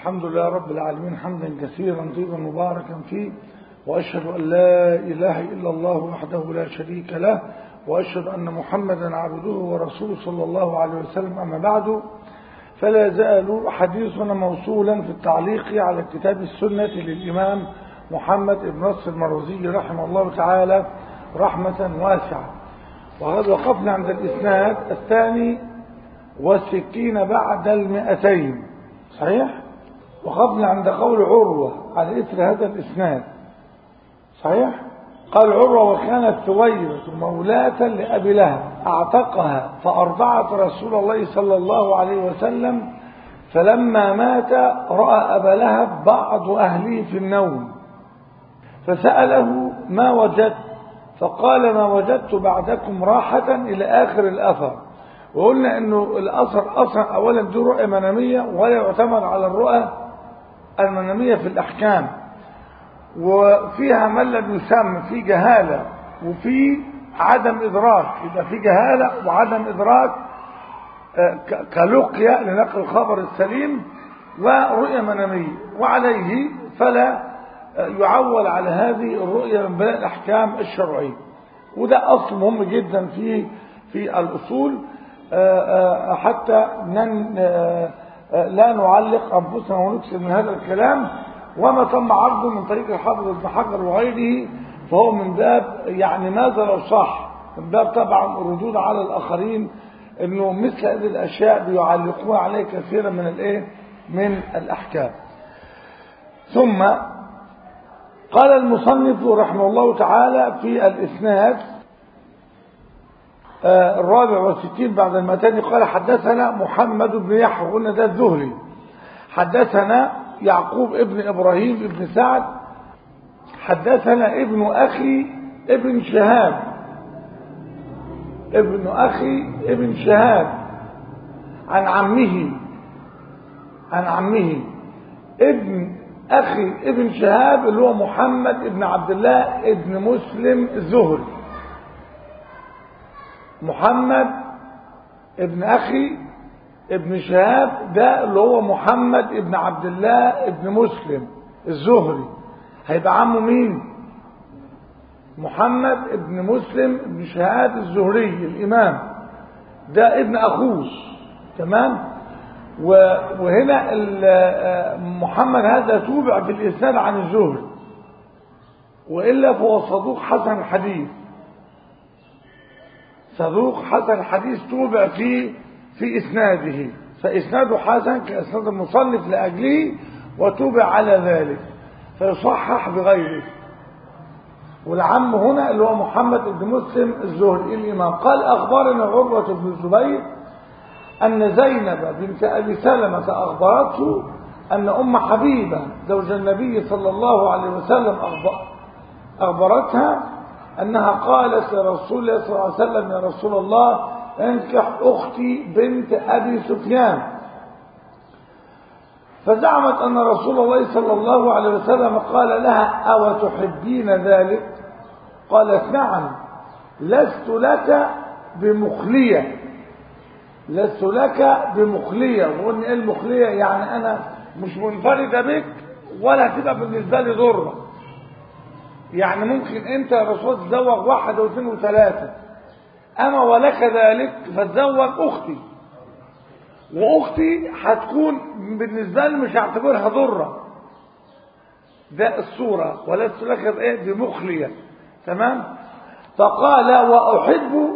الحمد لله رب العالمين حمدا كثيرا طيبا مباركا فيه وأشهد أن لا إله إلا الله وحده لا شريك له وأشهد أن محمدا عبده ورسوله صلى الله عليه وسلم أما بعد فلا زال حديثنا موصولا في التعليق على كتاب السنة للإمام محمد بن نصر المروزي رحمه الله تعالى رحمة واسعة وقد وقفنا عند الإسناد الثاني والستين بعد المئتين صحيح وقفنا عند قول عروة على إثر هذا الإسناد صحيح قال عروة وكانت ثويبة مولاة لأبي لهب أعتقها فأرضعت رسول الله صلى الله عليه وسلم فلما مات رأى أبا لهب بعض أهله في النوم فسأله ما وجدت فقال ما وجدت بعدكم راحة إلى آخر الأثر وقلنا أنه الأثر أصلا أولا دي رؤية منامية ولا يعتمد على الرؤى المنامية في الأحكام وفيها من لم يسمى في جهالة وفي عدم إدراك يبقى في جهالة وعدم إدراك كلقية لنقل الخبر السليم ورؤية منامية وعليه فلا يعول على هذه الرؤية من بناء الأحكام الشرعية وده أصل مهم جدا في في الأصول حتى لا نعلق أنفسنا ونكسر من هذا الكلام وما تم عرضه من طريق الحافظ ابن حجر وغيره فهو من باب يعني ماذا لو صح من باب طبعا الردود على الآخرين انه مثل هذه الاشياء بيعلقوها عليه كثيرا من الايه من الاحكام ثم قال المصنف رحمه الله تعالى في الاسناد الرابع والستين بعد المتاني قال حدثنا محمد بن يحيى قلنا ده الزهري حدثنا يعقوب ابن إبراهيم ابن سعد حدثنا ابن أخي ابن شهاب ابن أخي ابن شهاب عن عمه عن عمه ابن أخي ابن شهاب اللي هو محمد ابن عبد الله ابن مسلم الزهري محمد ابن أخي ابن شهاب ده اللي هو محمد ابن عبد الله ابن مسلم الزهري هيبقى عمه مين محمد ابن مسلم ابن شهاب الزهري الإمام ده ابن أخوه تمام وهنا محمد هذا توبع في الإسناد عن الزهري وإلا فهو صدوق حسن الحديث صدوق حسن الحديث توبع في في إسناده فإسناده حسن كإسناد المصنف لأجله وتوبع على ذلك فيصحح بغيره والعم هنا اللي هو محمد بن مسلم الزهري الإمام قال أخبرنا عروة بن الزبير أن زينب بنت أبي سلمة أخبرته أن أم حبيبة زوج النبي صلى الله عليه وسلم أخبرتها أنها قالت لرسول الله صلى الله عليه وسلم يا رسول الله انكح أختي بنت أبي سفيان فزعمت أن رسول الله صلى الله عليه وسلم قال لها أو تحبين ذلك قالت نعم لست لك بمخلية لست لك بمخلية وقلنا ايه المخلية يعني أنا مش منفردة بك ولا تبقى بالنسبة لي ضرة يعني ممكن أنت يا رسول تزوج واحد واثنين وثلاثة أما ولك ذلك فتزوج أختي وأختي هتكون بالنسبة لي مش هعتبرها ضرة ده الصورة ولست لك بإيه بمخلية تمام فقال وأحب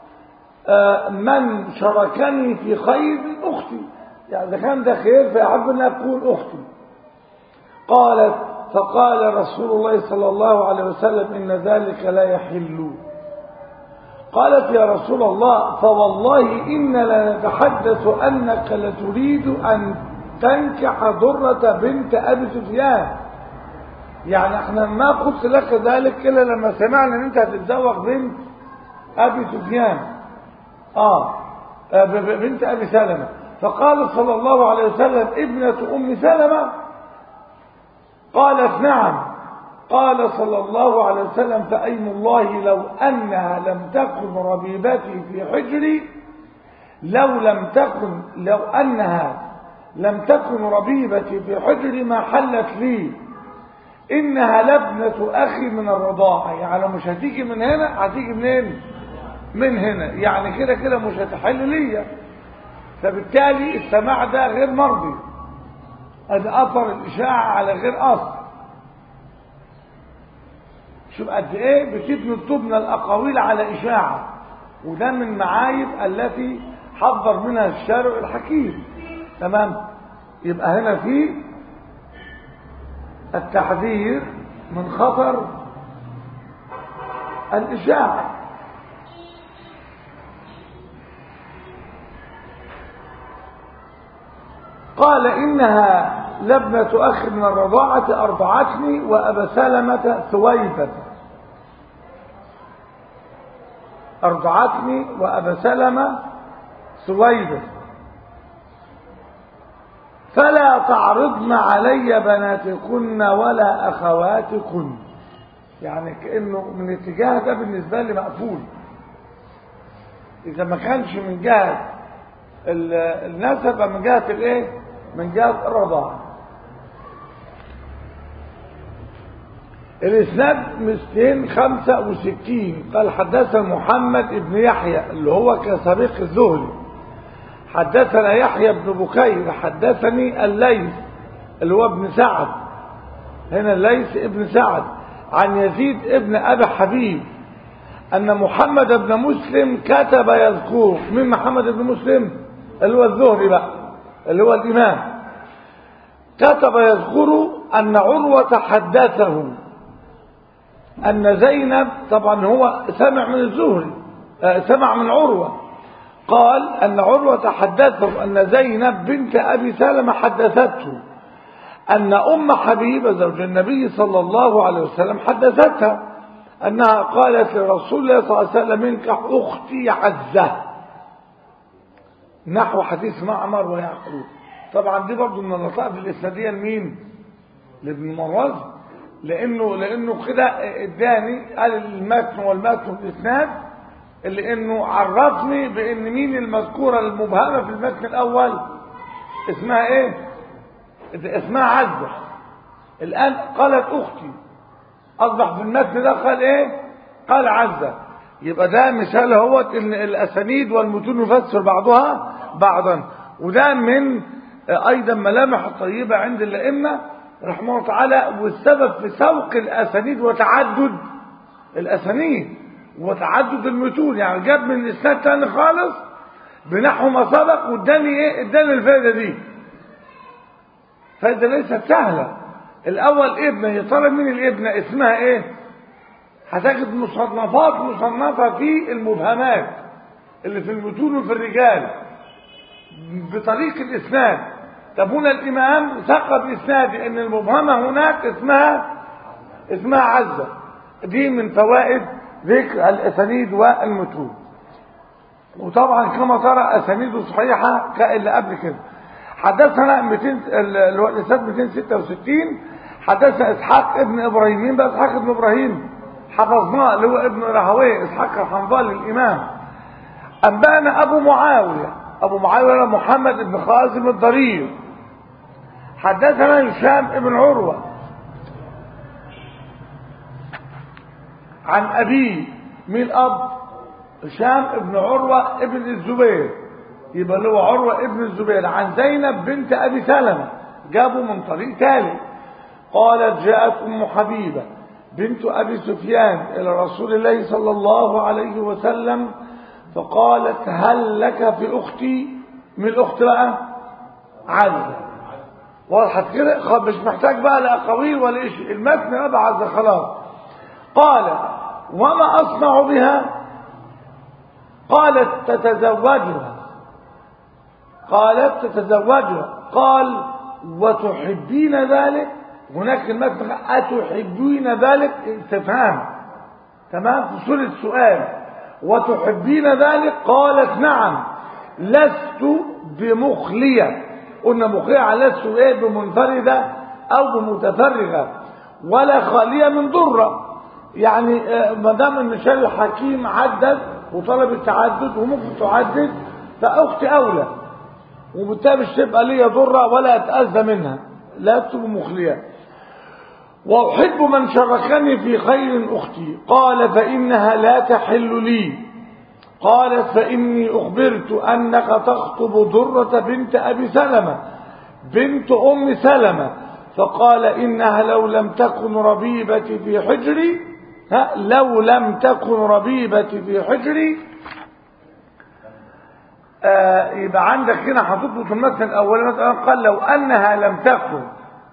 من شركني في خير من أختي يعني إذا كان ده خير فأحب أن أكون أختي قالت فقال رسول الله صلى الله عليه وسلم إن ذلك لا يحل قالت يا رسول الله فوالله إنا لنتحدث أنك لتريد أن تنكح ضرة بنت أبي سفيان يعني احنا ما قلت لك ذلك إلا لما سمعنا أن أنت هتتزوج بنت أبي سفيان آه بنت أبي سلمة فقال صلى الله عليه وسلم ابنة أم سلمة قالت نعم قال صلى الله عليه وسلم فأيم الله لو أنها لم تكن ربيبتي في حجري لو لم تكن لو أنها لم تكن ربيبتي في حجري ما حلت لي إنها لبنة أخي من الرضاعة يعني مش هتيجي من هنا هتيجي منين من هنا يعني كده كده مش هتحل ليا فبالتالي السماع ده غير مرضي هذا أثر الإشاعة على غير أصل شوف قد إيه بتبني تبنى الأقاويل على إشاعة وده من معايب التي حذر منها الشارع الحكيم تمام يبقى هنا في التحذير من خطر الإشاعة قال إنها لبنة أخ من الرضاعة أرضعتني وأبا سلمة ثويبة أرضعتني وأبا سلمة ثويبة فلا تعرضن علي بناتكن ولا أخواتكن يعني كأنه من الاتجاه ده بالنسبة لي مقفول إذا ما كانش من جهة النسب من جهة الايه من جهة الرضاعة الاسناد 265 قال حدثنا محمد بن يحيى اللي هو كسابق الزهري حدثنا يحيى بن بكير حدثني الليث اللي هو ابن سعد هنا الليث ابن سعد عن يزيد ابن ابي حبيب ان محمد بن مسلم كتب يذكر من محمد بن مسلم اللي هو الزهري بقى اللي هو الامام كتب يذكر ان عروه حدثه ان زينب طبعا هو سمع من الزهري سمع من عروه قال أن عروة حدثه أن زينب بنت أبي سلمة حدثته أن أم حبيبة زوج النبي صلى الله عليه وسلم حدثتها أنها قالت لرسول الله صلى الله عليه وسلم انكح أختي عزة نحو حديث معمر ويعقوب طبعا دي برضه من اللطائف الإسنادية لمين؟ لابن مروز لأنه لأنه كده اداني قال المتن والمتن الإسناد اللي انه عرفني بان مين المذكورة المبهمة في المتن الاول اسمها ايه اسمها عزة الان قالت اختي اصبح في المتن ده قال ايه قال عزة يبقى ده مثال هو ان الاسانيد والمتون يفسر بعضها بعضا وده من ايضا ملامح الطيبة عند الائمة رحمه الله تعالى والسبب في سوق الاسانيد وتعدد الاسانيد وتعدد المتون يعني جاب من الاسناد تاني خالص بنحو ما سبق واداني ايه اداني الفائده دي فائده ليست سهله الاول ابنه هي طالب من الابنه اسمها ايه هتجد مصنفات مصنفه في المبهمات اللي في المتون وفي الرجال بطريق الاسناد طب هنا الامام ثقب باسناد ان المبهمه هناك اسمها اسمها عزه دي من فوائد ذكر الاسانيد والمتون وطبعا كما ترى اسانيده صحيحه كاللي قبل كده حدثنا 200 اللي هو الاسناد 266 حدثنا اسحاق ابن ابراهيم مين بقى اسحاق ابن ابراهيم حفظناه اللي هو ابن راهويه اسحاق الحنظلي الامام انبانا ابو معاويه ابو معاويه محمد بن خازم الضرير حدثنا هشام ابن عروه عن أبيه مين أب هشام ابن عروة ابن الزبير يبقى اللي هو عروة ابن الزبير عن زينب بنت أبي سلمة جابوا من طريق ثالث قالت جاءت أم حبيبة بنت أبي سفيان إلى رسول الله صلى الله عليه وسلم فقالت هل لك في أختي من الأخت بقى عزة وضحت كده مش محتاج بقى لا قوي ولا شيء المتن بقى عزة خلاص قال وما أصنع بها قالت تتزوجها قالت تتزوجها قال وتحبين ذلك هناك المثل أتحبين ذلك استفهام تمام في سورة سؤال وتحبين ذلك قالت نعم لست بمخلية قلنا مخلية لست ايه بمنفردة او بمتفرغة ولا خالية من ضرة يعني ما دام المثال الحكيم عدد وطلب التعدد وممكن تعدد فاختي اولى وبالتالي مش تبقى لي ضرة ولا أتأذى منها لا تبقى مخلية وأحب من شركني في خير أختي قال فإنها لا تحل لي قالت فإني أخبرت أنك تخطب درة بنت أبي سلمة بنت أم سلمة فقال إنها لو لم تكن ربيبتي في حجري ها لو لم تكن ربيبتي في حجري آه يبقى عندك هنا حاطط في المثل الأولاني مثلا قال لو أنها لم تكن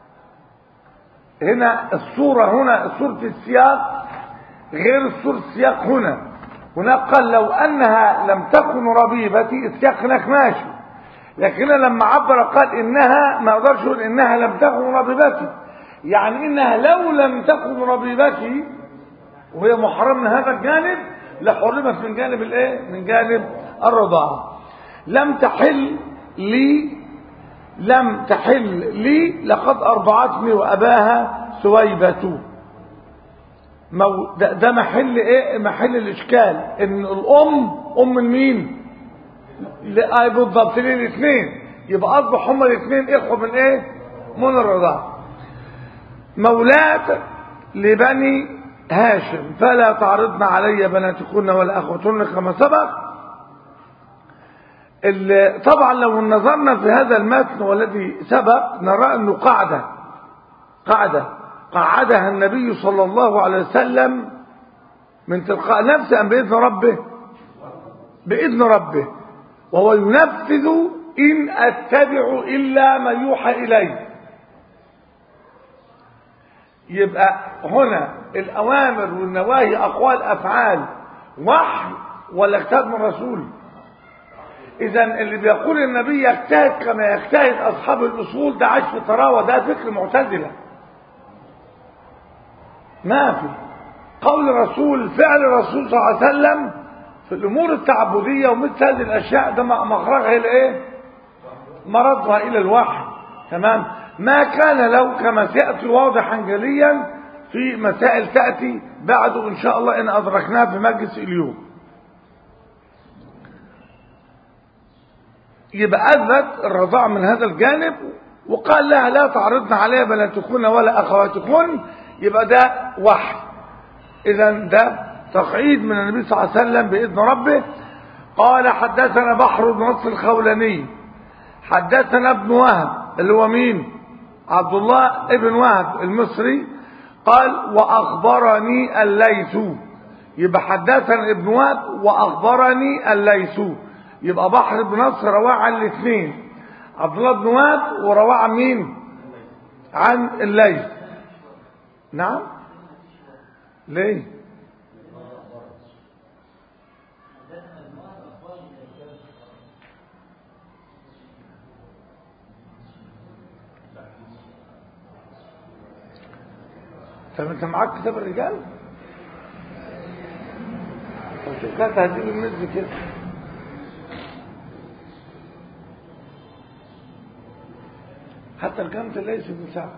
هنا الصورة هنا صورة السياق غير صورة السياق هنا هناك قال لو أنها لم تكن ربيبتي السياق هناك ماشي لكن لما عبر قال إنها ما أقدرش أقول إنها لم تكن ربيبتي يعني إنها لو لم تكن ربيبتي وهي محرم من هذا الجانب لحرمت من جانب الايه من جانب الرضاعه لم تحل لي لم تحل لي لقد ارضعتني واباها سويبة مو ده, ده محل ايه محل الاشكال ان الام ام مين لا بالضبط الاثنين يبقى اصبح هما الاثنين اخوه من ايه من الرضاعه مولاة لبني هاشم فلا تعرضن علي بناتكن ولا اخوتن كما سبق طبعا لو نظرنا في هذا المتن والذي سبق نرى انه قاعده قاعده قعدها النبي صلى الله عليه وسلم من تلقاء نفسه ام باذن ربه باذن ربه وهو ينفذ ان اتبع الا ما يوحى الي يبقى هنا الأوامر والنواهي أقوال أفعال وحي ولا اجتهاد من رسول إذا اللي بيقول النبي يجتهد كما يجتهد أصحاب الأصول ده عاش في طراوة ده فكر معتزلة ما في قول الرسول فعل الرسول صلى الله عليه وسلم في الأمور التعبدية ومثل هذه الأشياء ده مخرجها إلى إيه؟ مرضها إلى الوحي تمام ما كان له كما سيأتي واضحا جليا في مسائل تأتي بعده إن شاء الله إن أدركناها في مجلس اليوم يبقى أثبت الرضاع من هذا الجانب وقال لها لا تعرضن عليها بناتكن ولا أخواتكن يبقى ده وحي إذا ده تقعيد من النبي صلى الله عليه وسلم بإذن ربه قال حدثنا بحر بن نصر الخولاني حدثنا ابن وهب اللي هو مين عبد الله ابن وهب المصري قال وأخبرني الليث يبقى حدثنا ابن وهب وأخبرني الليث يبقى بحر بن نصر رواه عن الاثنين عبد الله بن وهب ورواه عن مين عن الليث نعم ليه طب انت معاك كتاب الرجال طب كانت هتجيب النسبة كده حتى الكلام ليس ابن سعد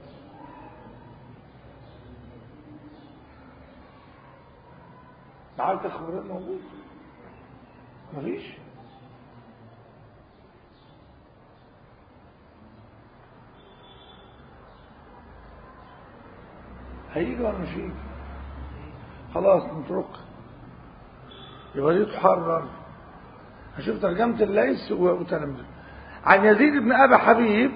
معاك تخبرات موجود مفيش هيجي ولا مش هيجي خلاص نترك يبقى دي تحرر هشوف ترجمة الليث وتلمذه عن يزيد بن أبي حبيب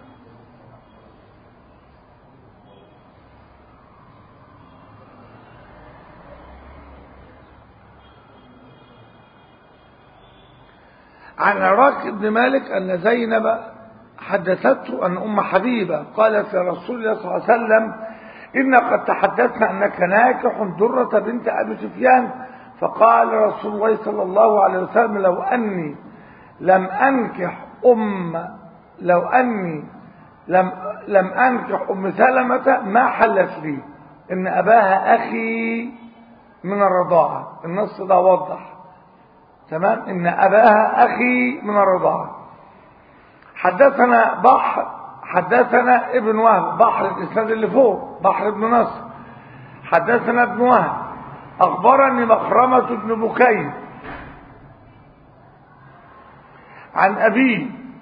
عن عراك بن مالك أن زينب حدثته أن أم حبيبة قالت لرسول الله صلى الله عليه وسلم إن قد تحدثنا أنك ناكح درة بنت أبي سفيان فقال رسول الله صلى الله عليه وسلم لو أني لم أنكح أم لو أني لم لم أنكح أم سلمة ما حلت لي إن أباها أخي من الرضاعة النص ده وضح تمام إن أباها أخي من الرضاعة حدثنا بحر حدثنا ابن وهب بحر الإسناد اللي فوق بحر ابن نصر حدثنا ابن وهب أخبرني مخرمة بن بكير عن أبيه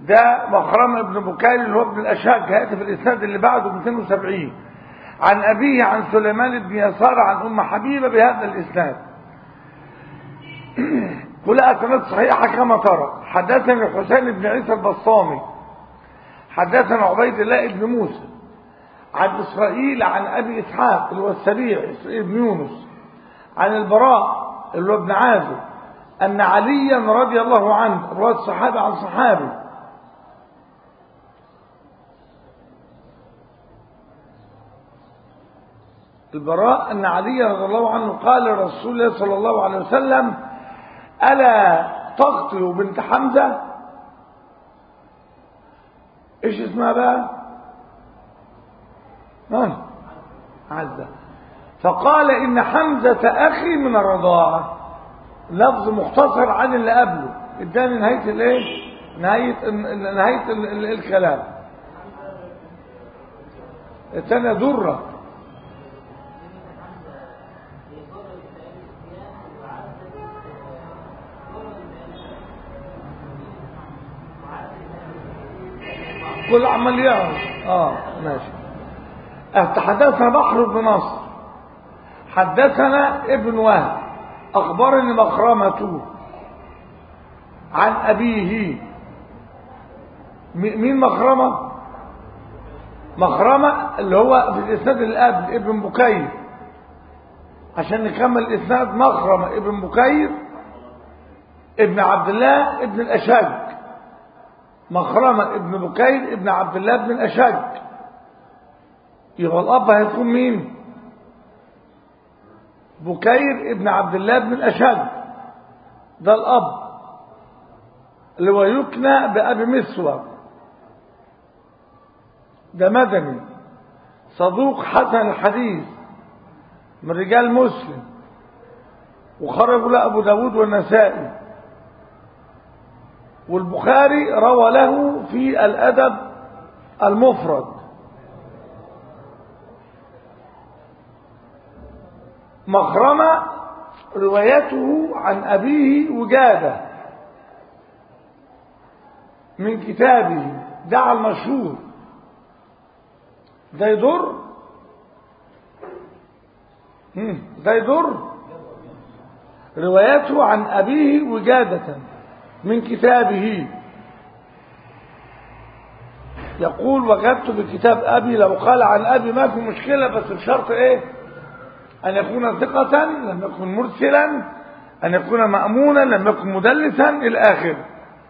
ده مخرمة ابن بكير اللي هو ابن الأشهاد هيأتي في الإسناد اللي بعده 270 عن أبيه عن سليمان بن يسار عن أم حبيبة بهذا الإسناد كلها أسناد صحيحة كما ترى حدثني الحسين بن عيسى البصامي حدثنا عبيد الله بن موسى عن إسرائيل عن أبي إسحاق اللي هو السبيع إسرائيل بن يونس عن البراء اللي هو ابن عازب أن عليا رضي الله عنه رواية صحابي عن صحابي البراء أن علي رضي الله عنه قال لرسول الله صلى الله عليه وسلم ألا تقتل بنت حمزة إيش اسمها بقى ها عزة فقال إن حمزة أخي من الرضاعة لفظ مختصر عن اللي قبله اداني نهاية الايه نهاية نهاية ال- ال- الكلام الثانية درة كل عمال يعرف اه ماشي حدثنا بحر بن نصر حدثنا ابن وهب اخبرني مخرمة عن ابيه م- مين مخرمة مخرمة اللي هو في الاسناد اللي قبل ابن بكير عشان نكمل الاسناد مخرمة ابن بكير ابن عبد الله ابن الاشج مخرمة ابن بكير ابن عبد الله بن الاشج يبقى الاب هيكون مين بكير ابن عبد الله بن الاشج ده الاب اللي هو يكنى بأبي مسور ده مدني صدوق حسن الحديث من رجال مسلم وخرجوا له أبو داود والنسائي والبخاري روى له في الأدب المفرد مخرمة روايته عن أبيه وجاده من كتابه دعا المشهور ده يضر مم، ده يضر روايته عن أبيه وجادة من كتابه يقول وجدت بكتاب أبي لو قال عن أبي ما في مشكلة بس بشرط إيه أن يكون ثقة لم يكن مرسلا أن يكون مأمونا لم يكن مدلسا إلى آخره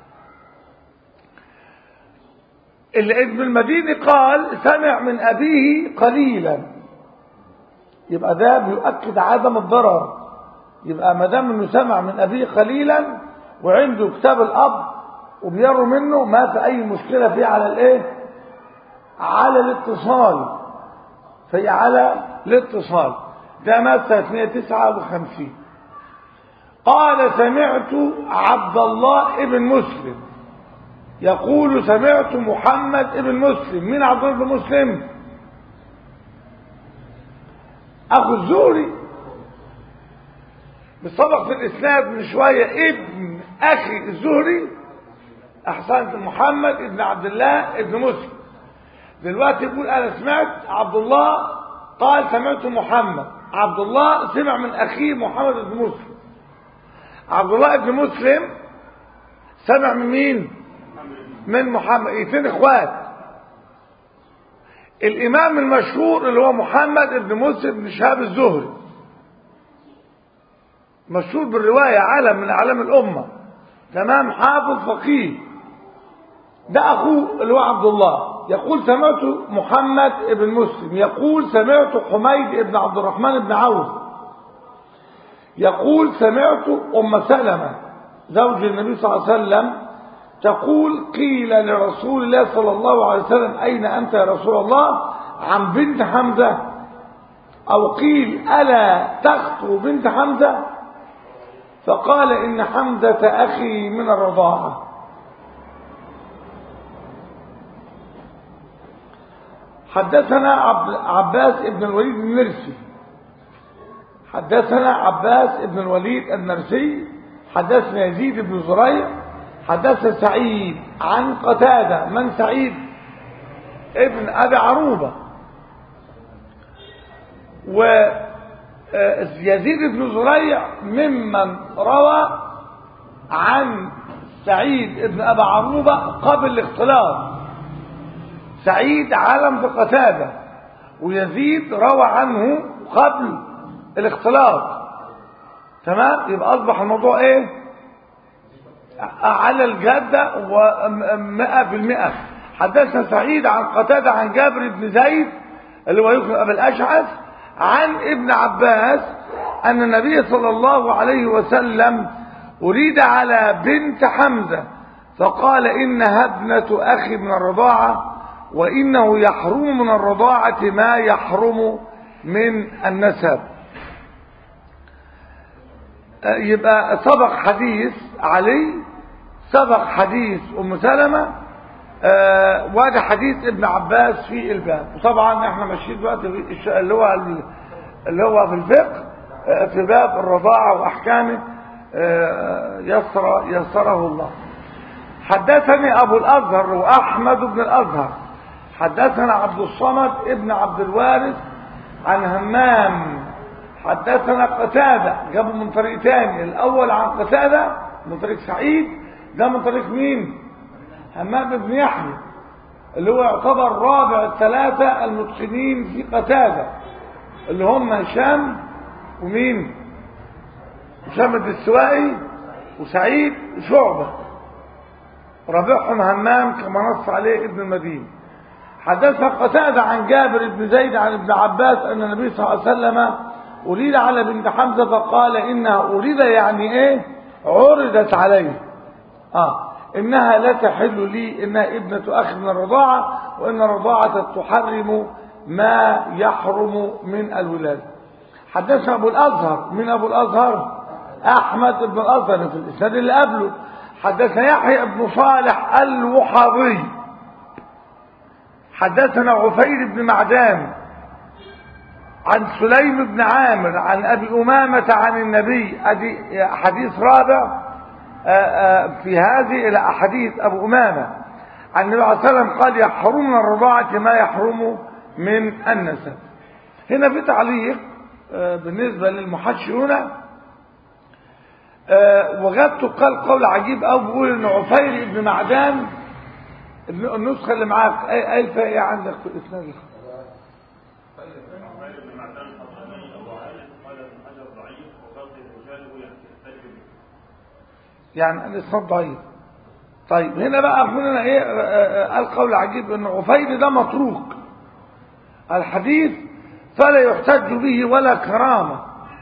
اللي ابن المديني قال سمع من أبيه قليلا يبقى ده بيؤكد عدم الضرر يبقى ما دام انه سمع من أبيه قليلا وعنده كتاب الأب وبيروا منه ما في أي مشكلة فيه على الإيه؟ على الاتصال في على الاتصال ده مات سنة 259 قال سمعت عبد الله ابن مسلم يقول سمعت محمد ابن مسلم مين عبد الله بن مسلم اخو الزهري بسبق في الاسناد من شويه ابن اخي الزهري احسنت محمد ابن عبد الله ابن مسلم دلوقتي يقول انا سمعت عبد الله قال سمعت محمد عبد الله سمع من اخيه محمد بن مسلم عبد الله بن مسلم سمع من مين من محمد اثنين اخوات الامام المشهور اللي هو محمد بن مسلم بن شهاب الزهري مشهور بالرواية علم من اعلام الامة تمام حافظ فقيه ده اخوه اللي هو عبد الله يقول سمعت محمد بن مسلم يقول سمعت حميد بن عبد الرحمن بن عوف يقول سمعت ام سلمة زوج النبي صلى الله عليه وسلم تقول قيل لرسول الله صلى الله عليه وسلم أين أنت يا رسول الله عن بنت حمزة أو قيل ألا تخطو بنت حمزة فقال إن حمزة أخي من الرضاعة حدثنا عباس بن الوليد النرسي حدثنا عباس بن الوليد النرسي حدثنا يزيد بن زريع حدث سعيد عن قتادة من سعيد ابن أبي عروبة ويزيد بن زريع ممن روى عن سعيد بن أبي عروبة قبل الاختلاط سعيد علم بقتادة ويزيد روى عنه قبل الاختلاط تمام يبقى أصبح الموضوع ايه على الجادة ومئة في المئة حدثنا سعيد عن قتادة عن جابر بن زيد اللي هو يكون أبا الأشعث عن ابن عباس أن النبي صلى الله عليه وسلم أريد على بنت حمزة فقال إنها ابنة أخي من الرضاعة وإنه يحرم من الرضاعة ما يحرم من النسب يبقى سبق حديث علي سبق حديث أم سلمة آه وده حديث ابن عباس في الباب وطبعا احنا ماشيين دلوقتي اللي هو اللي هو في الفقه آه في باب الرضاعة وأحكامه آه يسر يسره الله حدثني أبو الأزهر وأحمد بن الأزهر حدثنا عبد الصمد ابن عبد الوارث عن همام حدثنا قتادة جابوا من طريق تاني الأول عن قتادة من طريق سعيد ده من طريق مين همام بن يحيى اللي هو يعتبر رابع الثلاثة المتقنين في قتادة اللي هم هشام ومين هشام الدستوائي وسعيد شعبة رابعهم همام كما نص عليه ابن المدين حدثنا قتادة عن جابر بن زيد عن ابن عباس أن النبي صلى الله عليه وسلم أريد على بنت حمزة فقال إنها أريد يعني إيه عرضت عليه آه إنها لا تحل لي إنها ابنة أخ من الرضاعة وإن الرضاعة تحرم ما يحرم من الولادة حدثنا أبو الأزهر من أبو الأزهر أحمد بن الأزهر في الإسناد اللي قبله حدثنا يحيى بن صالح الوحاضي حدثنا عفير بن معدان عن سليم بن عامر عن أبي أمامة عن النبي أدي حديث رابع في هذه إلى أحاديث أبو أمامة عن النبي عليه وسلم قال يحرم من الرضاعة ما يحرم من النسب هنا في تعليق بالنسبة للمحشرون وجدت قال قول عجيب أو بيقول إن عفير بن معدان النسخة اللي معاك قال فيها إيه عندك في الإسناد يعني الإسناد ضعيف طيب هنا بقى هنا ايه قال قول عجيب ان عفير ده متروك الحديث فلا يحتج به ولا كرامة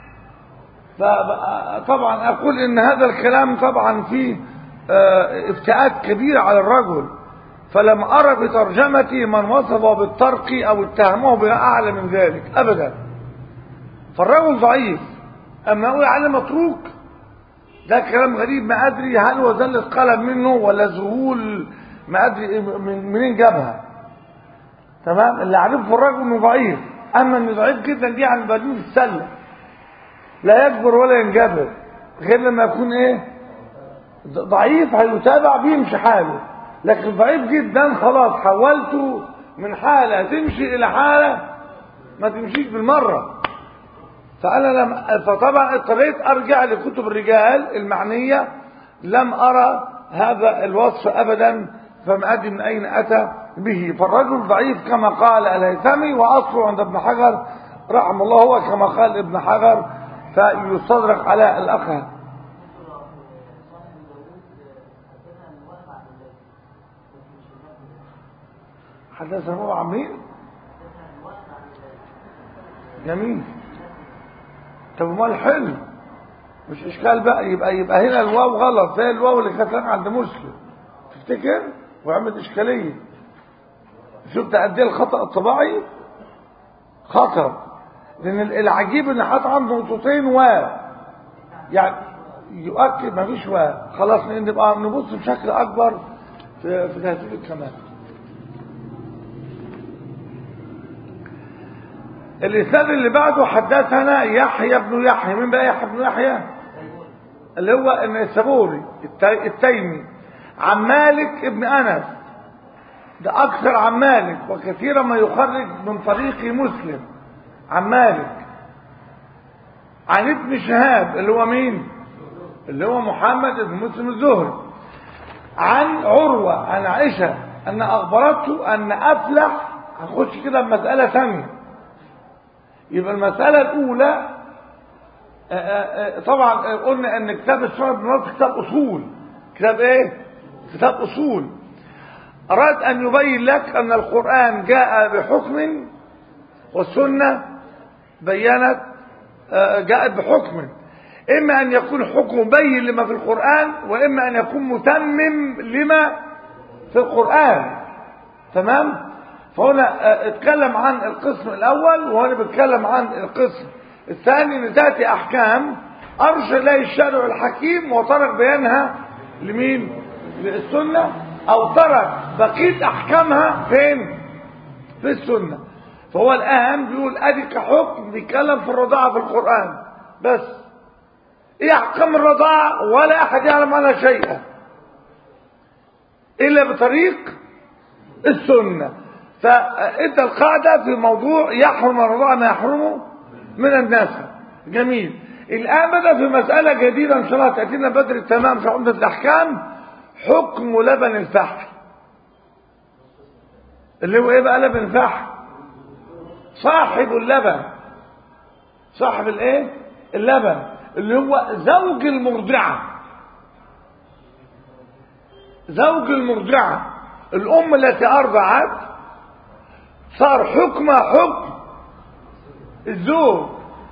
فطبعا اقول ان هذا الكلام طبعا فيه افتئات كبيرة على الرجل فلم ارى بترجمتي من وصفه بالترك او اتهمه باعلى من ذلك ابدا فالرجل ضعيف اما اقول عليه متروك ده كلام غريب ما ادري هل هو زلة قلم منه ولا ذهول ما ادري من منين جابها تمام اللي عارفه في الرجل انه ضعيف اما انه ضعيف جدا دي عن بدين السله لا يكبر ولا ينجبر غير لما يكون ايه ضعيف هيتابع بيمشي حاله لكن ضعيف جدا خلاص حولته من حاله تمشي الى حاله ما تمشيش بالمره فأنا لم فطبعا اضطريت أرجع لكتب الرجال المعنية لم أرى هذا الوصف أبدا فما أدري من أين أتى به فالرجل ضعيف كما قال الهيثمي وأصله عند ابن حجر رحمه الله هو كما قال ابن حجر فيستدرك على الأخ حدثنا هو عمين جميل طب امال حلو مش اشكال بقى يبقى يبقى هنا الواو غلط زي الواو اللي كانت عند مسلم تفتكر وعملت اشكاليه شفت قد ايه الخطا الطبيعي خطر لان العجيب ان حاط عنده نقطتين و يعني يؤكد ما فيش و خلاص نبقى نبص بشكل اكبر في في تهذيب الكمال الإسناد اللي بعده حدثنا يحيى بن يحيى مين بقى يحيى بن يحيى اللي هو النيسابوري التيمي عن مالك ابن أنس ده أكثر عن مالك وكثيرا ما يخرج من طريق مسلم عن مالك عن ابن شهاب اللي هو مين اللي هو محمد بن مسلم الزهري عن عروة عن عائشة أن أخبرته أن أفلح هنخش كده بمسألة ثانية يبقى المسألة الأولى طبعا قلنا أن كتاب السنة بن كتاب أصول كتاب إيه؟ كتاب أصول أراد أن يبين لك أن القرآن جاء بحكم والسنة بينت جاءت بحكم إما أن يكون حكم بين لما في القرآن وإما أن يكون متمم لما في القرآن تمام فهنا اتكلم عن القسم الأول وهنا بيتكلم عن القسم الثاني ان تاتي أحكام أرشد إليه الشارع الحكيم وترك بيانها لمين للسنة أو ترك بقية أحكامها فين في السنة فهو الآن بيقول أدي كحكم بيتكلم في الرضاعة في القرآن بس ايه احكام الرضاعة ولا احد يعلم عنها شيئا الا بطريق السنة فانت القاعدة في موضوع يحرم الرضاعة ما يحرمه من الناس جميل الان بدأ في مسألة جديدة ان شاء الله تأتينا بدر التمام في عمدة الاحكام حكم لبن الفحل اللي هو ايه بقى لبن الفحل صاحب اللبن صاحب الايه اللبن اللي هو زوج المرضعة زوج المرضعة الأم التي أرضعت صار حكمها حكم الزوج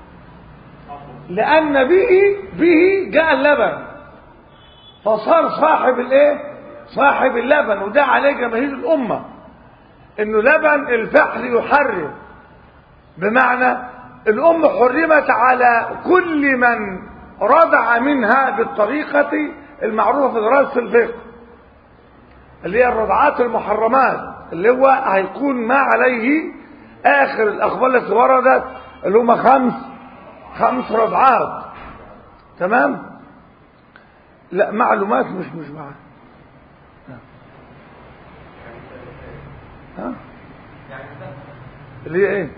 لأن به به جاء اللبن فصار صاحب الايه صاحب اللبن وده عليه جماهير الأمة انه لبن الفحل يحرم بمعنى الأم حرمت على كل من رضع منها بالطريقة المعروفة في دراسة الفقه اللي هي الرضعات المحرمات اللي هو هيكون ما عليه آخر الأخبار التي وردت اللي هم خمس خمس رضعات تمام لا معلومات مش مش معاه ها اللي هي ايه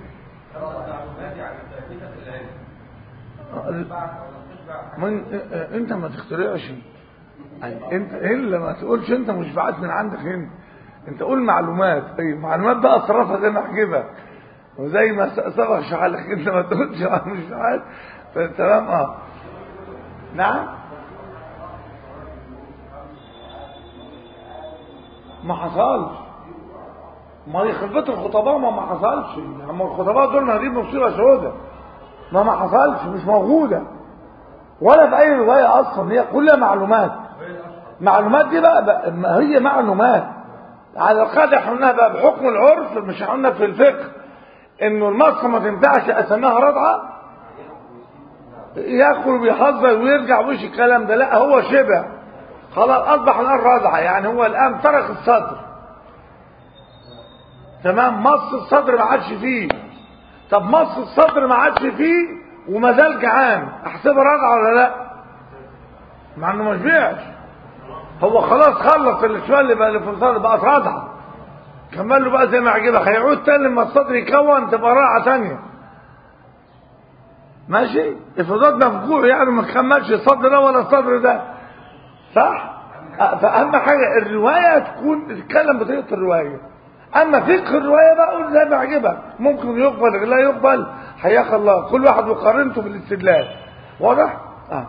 من انت ما تخترعش يعني انت الا ما تقولش انت مش بعت من عندك هنا انت قول معلومات اي معلومات بقى اصرفها زي ما احجبك وزي ما سبق شعلك انت ما تقولش مش بعت تمام اه نعم ما حصلش ما هي خلفت الخطباء ما ما حصلش هم الخطباء دول هذه مصيبه سوداء ما ما حصلش مش موجودة ولا في أي رواية أصلا هي كلها معلومات معلومات دي بقى, بقى ما هي معلومات على القاعدة احنا قلنا بقى بحكم العرف مش قلنا في الفقه انه المصر ما تنفعش اسميها رضعة ياكل ويحذر ويرجع وش الكلام ده لا هو شبه خلاص اصبح الان رضعة يعني هو الان ترك الصدر تمام مص الصدر ما عادش فيه طب مص الصدر ما عادش فيه وما زال جعان احسبها رضعه ولا لا مع انه ما شبعش هو خلاص خلص الشوال اللي بقى اللي في الصدر بقت رضعه كمل له بقى زي ما عجبك هيعود تاني لما الصدر يكون تبقى رضعه ثانيه ماشي افرضات مفجوع يعني ما كملش الصدر ده ولا الصدر ده صح فاهم حاجه الروايه تكون تتكلم بطريقه الروايه اما فقه الروايه بقى قول زي ما عجبك ممكن يقبل لا يقبل حياك الله كل واحد وقارنته بالاستدلال واضح اه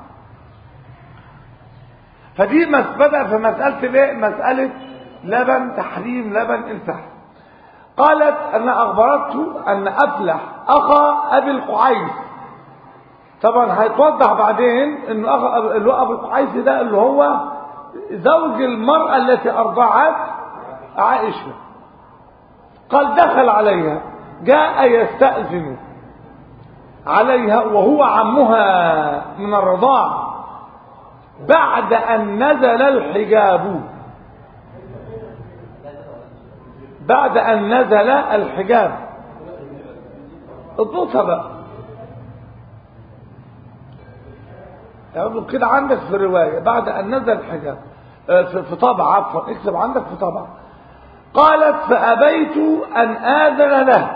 فدي بدا في مساله الايه مساله لبن تحريم لبن الفحم قالت ان اخبرته ان افلح اخا ابي القعيس طبعا هيتوضح بعدين ان اخا اللي هو ابو القعيس ده اللي هو زوج المراه التي ارضعت عائشه قال دخل عليها جاء يستأذن عليها وهو عمها من الرضاع بعد أن نزل الحجاب بعد أن نزل الحجاب اضبطها بقى يعني كده عندك في الرواية بعد أن نزل الحجاب في في طبع عفوا اكتب عندك في طبع قالت فأبيت أن آذن له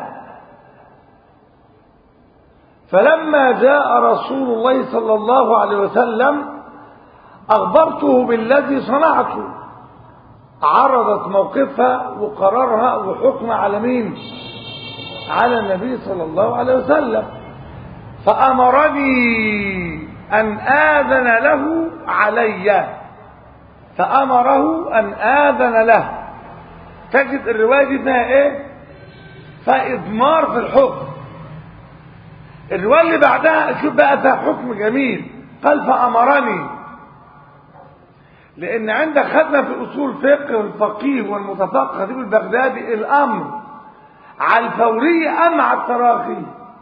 فلما جاء رسول الله صلى الله عليه وسلم أخبرته بالذي صنعته عرضت موقفها وقرارها وحكمها على مين على النبي صلى الله عليه وسلم فأمرني أن آذن له علي فأمره أن آذن له تجد الرواية دي فيها ايه فإضمار في الحكم الرواية اللي بعدها شوف بقى فيها حكم جميل قال فأمرني لأن عندك خدنا في أصول فقه الفقيه والمتفقه خطيب البغدادي الأمر على الفورية أم على التراخي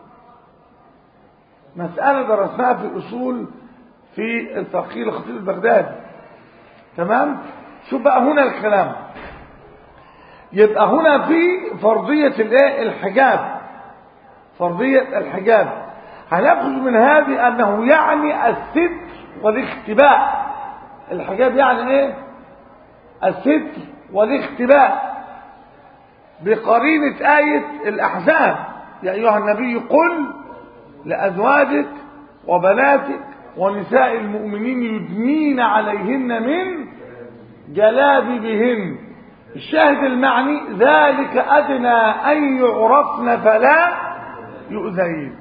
مسألة درسناها في أصول في الفقيه الخطيب البغدادي تمام شوف بقى هنا الكلام يبقى هنا في فرضية الايه الحجاب فرضية الحجاب هنأخذ من هذه أنه يعني الستر والاختباء الحجاب يعني ايه الستر والاختباء بقرينة آية الأحزاب يا أيها النبي قل لأزواجك وبناتك ونساء المؤمنين يدنين عليهن من جلابيبهن الشاهد المعني ذلك أدنى أن يعرفن فلا يؤذين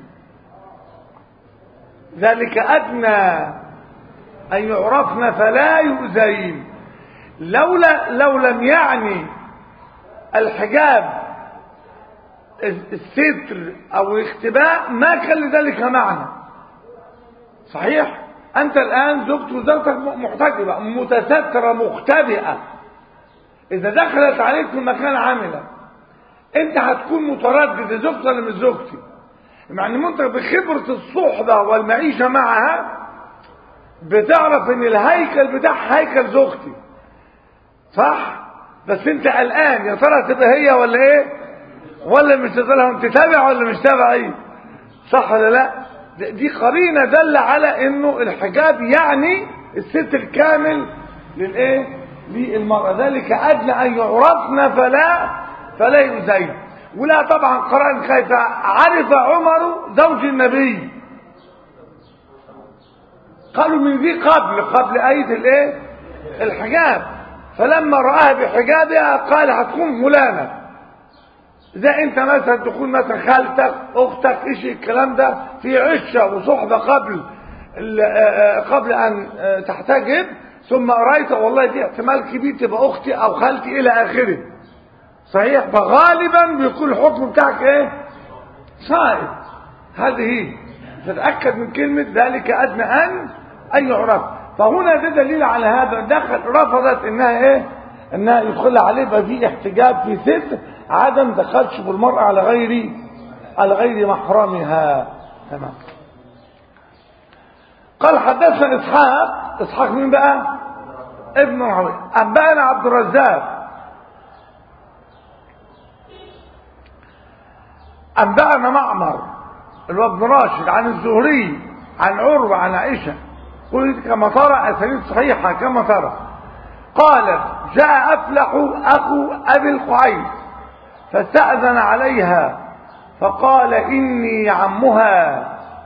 ذلك أدنى أن يعرفن فلا يؤذين لولا لو لم يعني الحجاب الستر أو الاختباء ما كان لذلك معنى صحيح أنت الآن زوجت وزوجتك محتجبة متسترة مختبئة إذا دخلت عليك في مكان عاملة أنت هتكون متردد زوجتي ولا مش زوجتي يعني أنت بخبرة الصحبة والمعيشة معها بتعرف ان الهيكل بتاعها هيكل زوجتي صح بس انت قلقان يا ترى تبقى هي ولا ايه ولا مش تطلع انت تابع ولا مش تابع ايه صح ولا لا دي قرينه دل على انه الحجاب يعني الست الكامل للايه للمراه ذلك ادنى ان يعرفن فلا فلا يؤذين ولا طبعا قرأت كيف عرف عمر زوج النبي قالوا من ذي قبل قبل آية الايه الحجاب فلما رآها بحجابها قال هتكون فلانة زي انت مثلا تكون مثلا خالتك اختك ايش الكلام ده في عشة وصحبة قبل قبل ان تحتجب ثم قريت والله دي احتمال كبير تبقى اختي او خالتي الى اخره صحيح فغالبا بيكون الحكم بتاعك ايه صائب هذه هي تتأكد من كلمة ذلك أدنى أن أن يعرف فهنا ده دليل على هذا دخل رفضت إنها إيه إنها يدخل عليه يبقى في احتجاب في ست عدم دخلش بالمرأة على غير على غير محرمها تمام قال حدثنا إسحاق إسحاق مين بقى ابن راهويه أنبأنا عبد الرزاق أنبأنا معمر اللي هو ابن راشد عن الزهري عن عروة عن عائشة قلت كما ترى أسانيد صحيحة كما ترى قالت جاء أفلح أخو أبي القعيس فاستأذن عليها فقال إني عمها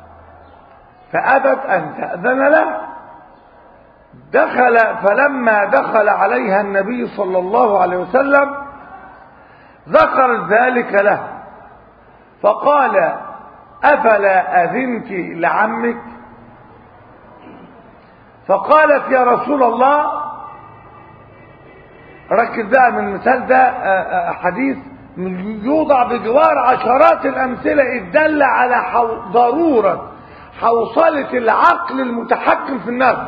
فأبت أن تأذن له دخل فلما دخل عليها النبي صلى الله عليه وسلم ذكر ذلك له فقال أفلا أذنت لعمك فقالت يا رسول الله ركز بقى من المثال ده حديث يوضع بجوار عشرات الأمثلة الدل على حو... ضرورة حوصلة العقل المتحكم في النقل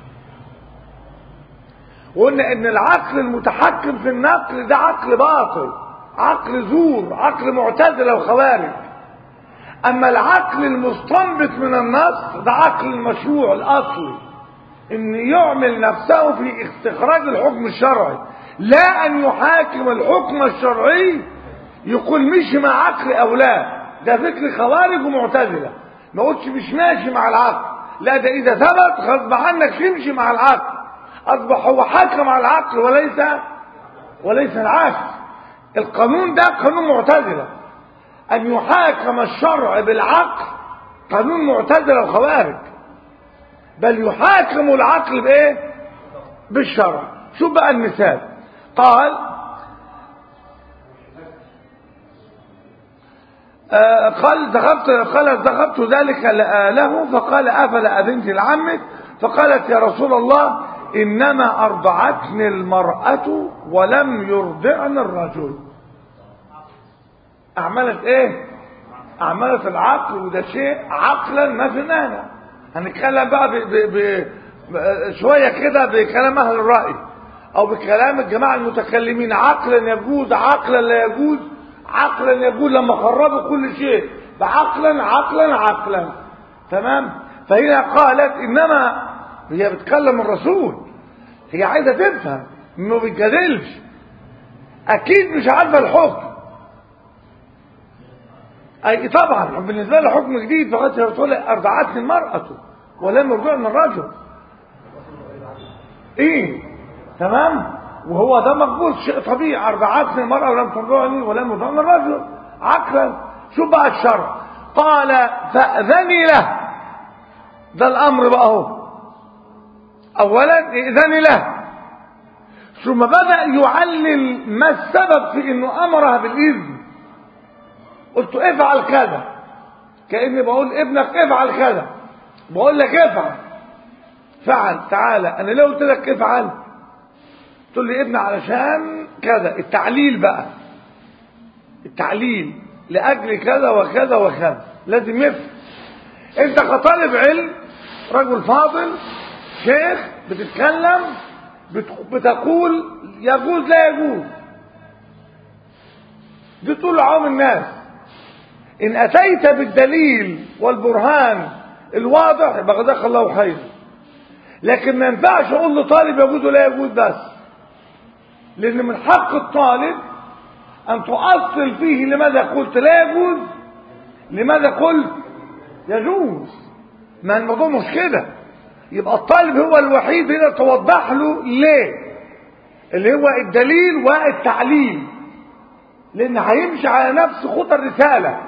وقلنا ان العقل المتحكم في النقل ده عقل باطل عقل زور عقل معتزله وخوارج اما العقل المستنبط من النص ده عقل المشروع الاصلي ان يعمل نفسه في استخراج الحكم الشرعي لا ان يحاكم الحكم الشرعي يقول مشي مع عقل او لا ده فكر خوارج ومعتزله ما قلتش مش ماشي مع العقل لا ده اذا ثبت غصب عنك تمشي مع العقل اصبح هو حاكم على العقل وليس وليس العكس القانون ده قانون معتزله ان يحاكم الشرع بالعقل قانون معتزله الخوارج بل يحاكم العقل بايه بالشرع شوف بقى المثال قال آه قال ذهبت قال ذهبت ذلك له فقال افلا اذنت لعمك فقالت يا رسول الله انما ارضعتني المراه ولم يرضعني الرجل اعملت ايه اعملت العقل وده شيء عقلا ما في مانع هنتكلم بقى ب ب ب شويه كده بكلام اهل الراي او بكلام الجماعه المتكلمين عقلا يجوز عقلا لا يجوز عقلا يجوز لما خربوا كل شيء بعقلا عقلا عقلا تمام فهنا قالت انما هي بتكلم الرسول هي عايزه تفهم ما بتجادلش اكيد مش عارفه الحكم اي طبعا بالنسبه لها حكم جديد فقد تقول ارضعتني المراه ولم يرضعني الرجل ايه تمام وهو ده مقبول شيء طبيعي ارضعتني المراه ولم ترضعني ولم يرضعني الرجل عقلا شوف بقى الشرع قال فاذني له ده الامر بقى اهو اولا ائذني له ثم بدا يعلل ما السبب في انه امرها بالاذن قلت افعل كذا كاني بقول ابنك افعل كذا بقول لك افعل فعل تعالى انا لو قلت لك افعل تقول لي ابن علشان كذا التعليل بقى التعليل لاجل كذا وكذا وكذا لازم يفهم انت كطالب علم رجل فاضل شيخ بتتكلم بتقول يجوز لا يجوز دي طول عام الناس ان اتيت بالدليل والبرهان الواضح يبقى جزاك الله خيرا لكن ما ينفعش اقول لطالب يجوز ولا يجوز بس لان من حق الطالب ان تؤصل فيه لماذا قلت لا يجوز لماذا قلت يجوز ما الموضوع مش كده يبقى الطالب هو الوحيد اللي توضح له ليه اللي هو الدليل والتعليل لان هيمشي على نفس خطى الرساله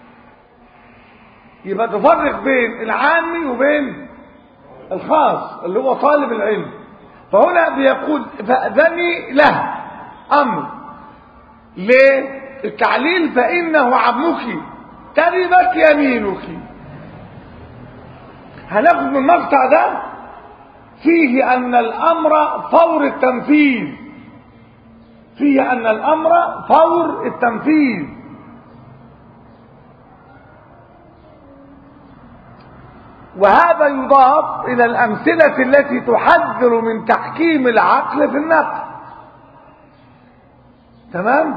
يبقى تفرق بين العامي وبين الخاص اللي هو طالب العلم فهنا بيقول فأذني له أمر ليه التعليل فإنه عمك تربت يمينك هناخد من المقطع ده فيه أن الأمر فور التنفيذ فيه أن الأمر فور التنفيذ وهذا يضاف إلى الأمثلة التي تحذر من تحكيم العقل في النقل تمام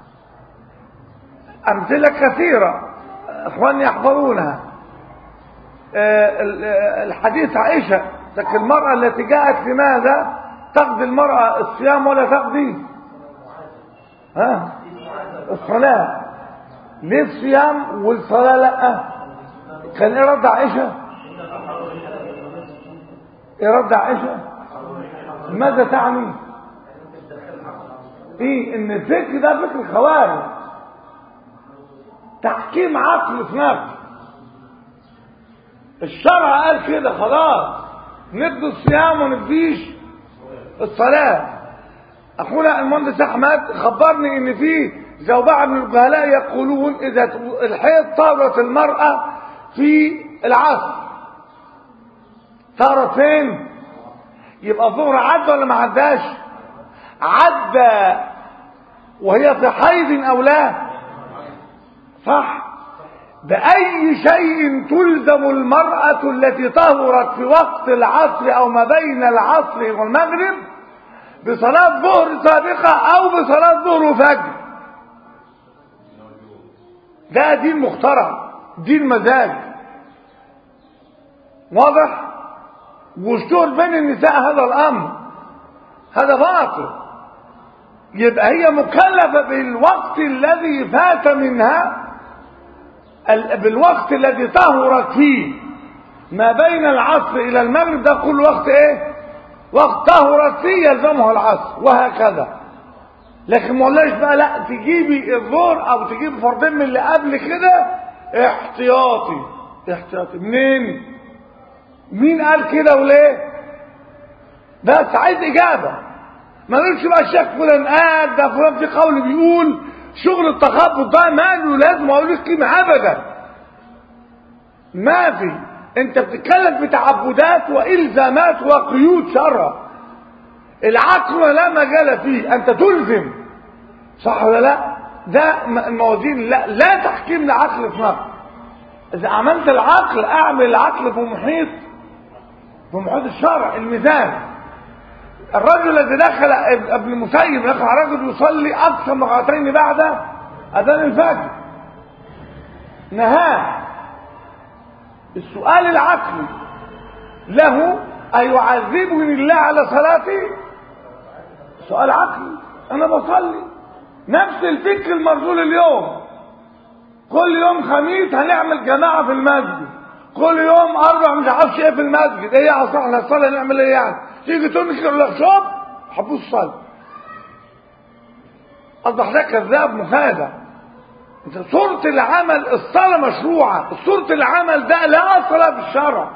أمثلة كثيرة أخواني يحضرونها الحديث عائشة لكن المرأة التي جاءت لماذا تقضي المرأة الصيام ولا تقضي ها الصلاة ليه الصيام والصلاة لا كان ايه رد عائشة ايه رد عائشة ماذا تعني ايه ان الفكر ده فكر خوارج تحكيم عقل في نفس الشرع قال كده خلاص ندي الصيام ونديش الصلاة اخونا المهندس احمد خبرني ان في زوبعة من الجهلاء يقولون اذا الحيض طارت المرأة في العصر طارت فين يبقى الظهر عدى ولا ما عداش عدى وهي في حيض او لا صح بأي شيء تلزم المرأة التي طهرت في وقت العصر أو ما بين العصر والمغرب بصلاة ظهر سابقة أو بصلاة ظهر وفجر ده دين مخترع دين مزاج واضح واشتهر بين النساء هذا الأمر هذا باطل يبقى هي مكلفة بالوقت الذي فات منها بالوقت الذي طهرت فيه ما بين العصر الى المغرب ده كل وقت ايه وقت طهرت فيه يلزمه العصر وهكذا لكن ما قلناش بقى لا تجيبي الظهر او تجيبي فردين من اللي قبل كده احتياطي احتياطي منين مين قال كده وليه بس عايز اجابه ما نقولش بقى الشيخ فلان قال ده فلان في قول بيقول شغل التخبط ده ماله لازم اقول لك قيمه ابدا ما في انت بتتكلم في تعبدات والزامات وقيود شرع العقل لا مجال فيه انت تلزم صح ولا لا ده الموازين لا لا تحكيم لعقل في نقل اذا عملت العقل اعمل العقل في محيط في محيط الشرع الميزان الرجل الذي دخل ابن المسيب دخل رجل يصلي اكثر من ركعتين بعد اذان الفجر نهاه السؤال العقلي له أيعذبني الله على صلاتي سؤال عقلي أنا بصلي نفس الفكر المرسول اليوم كل يوم خميس هنعمل جماعة في المسجد كل يوم أربع مش عارفش إيه في المسجد إيه يا أصلا احنا الصلاة نعمل إيه يعني تيجي تنكر لك شوف حبوس الصلاة أصبح ده كذاب مخادع انت صورة العمل الصلاة مشروعة صورة العمل ده لا أصل في الشرع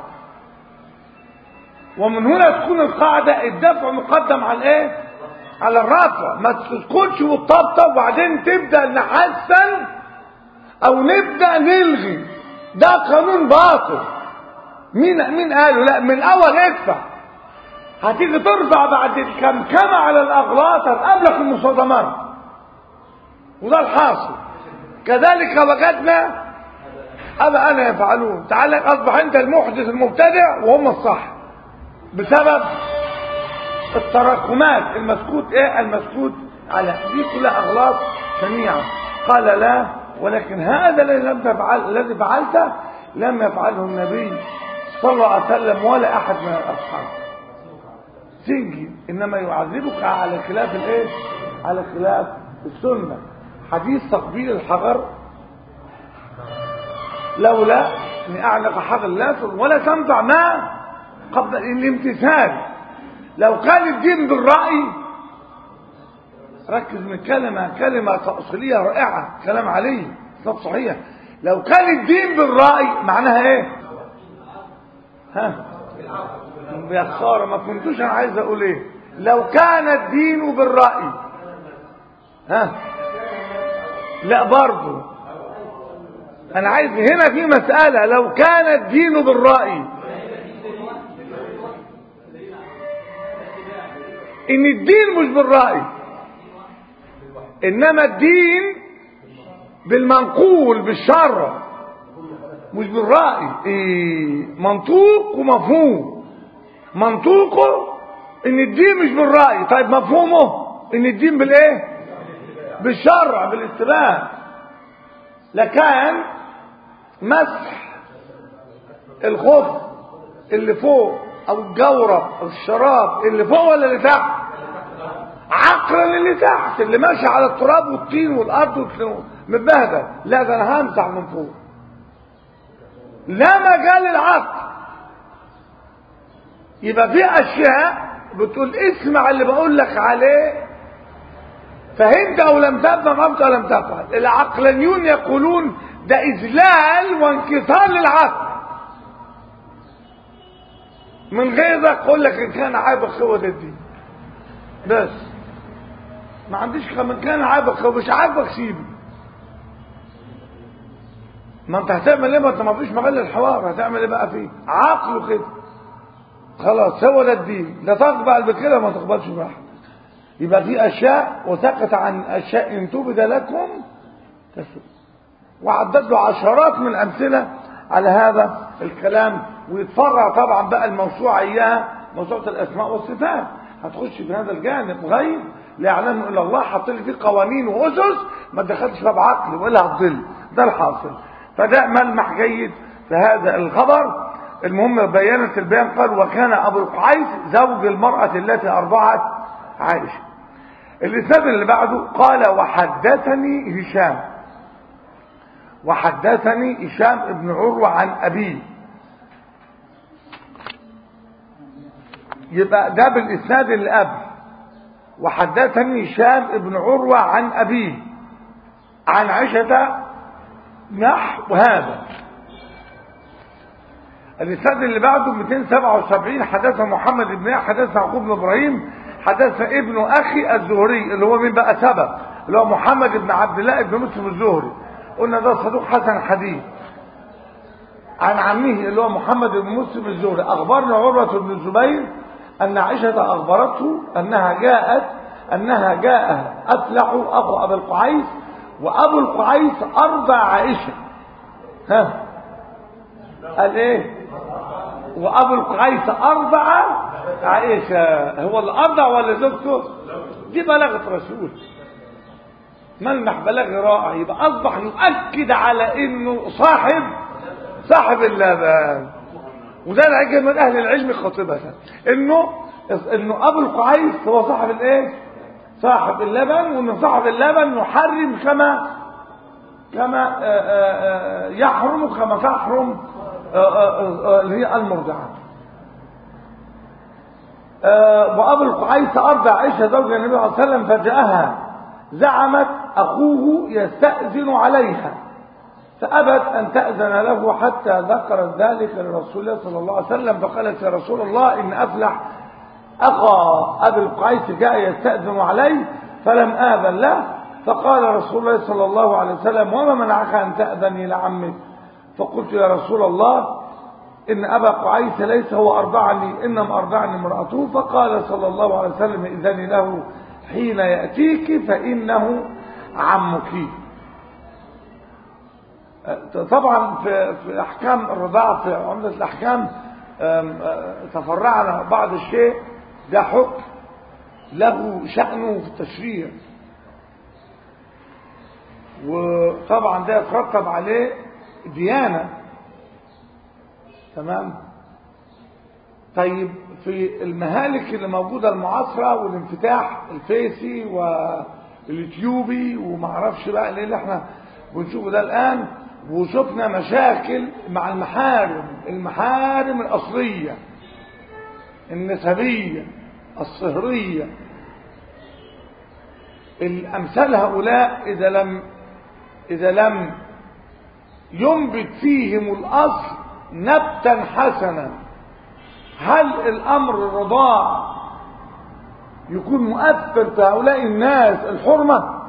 ومن هنا تكون القاعدة الدفع مقدم على الايه على الرفع ما تسكتش وتطبطب وبعدين تبدأ نحسن او نبدأ نلغي ده قانون باطل مين مين قاله لا من اول ادفع هتيجي ترفع بعد الكمكمة على الاغلاط هتقابلك المصادمات وده الحاصل كذلك وجدنا أبا أنا يفعلون تعالى أصبح أنت المحدث المبتدع وهم الصح بسبب التراكمات المسكوت إيه المسكوت على دي كلها أغلاط شنيعة قال لا ولكن هذا الذي لم تفعل الذي فعلته لم يفعله النبي صلى الله عليه وسلم ولا أحد من الأصحاب سنجي إنما يعذبك على خلاف الإيه على خلاف السنة حديث تقبيل الحجر لولا ان اعلق حجر لا ولا تنفع ما قبل الامتثال لو كان الدين بالرأي ركز من كلمة كلمة تأصيلية رائعة كلام عليه صف صحيح لو كان الدين بالرأي معناها ايه ها يا خسارة ما كنتوش انا عايز اقول ايه لو كان الدين بالرأي ها لا برضه انا عايز هنا في مسألة لو كان الدين بالرأي ان الدين مش بالرأي انما الدين بالمنقول بالشرع مش بالرأي إيه منطوق ومفهوم منطوقه ان الدين مش بالرأي طيب مفهومه ان الدين بالايه بالشرع بالاتباع لكان مسح الخف اللي فوق او الجورب او الشراب اللي فوق ولا اللي تحت عقلا اللي تحت اللي ماشي على التراب والطين والارض متبهدل لا ده انا همسح من فوق لا مجال العقل يبقى في اشياء بتقول اسمع اللي بقول لك عليه فهمت او لم تفهم فهمت او لم تفهم العقلانيون يقولون ده اذلال وانكسار للعقل من غير ده اقول لك ان كان عيب الخوة ده الدين بس ما عنديش من كان عيب الخوة مش عاجبك سيبه ما انت هتعمل ايه ما انت ما فيش مجال للحوار هتعمل ايه بقى فيه عقله كده خلاص هو ده الدين لا تقبل بكده ما تقبلش براحتك يبقى في اشياء وسكت عن اشياء ان تبد لكم تسوء وعدد له عشرات من الامثله على هذا الكلام ويتفرع طبعا بقى الموسوعه اياها موسوعه الاسماء والصفات هتخش في هذا الجانب غيب لا يعلمه الا الله حط لي فيه قوانين واسس ما تدخلش فيها بعقل ولا هتضل ده الحاصل فده ملمح جيد في هذا الخبر المهم بيانت البيان قال وكان ابو القعيس زوج المراه التي ارضعت عائشه الاسناد اللي بعده قال وحدثني هشام وحدثني هشام ابن عروة عن أبيه يبقى ده بالإسناد اللي قبل وحدثني هشام بن عروة عن أبيه عن عائشة نحو هذا الإسناد اللي بعده 277 حدث محمد بن حدث يعقوب بن إبراهيم حدث ابن أخي الزهري اللي هو مين بقى سبب اللي هو محمد بن عبد الله بن مسلم الزهري قلنا ده صدوق حسن حديث عن عمه اللي هو محمد بن مسلم الزهري أخبرنا عروة بن الزبير أن عائشة أخبرته أنها جاءت أنها جاء أفلح أخو أبي القعيس وأبو القعيس أرضى عائشة ها قال إيه وأبو القعيس أرضع عائشة هو اللي أرضع ولا زوجته دي بلاغة رسول ملمح بلاغي رائع يبقى أصبح يؤكد على إنه صاحب صاحب اللبن وده العجب من أهل العلم خاطبة إنه إنه أبو القعيس هو صاحب الإيه صاحب اللبن وإن صاحب اللبن يحرم كما كما يحرم كما تحرم اللي هي المرضعة وأبو القعيس أرضى عائشة زوج النبي صلى الله عليه وسلم فجاءها زعمت أخوه يستأذن عليها فأبت أن تأذن له حتى ذكرت ذلك لرسول الله صلى الله عليه وسلم فقالت يا رسول الله إن أفلح أخا أبي القعيس جاء يستأذن علي فلم آذن له فقال رسول الله صلى الله عليه وسلم وما منعك أن تأذني لعمك فقلت يا رسول الله إن أبا قعيس ليس هو أرضعني إنما أرضعني امرأته فقال صلى الله عليه وسلم إذن له حين يأتيك فإنه عمك طبعا في, في أحكام الرضاعة في عمدة الأحكام تفرعنا بعض الشيء ده حكم له شأنه في التشريع وطبعا ده يترتب عليه ديانة تمام طيب في المهالك اللي موجودة المعاصرة والانفتاح الفيسي واليوتيوبي ومعرفش بقى ايه اللي احنا بنشوفه ده الآن وشفنا مشاكل مع المحارم المحارم الأصلية النسبية الصهرية الأمثال هؤلاء إذا لم إذا لم ينبت فيهم الأصل نبتا حسنا هل الأمر الرضاع يكون مؤثر في هؤلاء الناس الحرمة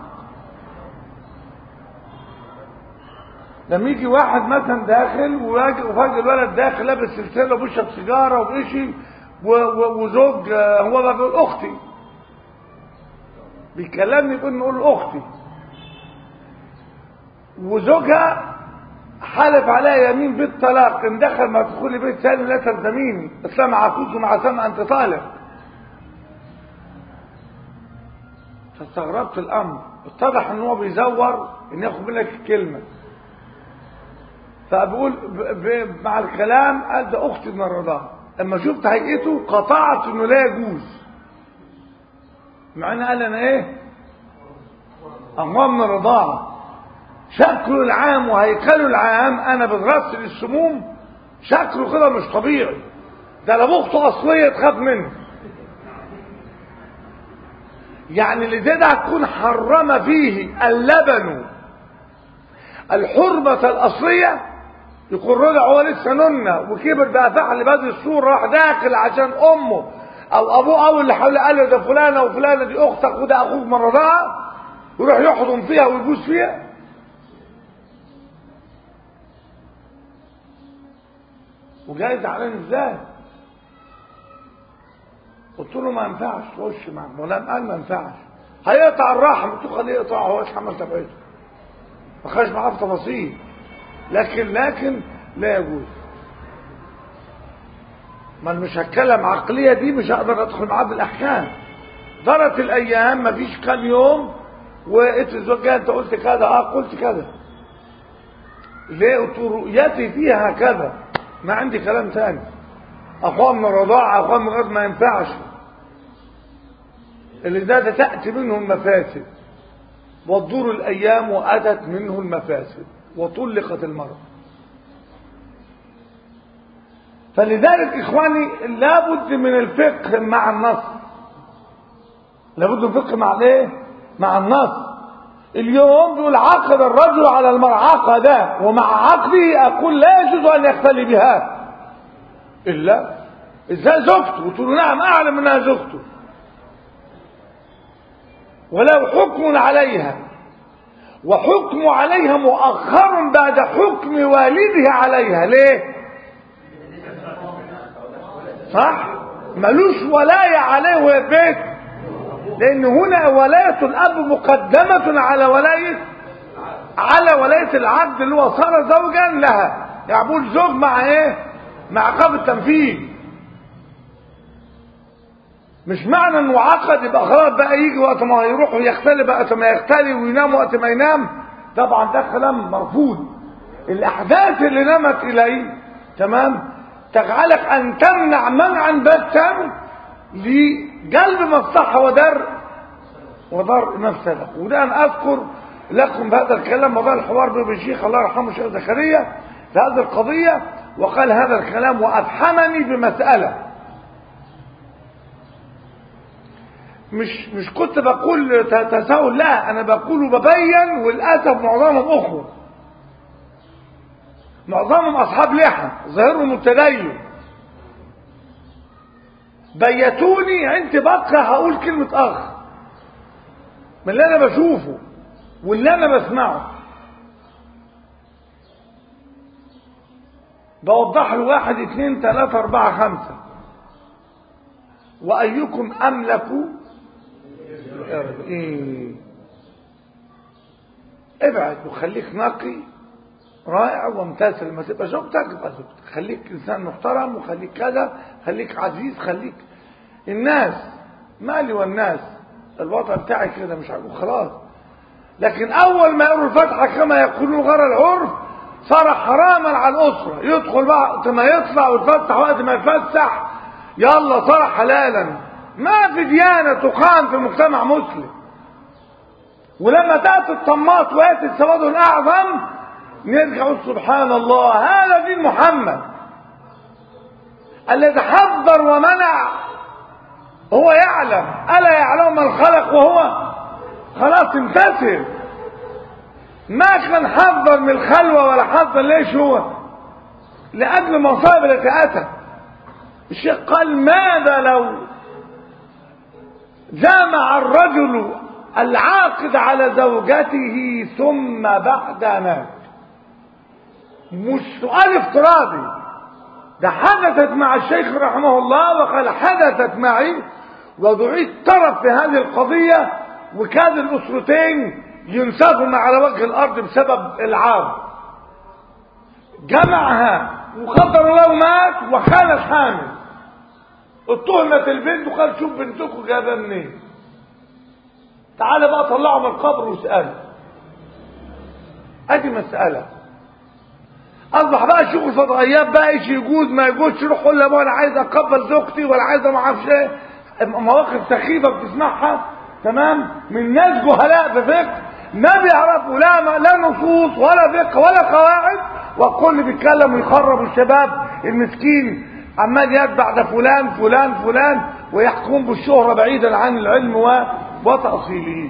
لما يجي واحد مثلا داخل وفاجئ الولد داخل لابس سلسله وبيشرب سيجاره وبيشي وزوج هو بقى بيقول اختي بيكلمني بيقول نقول اختي وزوجها حلف عليها يمين بالطلاق ان دخل ما تدخلي بيت ثاني لا تلزميني اسلام عكوك مع سمع انت طالق فاستغربت الامر اتضح ان هو بيزور ان ياخد منك الكلمه فبقول مع الكلام قال ده اختي من الرضاعه اما شفت هيئته قطعت انه لا يجوز مع ان قال انا ايه اموال من الرضاعه شكله العام وهيكله العام انا بتغسل السموم شكله كده مش طبيعي ده لو اخته اصليه تخاف منه يعني اللي زي ده هتكون حرم فيه اللبن الحرمة الأصلية يكون رضع هو لسه ننة وكبر بقى فعل بهذه الصورة راح داخل عشان أمه أو أبوه أو اللي حوله قال له ده فلانة وفلانة دي أختك وده أخوك من رضاعة ويروح يحضن فيها ويبوس فيها وجاي زعلان ازاي قلت له ما ينفعش تخش مع مولانا قال ما ينفعش هيقطع الرحم قلت له خليه يقطع هو ايش عمل تبعته ما خش معاه في تفاصيل لكن لكن لا يجوز ما مش هتكلم عقليه دي مش هقدر ادخل معاه بالاحكام دارت الايام ما فيش كام يوم وقلت الزوجة انت قلت كذا اه قلت كذا ليه قلت رؤيتي فيها كذا ما عندي كلام ثاني اخوان من الرضاعة اخوان من الغد ما ينفعش اللي ده تأتي منه المفاسد وتدور الايام واتت منه المفاسد وطلقت المرأة فلذلك إخواني لابد من الفقه مع النص لابد من الفقه مع الايه مع النص اليوم بيقول عقد الرجل على المرأة عقد ومع عقده أقول لا يجوز أن يختلي بها إلا إزاي زوجته قلت له نعم أعلم أنها زوجته ولو حكم عليها وحكم عليها مؤخر بعد حكم والده عليها ليه صح ملوش ولاية عليه وهي بيت لان هنا ولاية الاب مقدمة على ولاية على ولاية العبد اللي هو صار زوجا لها يعبود زوج مع ايه مع عقاب التنفيذ مش معنى انه عقد يبقى خلاص بقى يجي وقت ما يروح ويختلي بقى ما يختلي وينام وقت ما ينام طبعا ده كلام مرفوض الاحداث اللي نمت اليه تمام تجعلك ان تمنع منعا باتا لجلب مصلحه ودر ودر مفسده وده انا اذكر لكم بهذا الكلام موضوع الحوار بين الشيخ الله يرحمه الشيخ زكريا في هذه القضيه وقال هذا الكلام وافحمني بمساله مش مش كنت بقول تساؤل لا انا بقول وببين وللاسف معظمهم اخوه معظمهم اصحاب لحى ظاهرهم التدين بيتوني عند بقى هقول كلمة اخ من اللي انا بشوفه واللي انا بسمعه بوضح له واحد اتنين تلاتة اربعة خمسة وايكم املك ايه ابعد وخليك نقي رائع وامتثل ما تبقى زوجتك تبقى زوجتك خليك انسان محترم وخليك كذا خليك عزيز خليك الناس مالي والناس الوضع بتاعي كده مش عارف خلاص لكن اول ما يقروا الفتحه كما يقولون غير العرف صار حراما على الاسره يدخل وقت ما يطلع ويفتح وقت ما يفتح يلا صار حلالا ما في ديانه تقام في مجتمع مسلم ولما تاتي الطماط وياتي السواد الاعظم نرجع سبحان الله هذا دين محمد الذي حذر ومنع هو يعلم ألا يعلم من خلق وهو خلاص امتثل ما كان حذر من الخلوة ولا حذر ليش هو لأجل المصائب التي أتت الشيخ قال ماذا لو جامع الرجل العاقد على زوجته ثم بعد مات مش سؤال افتراضي ده حدثت مع الشيخ رحمه الله وقال حدثت معي ودعيت طرف في هذه القضية وكاد الأسرتين ينسفن على وجه الأرض بسبب العار جمعها وقدر الله مات وكانت حامل اتهمت البنت وقال شوف بنتكم جايبه منين تعالى بقى طلعوا من القبر واسأله ادي مسألة اصبح بقى شغل فضائيات بقى ايش يجوز ما يجوزش روح قول لابويا انا عايز اقبل زوجتي ولا عايز ما اعرفش ايه مواقف سخيفه بتسمعها تمام من ناس جهلاء في فقه ما بيعرفوا لا لا نصوص ولا فقه ولا قواعد والكل بيتكلم ويخرب الشباب المسكين عمال يتبع ده فلان فلان فلان ويحكم بالشهرة بعيدا عن العلم وتأصيله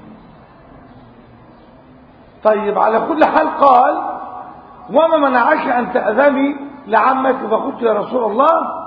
طيب على كل حال قال وما منعك أن تأذني لعمك فقلت يا رسول الله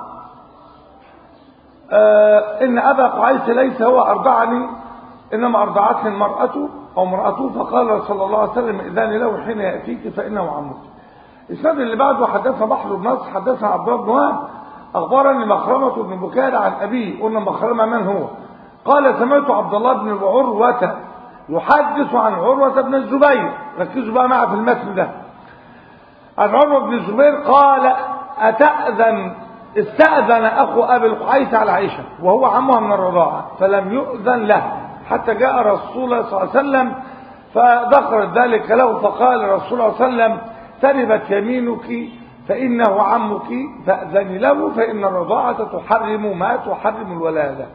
آه إن أبا قعيس ليس هو أرضعني إنما أرضعتني المرأة أو امرأته فقال صلى الله عليه وسلم إذن له حين يأتيك فإنه عمك الإسناد اللي بعده حدثنا بحر بن نصر حدثنا عبد الله بن وهب أخبرني مخرمة بن بكار عن أبيه قلنا مخرمة من هو قال سمعت عبد الله بن عروة يحدث عن عروة بن الزبير ركزوا بقى معي في المتن ده عن عروة بن الزبير قال أتأذن استأذن أخو أبي القعيس على عائشة وهو عمها من الرضاعة فلم يؤذن له حتى جاء رسول الله صلى الله عليه وسلم فذكر ذلك له فقال رسول الله صلى الله عليه وسلم تربت يمينك فإنه عمك فأذن له فإن الرضاعة تحرم ما تحرم الولادة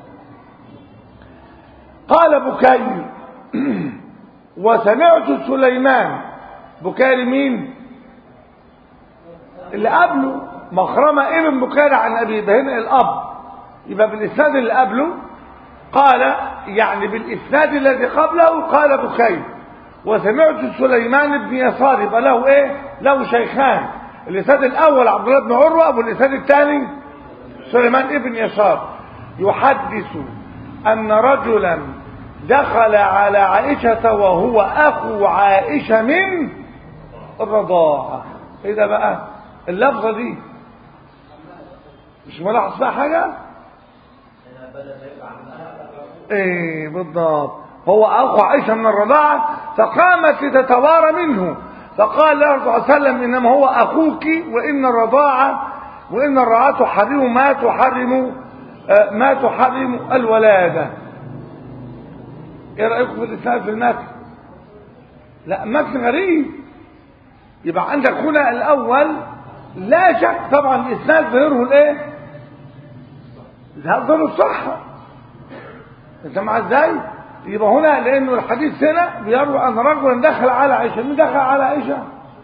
قال بكير وسمعت سليمان بكير مين اللي قبله مخرمة ابن بكير عن أبي هنا الأب يبقى بالإسناد اللي قبله قال يعني بالإسناد الذي قبله قال بكير وسمعت سليمان بن يسار يبقى له ايه له شيخان الإسناد الأول عبد الله بن عروة والإسناد الثاني سليمان ابن يسار يحدث أن رجلا دخل على عائشة وهو أخو عائشة من الرضاعة ايه ده بقى اللفظة دي مش ملاحظ بقى حاجة ايه بالضبط هو اخو عائشة من الرضاعة فقامت لتتوارى منه فقال له صلى الله عليه وسلم انما هو اخوك وان الرضاعة وان الرعاة تحرم ما تحرم آه ما تحرم الولادة ايه رأيكم في الاسلام في المتن لا متن غريب يبقى عندك هنا الاول لا شك طبعا الاسناد ظهره الايه ظهر الصحة انت مع ازاي يبقى هنا لانه الحديث هنا بيروي ان رجلا دخل على عائشه مين دخل على عائشه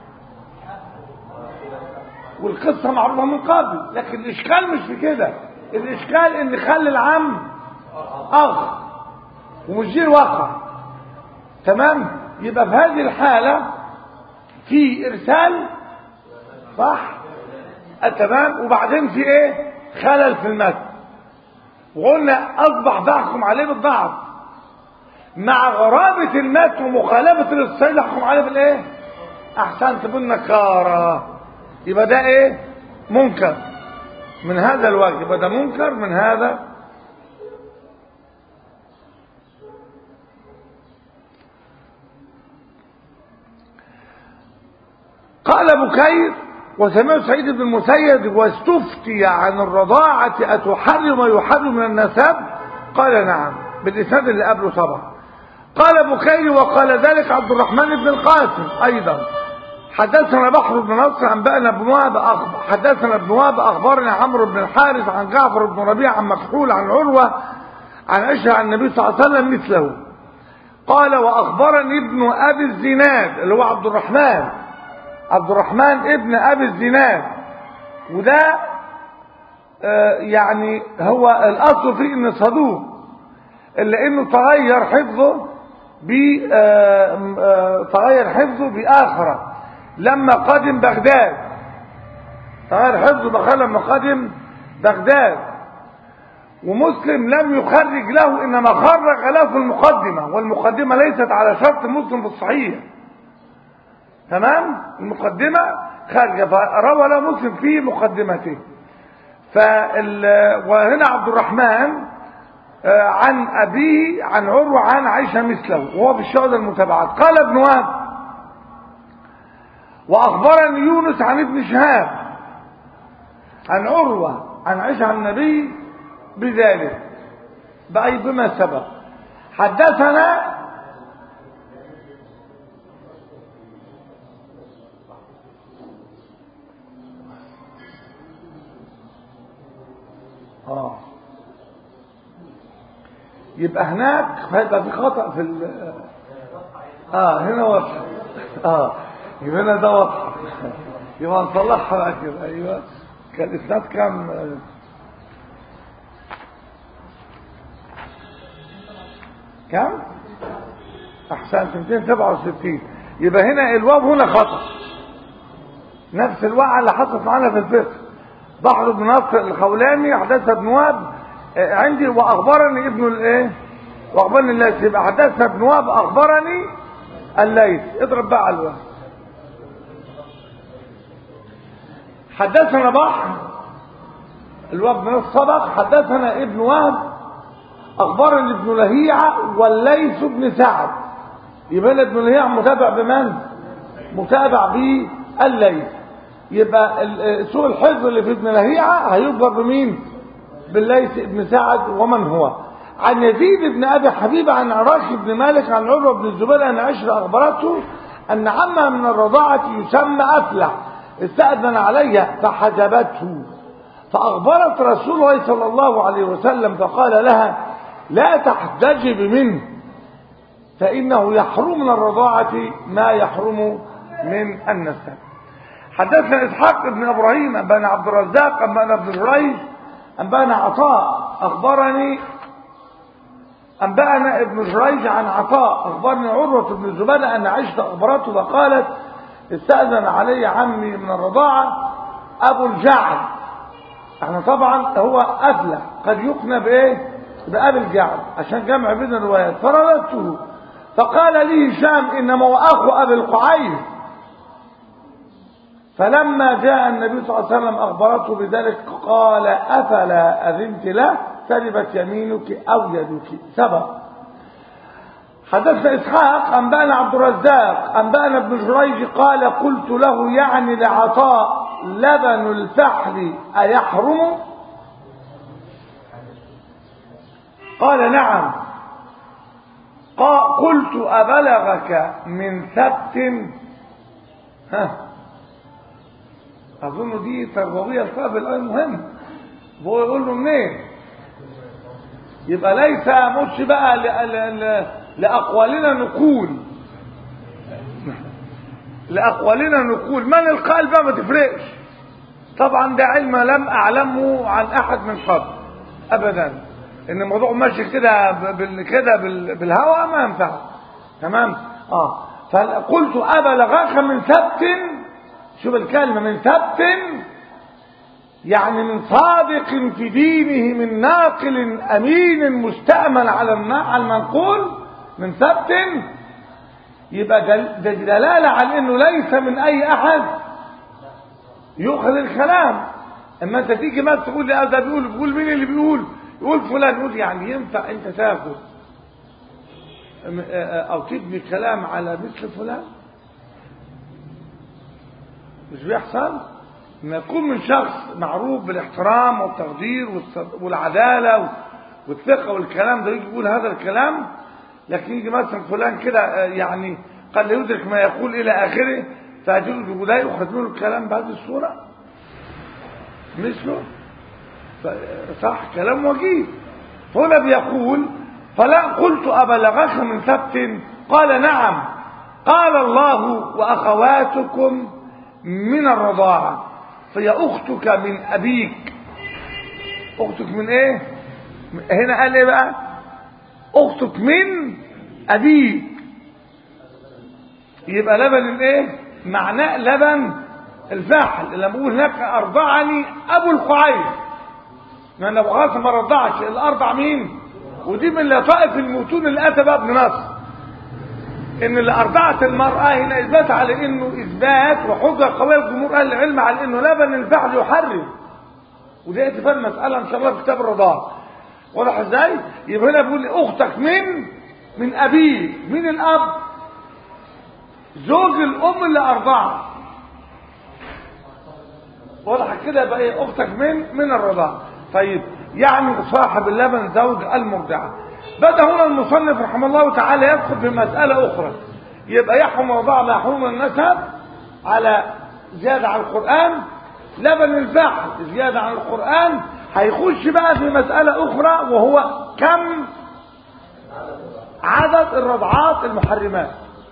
والقصه معروفه من قبل لكن الاشكال مش في كده الاشكال ان خلي العم اخ ومش دي الواقع تمام يبقى في هذه الحاله في ارسال صح تمام وبعدين في ايه خلل في المتن وقلنا اصبح بحكم عليه بالضعف مع غرابة المتن ومخالفة للصيد احكم عليه بالايه احسنت بالنكارة يبقى ده ايه منكر من هذا الوجه يبقى ده منكر من هذا قال بكير وسمعت سعيد بن المسيب واستفتي عن الرضاعة أتحرم يحرم من النسب قال نعم بالإسناد اللي قبله طبعا قال بكير وقال ذلك عبد الرحمن بن القاسم أيضا حدثنا بحر بن نصر أنبأنا ابن وهب أخبر حدثنا ابن وهب أخبرنا عمرو بن الحارث عن جعفر بن ربيع عن مكحول عن عروة عن عائشة عن النبي صلى الله عليه وسلم مثله قال وأخبرني ابن أبي الزناد اللي هو عبد الرحمن عبد الرحمن ابن ابي الزناد وده آه يعني هو الاصل فيه ان صدوق الا انه تغير حفظه ب تغير حفظه باخره لما قدم بغداد تغير حفظه بخير لما قدم بغداد ومسلم لم يخرج له انما خرج له في المقدمه والمقدمه ليست على شرط مسلم في الصحيح تمام المقدمة خارجة فروى له مسلم في مقدمته فال وهنا عبد الرحمن عن أبيه عن عروة عن عائشة مثله وهو في الشهد المتابعات قال ابن وهب وأخبرني يونس عن ابن شهاب عن عروة عن عائشة عن النبي بذلك بأي بما سبق حدثنا اه يبقى هناك هيبقى في خطأ في ال اه هنا واضح اه يبقى هنا ده واضح يبقى نصلحها بقى كده ايوه كان الاسناد كام كام احسنت 267 يبقى هنا الواو هنا خطأ نفس الوقعة اللي حصلت معانا في الفقه بحر بن نصر الخولاني حدث ابن وهب عندي واخبرني ابن الايه واخبرني الليث يبقى حدث ابن وهب اخبرني الليث اضرب بقى على الوهب حدثنا بحر الوهب بن نصر سبق حدثنا ابن وهب اخبرني ابن لهيعة والليث بن سعد يبقى ابن لهيعة متابع بمن متابع بالليث يبقى سوء الحفظ اللي في ابن لهيعة هيكبر بمين بالليث ابن سعد ومن هو عن يزيد بن ابي حبيب عن عراش بن مالك عن عروه بن الزبير ان عشر اخبرته ان عمها من الرضاعه يسمى افلح استاذن عليها فحجبته فاخبرت رسول الله صلى الله عليه وسلم فقال لها لا تحتجب منه فانه يحرم من الرضاعه ما يحرم من النسب حدثنا إسحاق بن إبراهيم أنبانا عبد الرزاق أنبانا ابن جريج أنبانا عطاء أخبرني أنبأنا ابن جريج عن عطاء أخبرني عروة بن الزبير أن عائشة أخبرته وقالت استأذن علي عمي من الرضاعة أبو الجعد احنا طبعا هو أفلح قد يقنى بإيه بأبي الجعد عشان جمع بين الروايات فرددته فقال لي هشام إنما هو أخو أبي القعيس فلما جاء النبي صلى الله عليه وسلم أخبرته بذلك قال أفلا أذنت له سلبت يمينك أو يدك سبق حدثنا إسحاق أنبأنا عبد الرزاق أنبأنا ابن جريج قال قلت له يعني لعطاء لبن الفحل أيحرم قال نعم قلت أبلغك من ثبت ها أظن دي تربوية الفهم الآن مهم هو يقول له منين يبقى ليس مش بقى ل... ل... ل... لأقوالنا نقول لأقوالنا نقول من القائل بقى ما تفرقش طبعا ده علم لم أعلمه عن أحد من قبل أبدا إن الموضوع ماشي كده بال... كده بال... بالهوى ما ينفع تمام اه فقلت أبلغك من ثبت شوف الكلمة من ثبت يعني من صادق في دينه من ناقل أمين مستأمن على المنقول من ثبت يبقى ده دلالة على انه ليس من اي احد يؤخذ الكلام اما انت تيجي ما تقول لي ده بيقول بيقول مين اللي بيقول يقول فلان يقول يعني ينفع انت تاخذ او تبني كلام على مثل فلان مش بيحصل ما يكون من شخص معروف بالاحترام والتقدير والعدالة والثقة والكلام ده يجي يقول هذا الكلام لكن يجي مثلا فلان كده يعني قد لا يدرك ما يقول إلى آخره فهتقول لا يؤخذ منه الكلام بهذه الصورة مثله صح كلام وجيه هنا بيقول فلا قلت أبلغك من ثبت قال نعم قال الله وأخواتكم من الرضاعة فهي أختك من أبيك أختك من إيه هنا قال إيه بقى أختك من أبيك يبقى لبن الإيه معناه لبن الفحل لما بقول هناك أرضعني أبو القعيس ما أنا أبو ما رضعش الأرضع مين ودي من لطائف المتون اللي أتى بقى ابن نصر ان اللي ارضعت المرأة هنا اثبات على انه اثبات وحجة قوية لجمهور اهل العلم على انه لبن الفحل يحرم ودي اتفاق مسألة ان شاء الله في كتاب الرضاعة واضح ازاي يبقى هنا بيقول اختك من من ابيك من الاب زوج الام اللي ارضعت واضح كده يبقى ايه اختك من من الرضاعة طيب يعني صاحب اللبن زوج المرضعه بدأ هنا المصنف رحمه الله تعالى يدخل في مسألة أخرى يبقى يحرم وضع ما يحرم النسب على زيادة عن القرآن لبن الفحل زيادة عن القرآن هيخش بقى في مسألة أخرى وهو كم عدد الرضعات المحرمات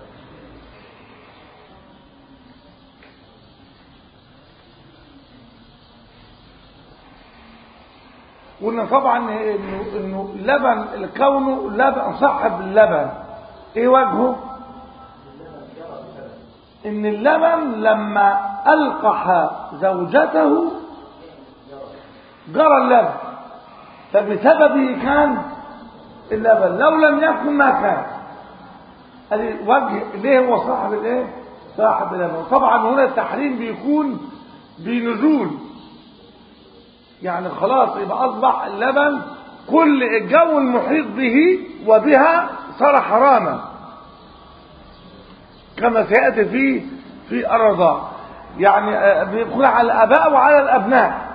قلنا طبعا انه انه لبن كونه لبن صاحب اللبن ايه وجهه ان اللبن لما القح زوجته جرى اللبن فبسببه كان اللبن لو لم يكن ما كان ادي وجه ليه هو صاحب الايه صاحب اللبن طبعا هنا التحريم بيكون بنزول يعني خلاص يبقى أصبح اللبن كل الجو المحيط به وبها صار حراما كما سيأتي في في الرضاع يعني بيكون على الآباء وعلى الأبناء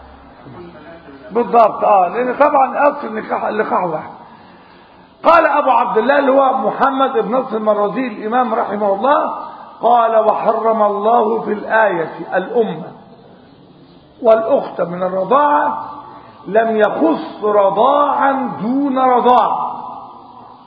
بالضبط اه لأن طبعا أصل النكاح اللقاح واحد قال أبو عبد الله اللي هو محمد بن نصر المرازي الإمام رحمه الله قال وحرم الله في الآية الأمة والأخت من الرضاعة لم يخص رضاعا دون رضاع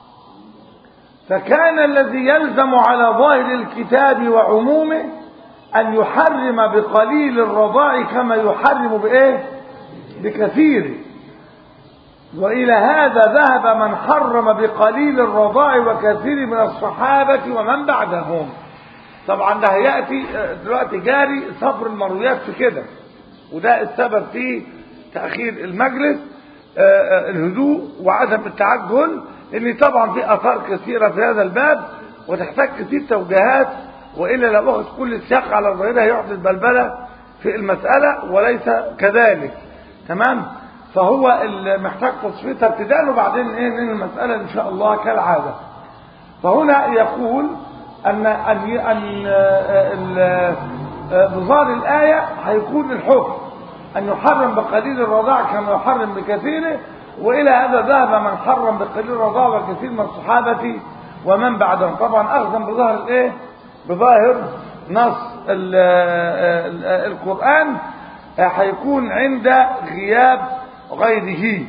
فكان الذي يلزم على ظاهر الكتاب وعمومه أن يحرم بقليل الرضاع كما يحرم بإيه بكثير وإلى هذا ذهب من حرم بقليل الرضاع وكثير من الصحابة ومن بعدهم طبعا ده هيأتي دلوقتي جاري صبر المرويات في كده وده السبب في تأخير المجلس الهدوء وعدم التعجل اللي طبعا في اثار كثيرة في هذا الباب وتحتاج كثير توجيهات والا لو اخذ كل السياق على الظاهره هيحدث بلبله في المساله وليس كذلك تمام فهو محتاج تصفيتها ابتداء وبعدين ايه ننهي المساله ان شاء الله كالعاده فهنا يقول ان ان ان بظاهر الايه هيكون الحكم ان يحرم بقليل الرضاع كما يحرم بكثيره والى هذا ذهب من حرم بقليل الرضاع وكثير من الصحابه ومن بعدهم طبعا اخذا بظاهر الايه بظاهر نص ال ال القرآن هيكون عند غياب غيره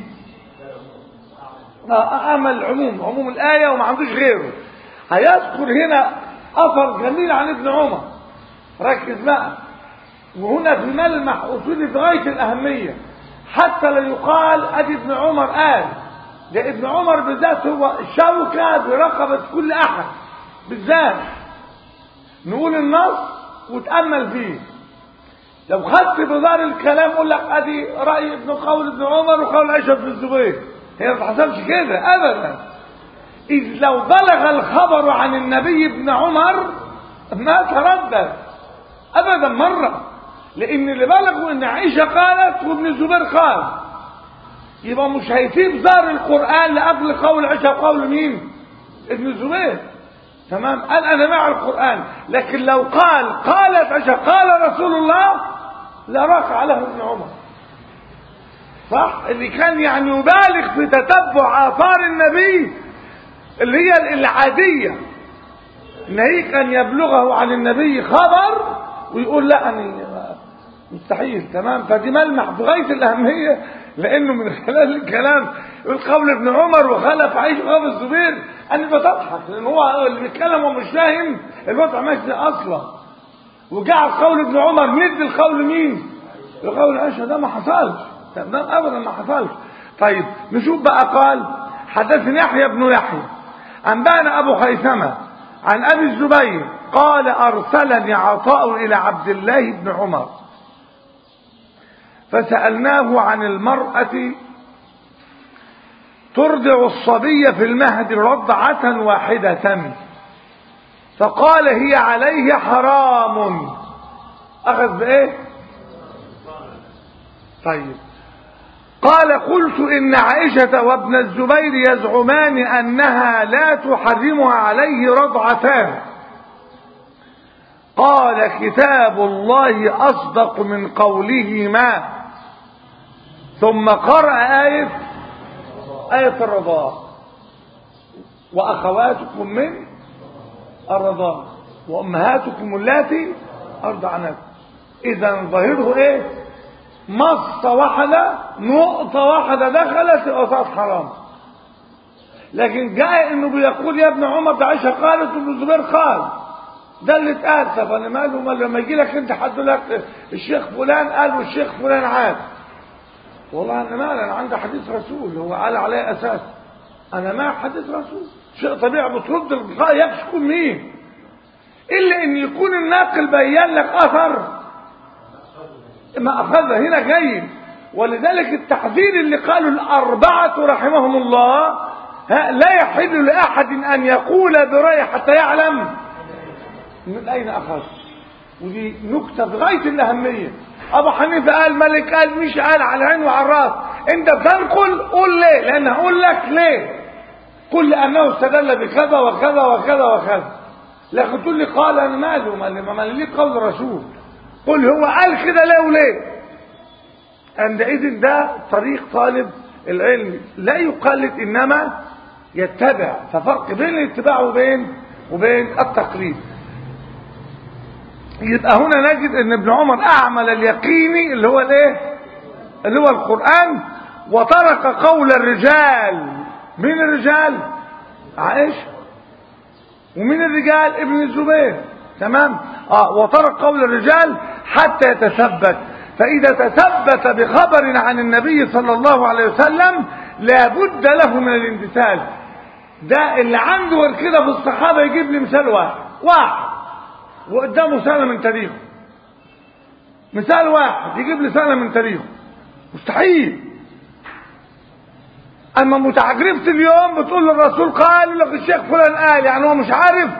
أما العموم عموم الآية وما عندوش غيره هيذكر هنا أثر جميل عن ابن عمر ركز بقى وهنا في ملمح أصولي في غاية الأهمية حتى لا يقال أدي ابن عمر قال ده ابن عمر بالذات هو شوكة برقبة كل أحد بالذات نقول النص وتأمل فيه لو خدت بظهر الكلام اقول لك ادي راي ابن قول ابن عمر وقول عائشه بن الزبير هي ما تحصلش كده ابدا اذ لو بلغ الخبر عن النبي ابن عمر ما تردد ابدا مره لان اللي بلغوا ان عائشه قالت وابن الزبير قال يبقى مش هيسيب ظهر القران لاجل قول عائشه وقول مين ابن الزبير تمام قال انا مع القرآن لكن لو قال قالت عائشة قال رسول الله لرفع له ابن عمر صح اللي كان يعني يبالغ في تتبع آثار النبي اللي هي العادية ناهيك أن يبلغه عن النبي خبر ويقول لا أنا مستحيل تمام فدي ملمح بغاية الأهمية لأنه من خلال الكلام يقول قول ابن عمر وخلف عيش وخلف الزبير أنا بتضحك لأن هو اللي بيتكلم ومش فاهم الوضع ماشي أصلا وجعل قول ابن عمر ند القول مين؟ القول عائشة ده ما حصلش ده أبدا ما حصلش طيب نشوف بقى قال حدثني يحيى بن يحيى أنبأنا أبو خيثمة عن أبي الزبير قال أرسلني عطاء إلى عبد الله بن عمر فسألناه عن المرأة ترضع الصبي في المهد رضعة واحدة فقال هي عليه حرام أخذ بإيه طيب قال قلت إن عائشة وابن الزبير يزعمان أنها لا تحرمها عليه رضعتان قال كتاب الله أصدق من قولهما ثم قرأ آية آية الرضاع وأخواتكم من الرضاع وأمهاتكم اللاتي أرضعناكم إذا ظاهره إيه مصة واحدة نقطة واحدة دخلت وصارت حرام لكن جاء انه بيقول يا ابن عمر ده عائشة قالت وابن الزبير قال ده اللي اتقال طب انا ماله ما لما يجي لك انت حد لك الشيخ فلان قال والشيخ فلان عاد والله انا مال انا عندي حديث رسول هو قال عليه اساس انا مع حديث رسول شيء طبيعي بترد الغاية يكشكم مين الا ان يكون الناقل بين لك اثر ما اخذ هنا جيد ولذلك التحذير اللي قاله الاربعه رحمهم الله ها لا يحل لاحد ان يقول برايه حتى يعلم من اين اخذ ودي نكته في غايه الاهميه ابو حنيفه قال ملك قال مش قال على العين وعلى الراس انت بتنقل قول ليه لان هقول لك ليه قل لانه استدل بكذا وكذا وكذا وكذا لكن تقول لي قال انا ماله ما ما ليه قول رسول قل هو قال كده ليه وليه عندئذ ده طريق طالب العلم لا يقلد انما يتبع ففرق بين الاتباع وبين وبين التقليد يبقى هنا نجد ان ابن عمر اعمل اليقيني اللي هو الايه اللي هو القرآن وترك قول الرجال مين الرجال عائشة ومين الرجال ابن الزبير تمام اه وترك قول الرجال حتى يتثبت فإذا تثبت بخبر عن النبي صلى الله عليه وسلم لابد له من الامتثال ده اللي عنده غير كده في الصحابة يجيب لي مثال واحد واحد وقدامه سنة من تاريخه مثال واحد يجيب لي سنة من تاريخه مستحيل اما متعجرفة اليوم بتقول للرسول قال يقول لك الشيخ فلان قال يعني هو مش عارف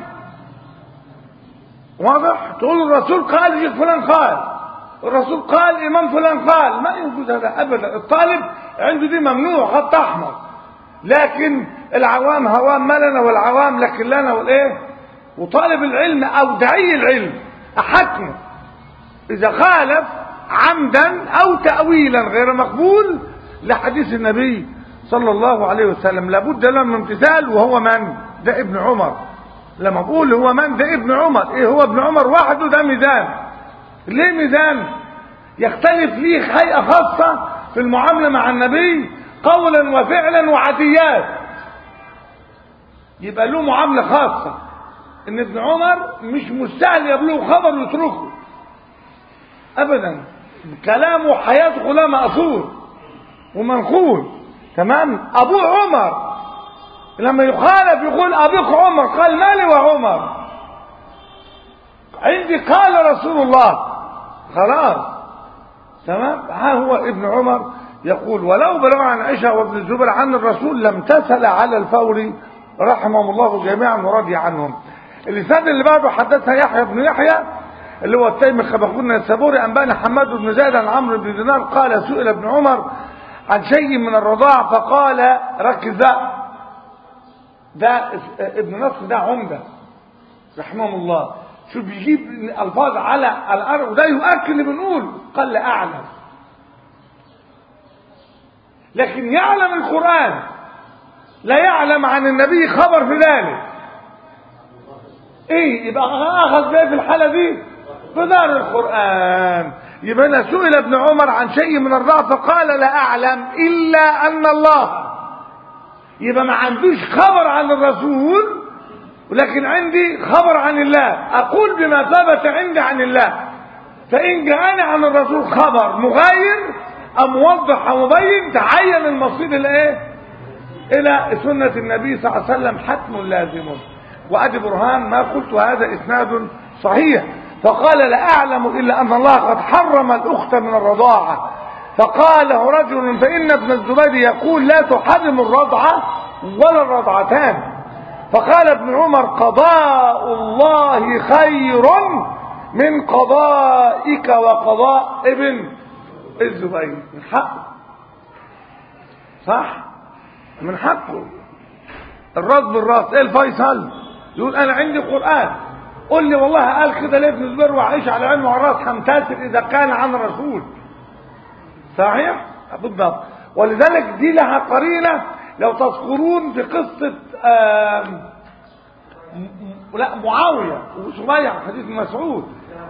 واضح تقول الرسول قال الشيخ فلان قال الرسول قال امام فلان قال ما يجوز هذا ابدا الطالب عنده دي ممنوع خط احمر لكن العوام هوام ما لنا والعوام لكن لنا والايه وطالب العلم او داعي العلم احكمه اذا خالف عمدا او تاويلا غير مقبول لحديث النبي صلى الله عليه وسلم لابد له من امتثال وهو من ده ابن عمر لما بقول هو من ده ابن عمر ايه هو ابن عمر وحده ده ميزان ليه ميزان يختلف ليه هيئه خاصه في المعامله مع النبي قولا وفعلا وعاديات يبقى له معامله خاصه ان ابن عمر مش مستاهل يبلغ خبر ويتركه ابدا كلامه حياته كلها مأثور ومنقول تمام ابوه عمر لما يخالف يقول ابيك عمر قال مالي وعمر عندي قال رسول الله خلاص تمام ها هو ابن عمر يقول ولو بلغ عن عائشة وابن الزبير عن الرسول لم تسل على الفور رحمهم الله جميعا ورضي عنهم الإسناد اللي بعده حدثنا يحيى بن يحيى اللي هو التيمي خبرنا السبوري أنبانا حماد بن زيد عن عمرو بن دينار قال سئل ابن عمر عن شيء من الرضاع فقال ركز ده ده ابن نصر ده عمدة رحمه الله شو بيجيب الفاظ على الارض وده يؤكد اللي بنقول قال لا اعلم لكن يعلم القران لا يعلم عن النبي خبر في ذلك ايه يبقى اخذ بايه في الحاله دي بدار القران يبقى أنا سئل ابن عمر عن شيء من الرضاعة فقال لا اعلم الا ان الله يبقى ما عندوش خبر عن الرسول ولكن عندي خبر عن الله اقول بما ثبت عندي عن الله فان جاءني عن الرسول خبر مغاير او موضح او مبين تعين المصير الى ايه الى سنة النبي صلى الله عليه وسلم حتم لازم وادي برهان ما قلت هذا اسناد صحيح فقال لا اعلم الا ان الله قد حرم الاخت من الرضاعة فقاله رجل فان ابن الزبير يقول لا تحرم الرضعة ولا الرضعتان فقال ابن عمر قضاء الله خير من قضائك وقضاء ابن الزبير من حقه صح من حقه الراس بالراس ايه الفيصل يقول انا عندي قران قل لي والله قال كده ليه ابن الزبير وعيش على عين وعلى راس همتاثر اذا كان عن الرسول صحيح بالضبط ولذلك دي لها قرينه لو تذكرون في قصه آم لا معاويه وسميه حديث مسعود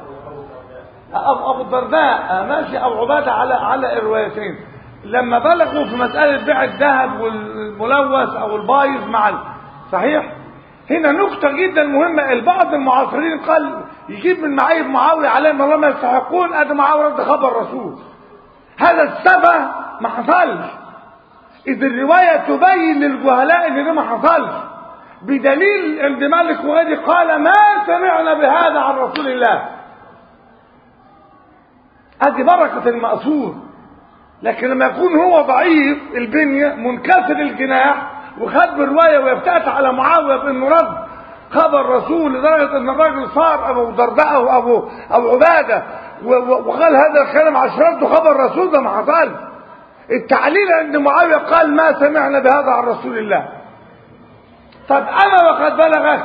ابو الدرداء ماشي ابو عباده على على الروايتين لما بلغوا في مساله بيع الذهب والملوث او البايظ مع صحيح هنا نقطة جدا مهمة البعض المعاصرين قال يجيب من معايب معاوية عليهم الله ما يستحقون ادي معاوية رد خبر رسول هذا السبب ما حصلش إذ الرواية تبين للجهلاء ان ده ما حصلش بدليل عند مالك وغيره قال ما سمعنا بهذا عن رسول الله ادي بركة المأثور لكن لما يكون هو ضعيف البنية منكسر الجناح وخد بالرواية ويبتعت على معاوية بانه رد خبر رسول لدرجة ان الراجل صار ابو درداء او ابو ابو عبادة وقال هذا الكلام عشان رد خبر رسول ده ما حصل التعليل عند معاوية قال ما سمعنا بهذا عن رسول الله طب انا وقد بلغك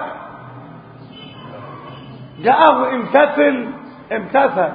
جاءه امتثل امتثل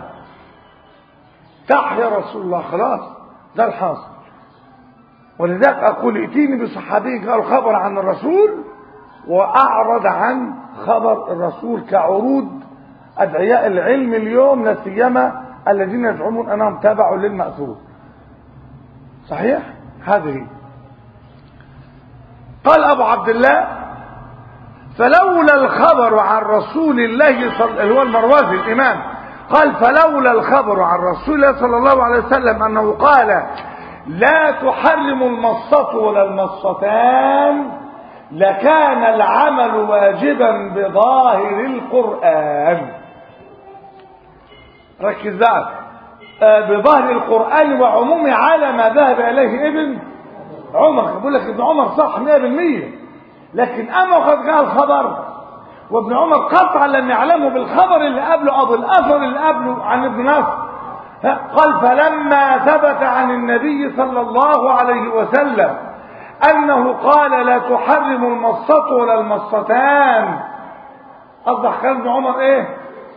تحيا رسول الله خلاص ده الحاصل ولذلك اقول ائتيني بصحابي قال خبر عن الرسول واعرض عن خبر الرسول كعروض ادعياء العلم اليوم لا سيما الذين يزعمون انهم تابعوا للماثور صحيح هذه قال ابو عبد الله فلولا الخبر عن رسول الله صلى اللي هو المروزي الإمام قال فلولا الخبر عن رسول الله صلى الله عليه وسلم أنه قال لا تحرم المصة ولا المصتان لكان العمل واجبا بظاهر القرآن ركز بقى بظاهر القرآن وعمومه على ما ذهب إليه ابن عمر بقول لك ابن عمر صح 100% لكن أما قد جاء الخبر وابن عمر قطعا لم يعلمه بالخبر اللي قبله أو بالأثر اللي قبله عن ابن نصر قال فلما ثبت عن النبي صلى الله عليه وسلم أنه قال لا تحرم المصة ولا المصتان أصبح كان ابن عمر إيه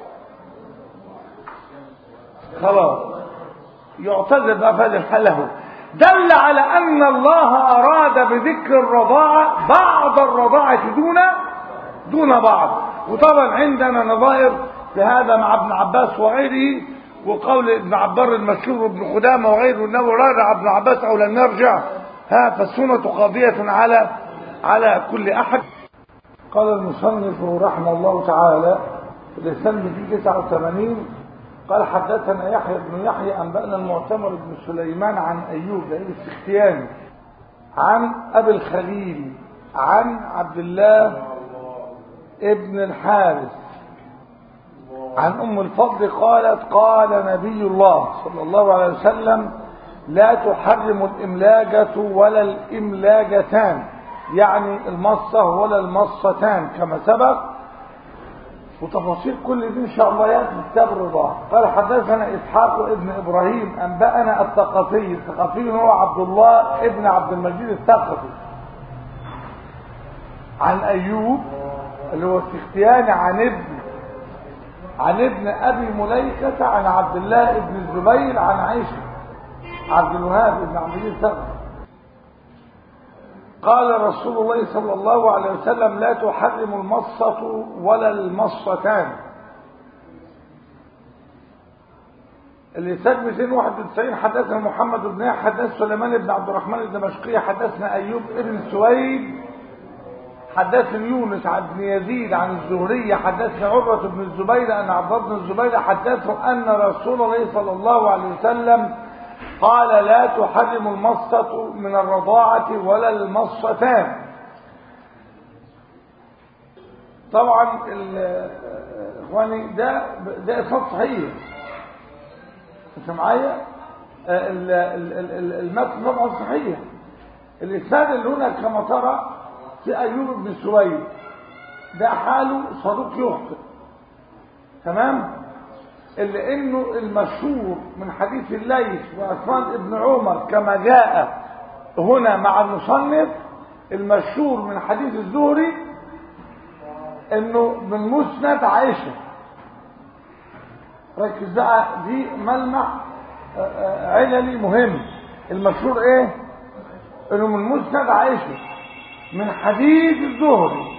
خلاص يعتذر بقى في له دل على أن الله أراد بذكر الرضاعة بعض الرضاعة دون دون بعض وطبعا عندنا نظائر في هذا مع ابن عباس وغيره وقول ابن عبار المشهور وابن خدامه وغيره انه راجع ابن عباس او لم يرجع ها فالسنه قاضيه على على كل احد قال المصنف رحمه الله تعالى في الاسلام في 89 قال حدثنا يحيى بن يحيى انبانا المعتمر بن سليمان عن ايوب ده السختياني عن ابي الخليل عن عبد الله ابن الحارث عن ام الفضل قالت قال نبي الله صلى الله عليه وسلم لا تحرم الاملاجة ولا الاملاجتان يعني المصة ولا المصتان كما سبق وتفاصيل كل دي ان شاء الله ياتي كتاب الرضا قال حدثنا اسحاق ابن ابراهيم انبانا الثقفي الثقفي هو عبد الله ابن عبد المجيد الثقفي عن ايوب اللي هو السختياني عن ابن عن ابن ابي مليكه عن عبد الله ابن الزبير عن عائشه عبد الوهاب بن عبد المجيد الثقفي قال رسول الله صلى الله عليه وسلم لا تحرم المصة ولا المصتان الإسناد 291 حدثنا محمد بن يحيى حدث سليمان بن عبد الرحمن الدمشقي حدثنا أيوب ابن سويد حدثني يونس عن ابن يزيد عن الزهري حدثني عروة بن الزبير أن عبد الله بن الزبير حدثه أن رسول الله صلى الله عليه وسلم قال لا تحرم المصة من الرضاعة ولا المصتان طبعا اخواني ده ده اسناد صحيح انت معايا المتن طبعا صحيح الاسناد اللي هنا كما ترى في ايوب بن سويد ده حاله صدوق يخطئ تمام اللي انه المشهور من حديث الليث وعثمان ابن عمر كما جاء هنا مع المصنف المشهور من حديث الزهري انه من مسند عائشه ركز بقى دي ملمح عللي مهم المشهور ايه انه من مسند عائشه من حديث الزهري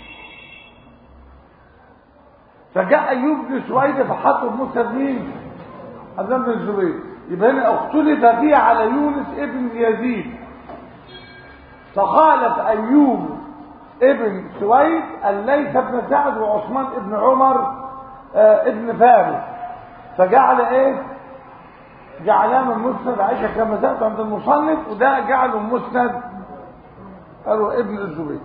فجاء ايوب بن سويد فحطه في مسند مين عبد بن الزبير يبقى هنا اختلف فيه على يونس ابن يزيد فخالف ايوب ابن سويد الليث بن سعد وعثمان ابن عمر آه ابن فارس فجعل ايه جعلها من مسند عائشه كما ذات عند المصنف وده جعله مسند قالوا ابن الزبير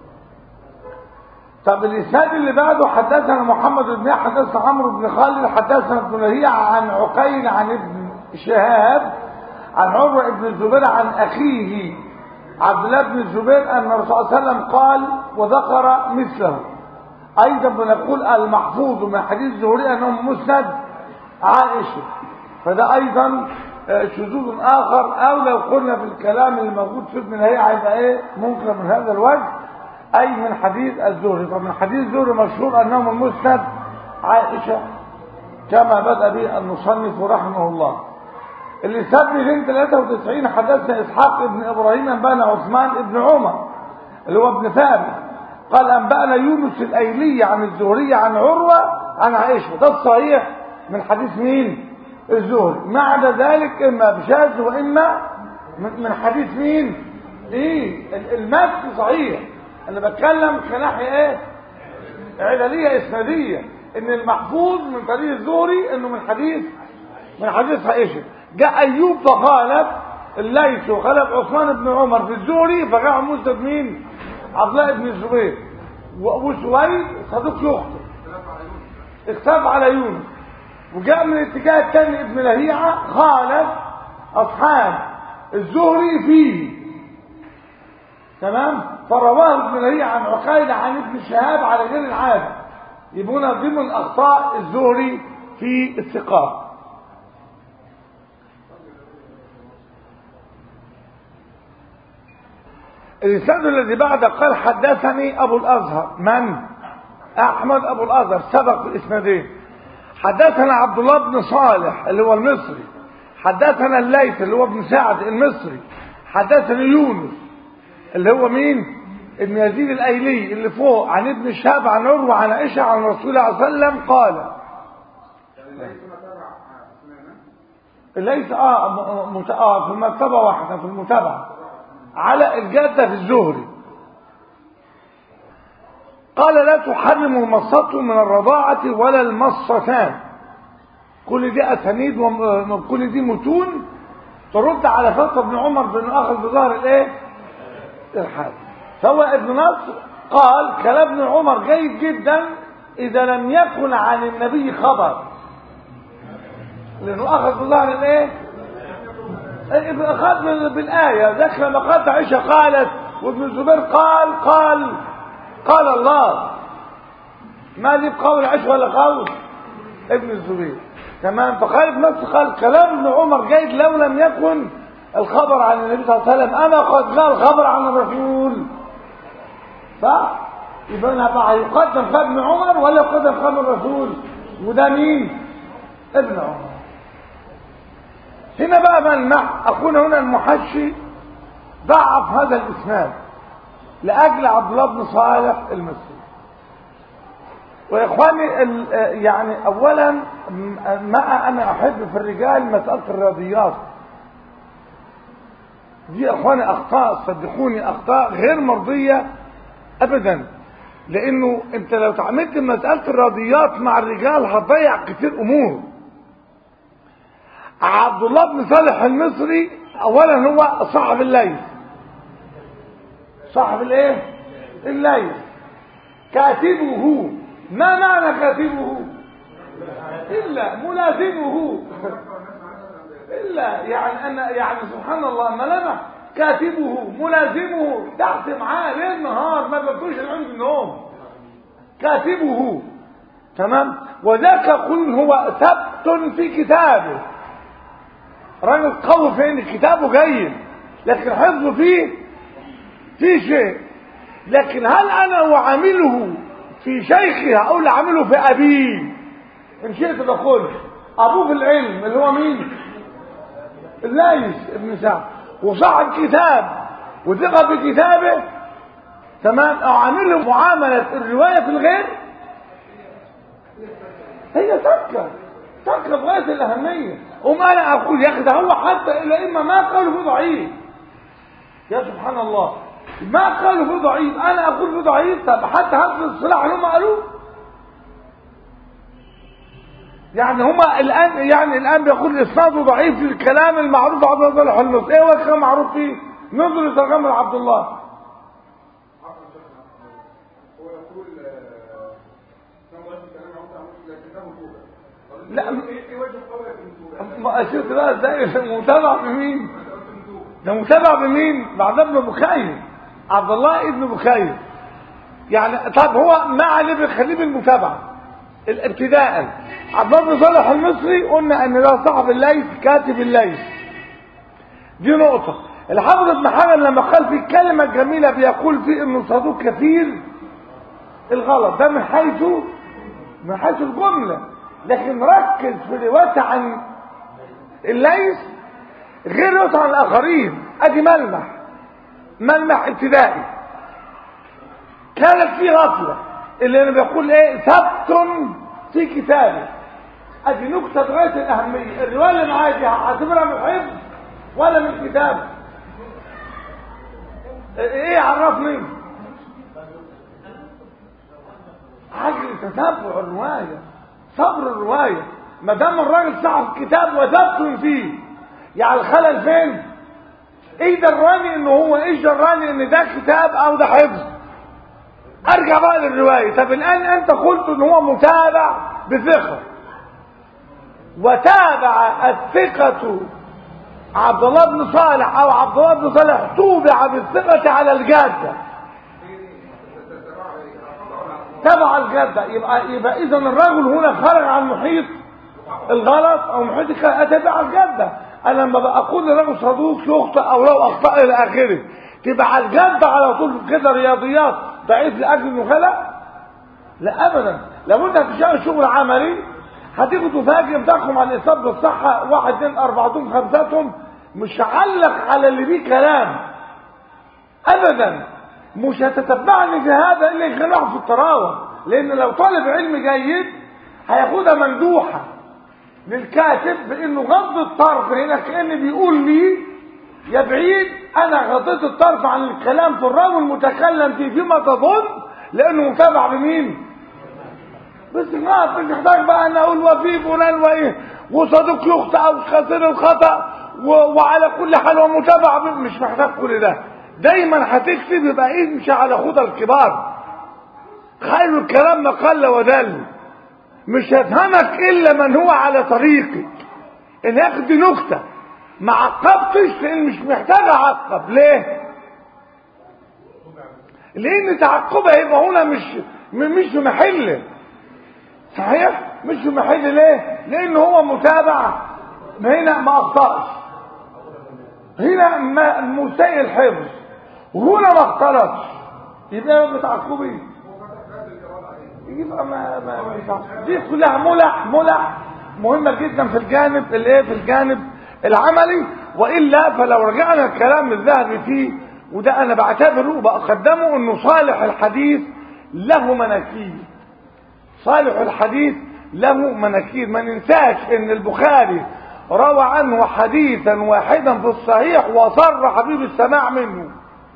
طب الاسناد اللي بعده حدثنا محمد بن حدثنا عمرو بن خالد حدثنا ابن لهيع عن عقيل عن ابن شهاب عن عمر بن الزبير عن اخيه عبد الله بن الزبير ان الرسول صلى الله عليه وسلم قال وذكر مثله ايضا بنقول المحفوظ من حديث الزهري انه مسند عائشه فده ايضا شذوذ اخر او لو قلنا في الكلام اللي موجود في ابن لهيع هيبقى ايه ممكن من هذا الوجه أي من حديث الزهري فمن حديث الزهري مشهور أنه من مسند عائشة كما بدأ به المصنف رحمه الله اللي ساب 293 حدثنا إسحاق ابن إبراهيم أنبانا عثمان ابن عمر اللي هو ابن ثابت قال أنبأنا يونس الأيلي عن الزهري عن عروة عن عائشة ده الصحيح من حديث مين الزهري مع ذلك إما بشاذ وإما من حديث مين ايه المتن صحيح انا بتكلم كناحيه ايه علليه اسناديه ان المحفوظ من طريق الزهري انه من حديث من حديث عائشه جاء ايوب فخالف الليث وخالف عثمان بن عمر في الزهري فجاء مسند مين عبد الله بن الزبير وابو سويد صديق يخطئ اختلف على يونس وجاء من الاتجاه الثاني ابن لهيعة خالف أصحاب الزهري فيه تمام فرواه ابن لهيعة عن عقيل عن ابن شهاب على غير العادة يبقون ضمن أخطاء الزهري في الثقات الإنسان الذي بعد قال حدثني أبو الأزهر من؟ أحمد أبو الأزهر سبق في الإسنادين حدثنا عبد الله بن صالح اللي هو المصري حدثنا الليث اللي هو ابن سعد المصري حدثني يونس اللي هو مين ابن يزيد الايلي اللي فوق عن ابن شهاب عن عروه عن عائشه عن رسول الله صلى الله عليه وسلم قال ليس اه مت... اه في المكتبه واحده في المتابعه على الجاده في الزهري قال لا تحرم المصة من الرضاعة ولا المصتان كل دي أسانيد وكل دي متون ترد على فترة ابن عمر بأنه أخذ بظهر الإيه؟ الحال فهو ابن نصر قال كلام ابن عمر جيد جدا إذا لم يكن عن النبي خبر لأنه أخذ بظهر الإيه؟ أخذ بالآية ذكر لما قالت عائشة قالت وابن الزبير قال قال قال الله ما دي بقول عائشة ولا قول ابن الزبير تمام فقال ابن نصر قال كلام ابن عمر جيد لو لم يكن الخبر عن النبي صلى الله عليه وسلم انا قد قال الخبر عن الرسول صح يبقى هنا هيقدم خبر ابن عمر ولا يقدم خبر الرسول وده مين ابن عمر هنا بقى ملمح اخونا هنا المحشي ضعف هذا الاسناد لاجل عبد الله بن صالح المصري ويا اخواني يعني اولا ما انا احب في الرجال مساله الرياضيات دي يا اخواني اخطاء صدقوني اخطاء غير مرضيه ابدا لانه انت لو تعاملت مساله الرياضيات مع الرجال هتضيع كتير امور عبد الله بن صالح المصري اولا هو صاحب الليل صاحب الايه الليل كاتبه ما معنى كاتبه الا ملازمه الا يعني ان يعني سبحان الله ملامح كاتبه ملازمه تحت معاه ليل نهار ما بيبقوش عنده النوم كاتبه تمام وذاك قل هو ثبت في كتابه راجل قوي فين كتابه جيد لكن حفظه فيه في شيء لكن هل انا اعامله في شيخي هقول اعامله في ابيه ان شئت بقول ابوه في العلم اللي هو مين الليث ابن سعد وصاحب كتاب وثقه في كتابه تمام اعامله معامله الروايه في الغير هي سكه سكه بغايه الاهميه وما انا اقول يا اخي ده هو حتى الائمه ما قالوا فيه ضعيف يا سبحان الله ما قالوا فيه ضعيف انا اقول فيه ضعيف طب حتى هذا الصلاح اللي هم قالوه يعني هما الان يعني الان بيقول اسناده ضعيف في الكلام المعروف عبد الله صالح المصري ايه هو الكلام معروف فيه نظر ترجمه عبد الله هو يقول كان ضعيف الكلام عن لكنه توبه لا ايه وجه قولك من توبه ما شفت بقى ازاي متابع بمين ده متابع بمين بعد ابن بخير عبد الله ابن بخير يعني طب هو ما عليه بيخليه بالمتابعه الابتداء عبد الله بن صالح المصري قلنا ان ده صاحب الليث كاتب الليث دي نقطه الحافظ ابن حجر لما قال في كلمه جميله بيقول فيه انه صدوق كثير الغلط ده من حيث من حيث الجمله لكن ركز في روايته عن الليث غير روايته عن الاخرين ادي ملمح ملمح ابتدائي كانت في غفله اللي انا بيقول ايه ثبت في كتابه ادي نقطه غايه الاهميه الروايه اللي معايا دي هعتبرها من حفظ ولا من كتاب ايه عرفني حاجة تتبع الرواية صبر الرواية ما دام الراجل صاحب كتاب وتبتن فيه يعني الخلل فين؟ ايه دراني ان هو ايش دراني ان ده كتاب او ده حفظ ارجع بقى للرواية طب الان انت قلت ان هو متابع بثقة وتابع الثقة عبد الله بن صالح او عبد الله بن صالح توبع بالثقة على الجادة تبع الجادة يبقى يبقى اذا الرجل هنا خرج عن محيط الغلط او محيط اتبع الجادة انا لما بقول لرجل صدوق يخطئ او لو اخطأ الى اخره تبقى على الجادة على طول كده رياضيات ضعيف لاجل انه خلق لا ابدا لو انت هتشتغل شغل عملي هتيجي تفاجئ بتحكم على الاصابه بالصحه واحد اثنين اربعتهم خمساتهم مش هعلق على اللي بيه كلام ابدا مش هتتبعني في هذا الا يخلعه في الطراوه لان لو طالب علم جيد هياخدها مندوحه للكاتب بانه غض الطرف هنا كان بيقول لي يا بعيد انا غضيت الطرف عن الكلام في الراوي المتكلم فيه فيما تظن لانه متابع بمين بس ما مش محتاج بقى ان اقول وفي فلان وايه وصديق يخطئ او كثير الخطا و... وعلى كل حال ومتابع ب- مش محتاج كل ده دايما هتكتب يبقى امشي على خطى الكبار خير الكلام ما قل ودل مش هفهمك الا من هو على طريقك ان ياخد نكته ما عقبتش لان مش محتاج اعقب ليه لان تعقبها يبقى هنا مش م- مش في محله صحيح مش في محل ليه لان هو متابع هنا ما اخطاش هنا ما مسيء الحفظ وهنا ما اختلطش يبقى ما بتعقبي يبقى ما ما ما ينفعش. دي كلها ملح ملح مهمه جدا في الجانب الايه في الجانب العملي والا فلو رجعنا الكلام الذهبي فيه وده انا بعتبره وبقدمه انه صالح الحديث له مناكير صالح الحديث له مناكير ما ننساش ان البخاري روى عنه حديثا واحدا في الصحيح وصرح به بالسماع منه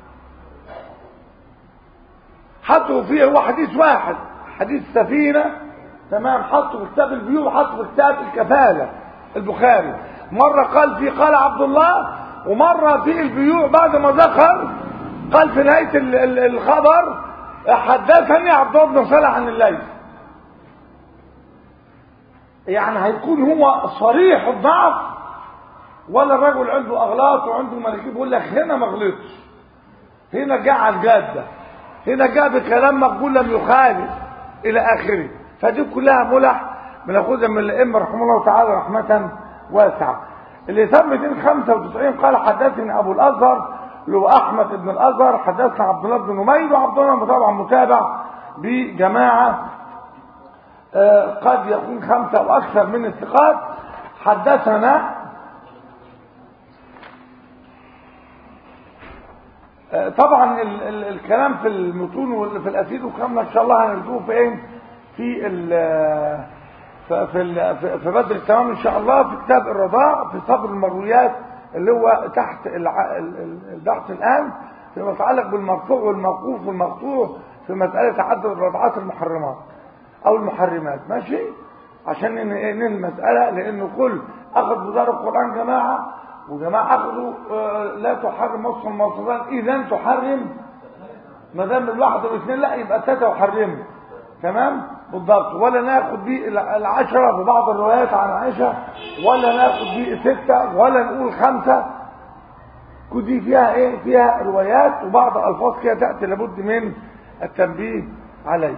حطوا فيه هو حديث واحد حديث سفينة تمام حطوا في كتاب البيوع حطوا في كتاب الكفالة البخاري مرة قال فيه قال عبد الله ومرة في البيوع بعد ما ذكر قال في نهاية ال- ال- الخبر حدثني عبد الله بن صالح عن الليل يعني هيكون هو صريح الضعف ولا الرجل عنده اغلاط وعنده مناكيب يقول لك هنا ما غلطش هنا جاء على الجاده هنا جاء بكلام مقبول لم يخالف الى اخره فدي كلها ملح بناخدها من الائمه رحمه الله تعالى رحمه واسعه اللي ثبت 295 قال حدثني ابو الازهر اللي هو احمد بن الازهر حدثنا عبد الله بن نمير وعبد الله طبعا متابع بجماعه آه، قد يكون خمسه او اكثر من الثقات حدثنا آه، طبعا ال ال الكلام في المتون وفي الاسيد والكلام ده ان شاء الله هنرجوه في ايه في ال في في, ال- في, في بدر التمام ان شاء الله في كتاب الرضاع في صبر المرويات اللي هو تحت الع- ال- ال- البحث الان فيما يتعلق بالمرفوع والموقوف والمقطوع في مساله تعدد الرضعات المحرمات او المحرمات ماشي عشان ن- ننهي المساله لانه كل اخذ بدار القران جماعه وجماعه اخذوا آه، لا تحرم وصف الموصفات اذا تحرم ما دام الواحد والاثنين لا يبقى التلاته يحرموا تمام بالضبط ولا ناخد دي الع- العشرة في بعض الروايات عن عائشة ولا ناخد دي ستة ولا نقول خمسة كل دي فيها ايه فيها روايات وبعض الفاظ كده تأتي لابد من التنبيه عليه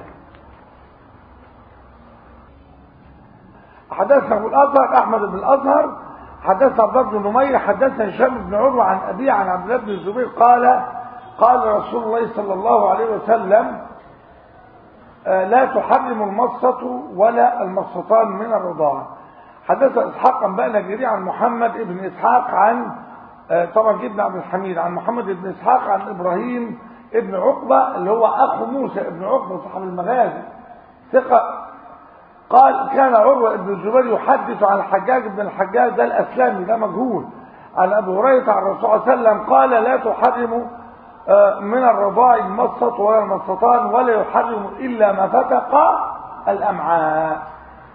حدثنا ابو الازهر احمد بن الازهر حدثنا عبد الله بن نمير حدثنا هشام بن عروه عن ابي عن عبد الله بن الزبير قال قال رسول الله صلى الله عليه وسلم آه، لا تحرم المصة ولا المصتان من الرضاعة حدث إسحاق أنبأنا جرير عن محمد بن إسحاق عن آه، طبعا جبنا عبد الحميد عن محمد بن إسحاق عن إبراهيم ابن عقبة اللي هو أخو موسى ابن عقبة صاحب المغازي ثقة قال كان عروة بن الزبير يحدث عن الحجاج بن الحجاج ده الأسلامي ده مجهول عن أبي هريرة عن الرسول صلى الله عليه وسلم قال لا تحرموا آه، من الرضاع المصة ولا المصتان ولا يحرم إلا ما فتق الأمعاء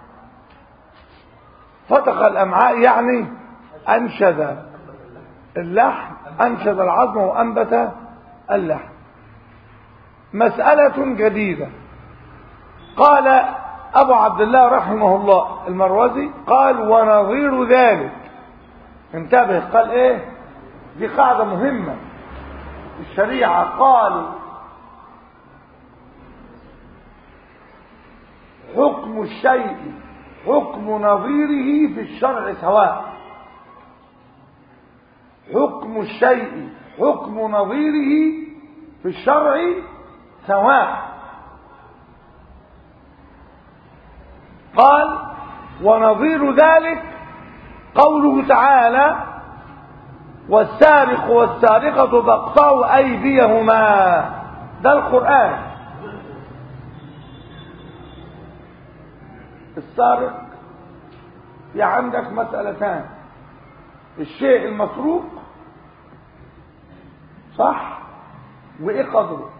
فتق الأمعاء يعني أنشد اللحم أنشد العظم وأنبت اللحم مسألة جديدة قال أبو عبد الله رحمه الله المروزي قال ونظير ذلك انتبه قال ايه دي قاعدة مهمة الشريعة قال حكم الشيء حكم نظيره في الشرع سواء حكم الشيء حكم نظيره في الشرع سواء قال ونظير ذلك قوله تعالى والسارق والسارقة فاقطعوا أيديهما ده القرآن السارق في عندك مسألتان الشيء المسروق صح وايه قدره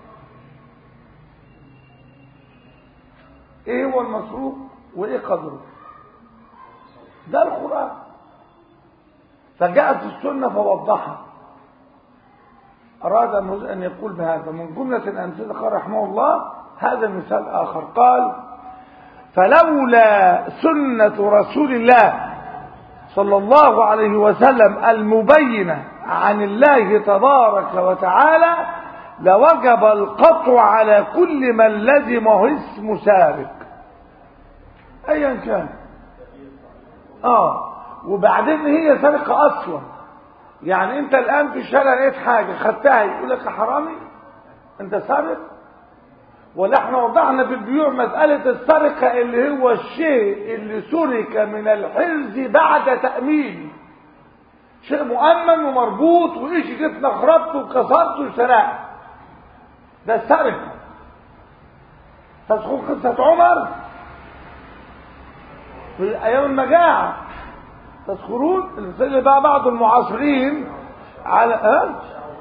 ايه هو المسروق وايه قدره ده القرآن فجاءت السنة فوضحها أراد أن يقول بهذا من جملة الأمثلة قال رحمه الله هذا مثال آخر قال فلولا سنة رسول الله صلى الله عليه وسلم المبينة عن الله تبارك وتعالى لوجب القطع على كل من لزمه اسم سارق ايا كان اه وبعدين هي سرقة اصلا يعني انت الان في الشارع لقيت حاجة خدتها يقول لك يا حرامي انت سارق ولا احنا وضعنا في البيوع مسألة السرقة اللي هو الشيء اللي سرق من الحرز بعد تأمين شيء مؤمن ومربوط وإيش جيت خربته وكسرته وسرقت ده السرقة تذكر قصة عمر في أيام المجاعة تذكرون اللي بقى بعض المعاصرين على ها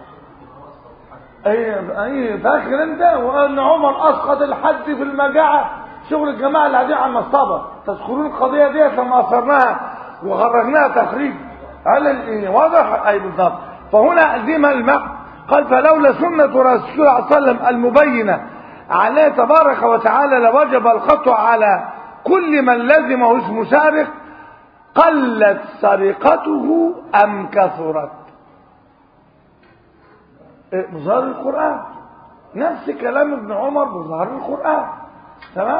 ايه ايه فاكر انت وان عمر اسقط الحد في المجاعه شغل الجماعه اللي قاعدين على المصطبه تذكرون القضيه ديت لما اثرناها وخرجناها تخريج على الايه واضح اي بالضبط فهنا دي ملمح قال فلولا سنه رسول الله صلى الله عليه وسلم المبينه عليه تبارك وتعالى لوجب القطع على كل من لزمه اسم سارق قلت سرقته ام كثرت بظهر القرآن نفس كلام ابن عمر بظهر القرآن تمام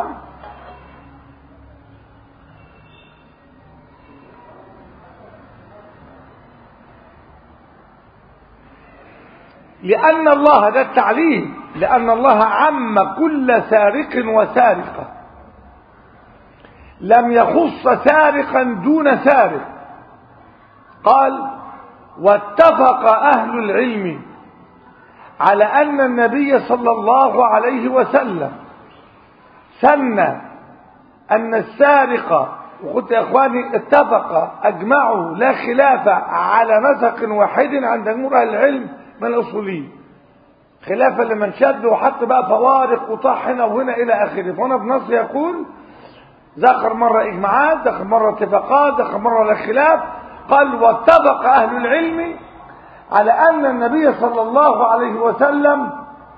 لأن الله ده التعليم لأن الله عم كل سارق وسارقة لم يخص سارقا دون سارق قال واتفق أهل العلم على أن النبي صلى الله عليه وسلم سن أن السارق وقلت يا إخواني اتفق أجمعوا لا خلاف على نسق واحد عند جمهور أهل العلم من الأصوليين خلافا لمن شد وحط بقى فوارق وطاح هنا وهنا إلى آخره فهنا بنص يقول ذكر مرة إجماعات ذكر مرة اتفاقات ذكر مرة لا خلاف قال واتفق أهل العلم على أن النبي صلى الله عليه وسلم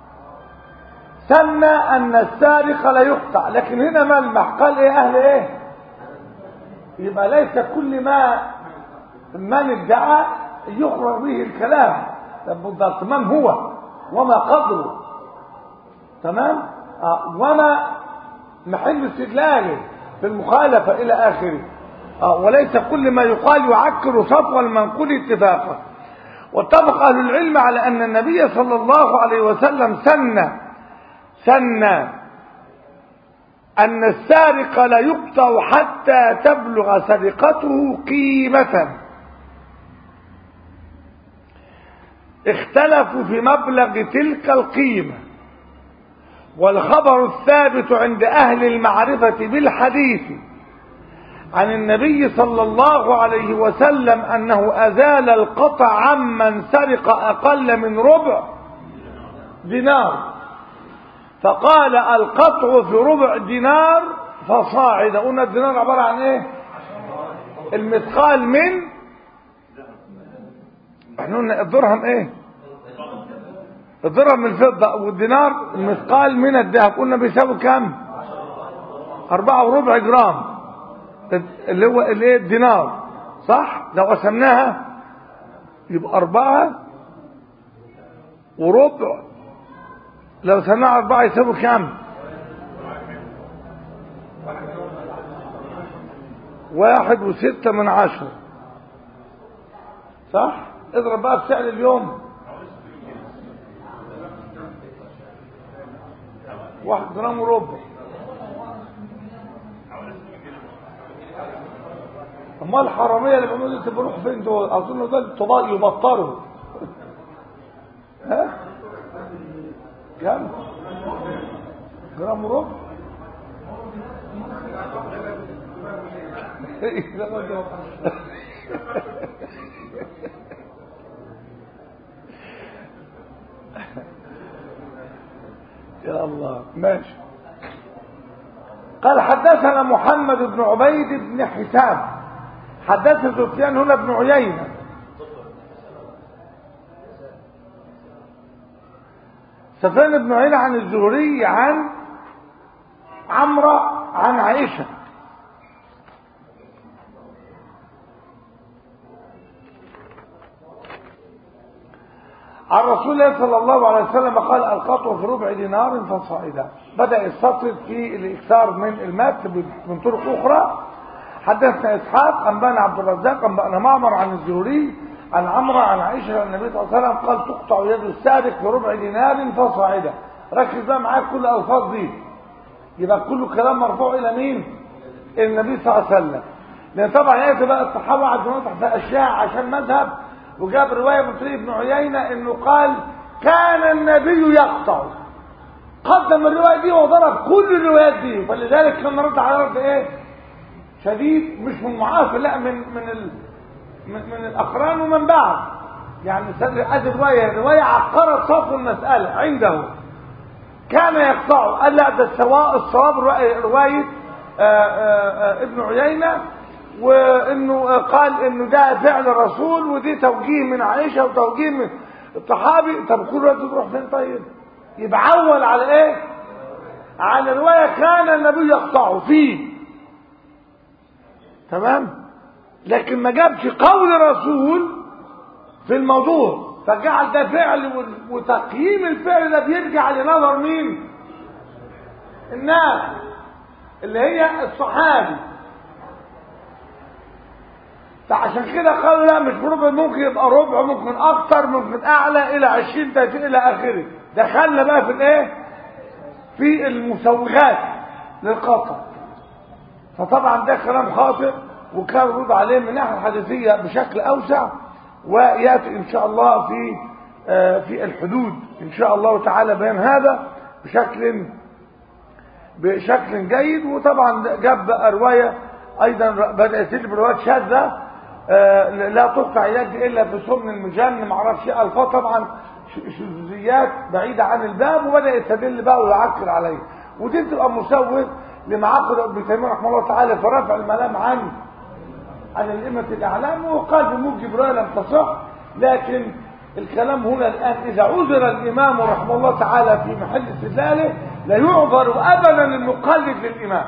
سن أن السارق لا يقطع لكن هنا ملمح قال إيه أهل إيه يبقى ليس كل ما من ادعى يخرج به الكلام بالضبط من هو وما قدره تمام آه وما محل استدلاله في المخالفة إلى آخره آه وليس كل ما يقال يعكر صفو المنقول اتفاقا واتفق أهل العلم على أن النبي صلى الله عليه وسلم سن سن أن السارق لا يقطع حتى تبلغ سرقته قيمة اختلفوا في مبلغ تلك القيمة والخبر الثابت عند أهل المعرفة بالحديث عن النبي صلى الله عليه وسلم أنه أزال القطع عمن سرق أقل من ربع دينار فقال القطع في ربع دينار فصاعد قلنا الدينار عبارة عن ايه المثقال من احنا قلنا الدرهم ايه الدرهم من الفضة والدينار المثقال من الذهب قلنا بيساوي كام أربعة وربع جرام اللي هو الايه الدينار صح لو قسمناها يبقى أربعة وربع لو سمع أربعة يساوي كام واحد وستة من عشرة صح اضرب بقى بسعر اليوم واحد جرام وربع امال الحراميه اللي بيعملوا دول بيروحوا فين دول اظن دول طباق يبطروا ها كم جرام وربع يا الله ماشي قال حدثنا محمد بن عبيد بن حسام حدث سفيان هنا بن عيينة سفيان بن عيينة عن الزهري عن عمرو عن عائشة عن رسول الله صلى الله عليه وسلم قال القطع في ربع دينار فصاعدا بدأ السطر في الإكثار من المتن من طرق أخرى حدثنا إسحاق أنبانا عبد الرزاق أنبانا معمر عن الزهري عن عمرو عن عائشة عن النبي صلى الله عليه وسلم قال تقطع يد السارق في ربع دينار فصاعدا ركز بقى معاك كل الألفاظ دي يبقى كله كلام مرفوع إلى مين؟ النبي صلى الله عليه وسلم لأن طبعا يأتي بقى الصحابة عندهم تحت أشياء عشان مذهب وجاب رواية من طريق ابن عيينة انه قال كان النبي يقطع قدم الرواية دي وضرب كل الروايات دي فلذلك كان رد على رد ايه شديد مش من معافى لا من من ال من, من الاقران ومن بعد يعني ادي رواية رواية عقرت صف المسألة عنده كان يقطع قال لا ده السواء الصواب رواية آآ آآ ابن عيينة وانه قال انه ده فعل الرسول ودي توجيه من عائشه وتوجيه من الصحابي طب كل وقت تروح فين طيب يبقى عول على ايه على روايه كان النبي يقطع فيه تمام لكن ما جابش قول الرسول في الموضوع فجعل ده فعل وتقييم الفعل ده بيرجع لنظر مين الناس اللي هي الصحابي فعشان كده قالوا لا مش ربع ممكن يبقى ربع ممكن اكتر ممكن اعلى الى 20 30 الى اخره دخلنا بقى في الايه في المسوغات للقطع فطبعا ده كلام خاطئ وكان رد عليه من الناحيه الحديثيه بشكل اوسع وياتي ان شاء الله في آه في الحدود ان شاء الله تعالى بيان هذا بشكل بشكل جيد وطبعا جاب بقى روايه ايضا بدات تجيب روايات شاذه آه لا تقطع يد الا في سمن المجن ما اعرفش ايه الفاظ طبعا شذوذيات بعيده عن الباب وبدا يستدل بقى ويعكر عليه ودي بتبقى مسوغ لما عقد ابن تيميه رحمه الله تعالى في رفع الملام عن عن الائمه الاعلام وقال بموجب روايه لم تصح لكن الكلام هنا الان اذا عذر الامام رحمه الله تعالى في محل استدلاله لا يعذر ابدا المقلد للامام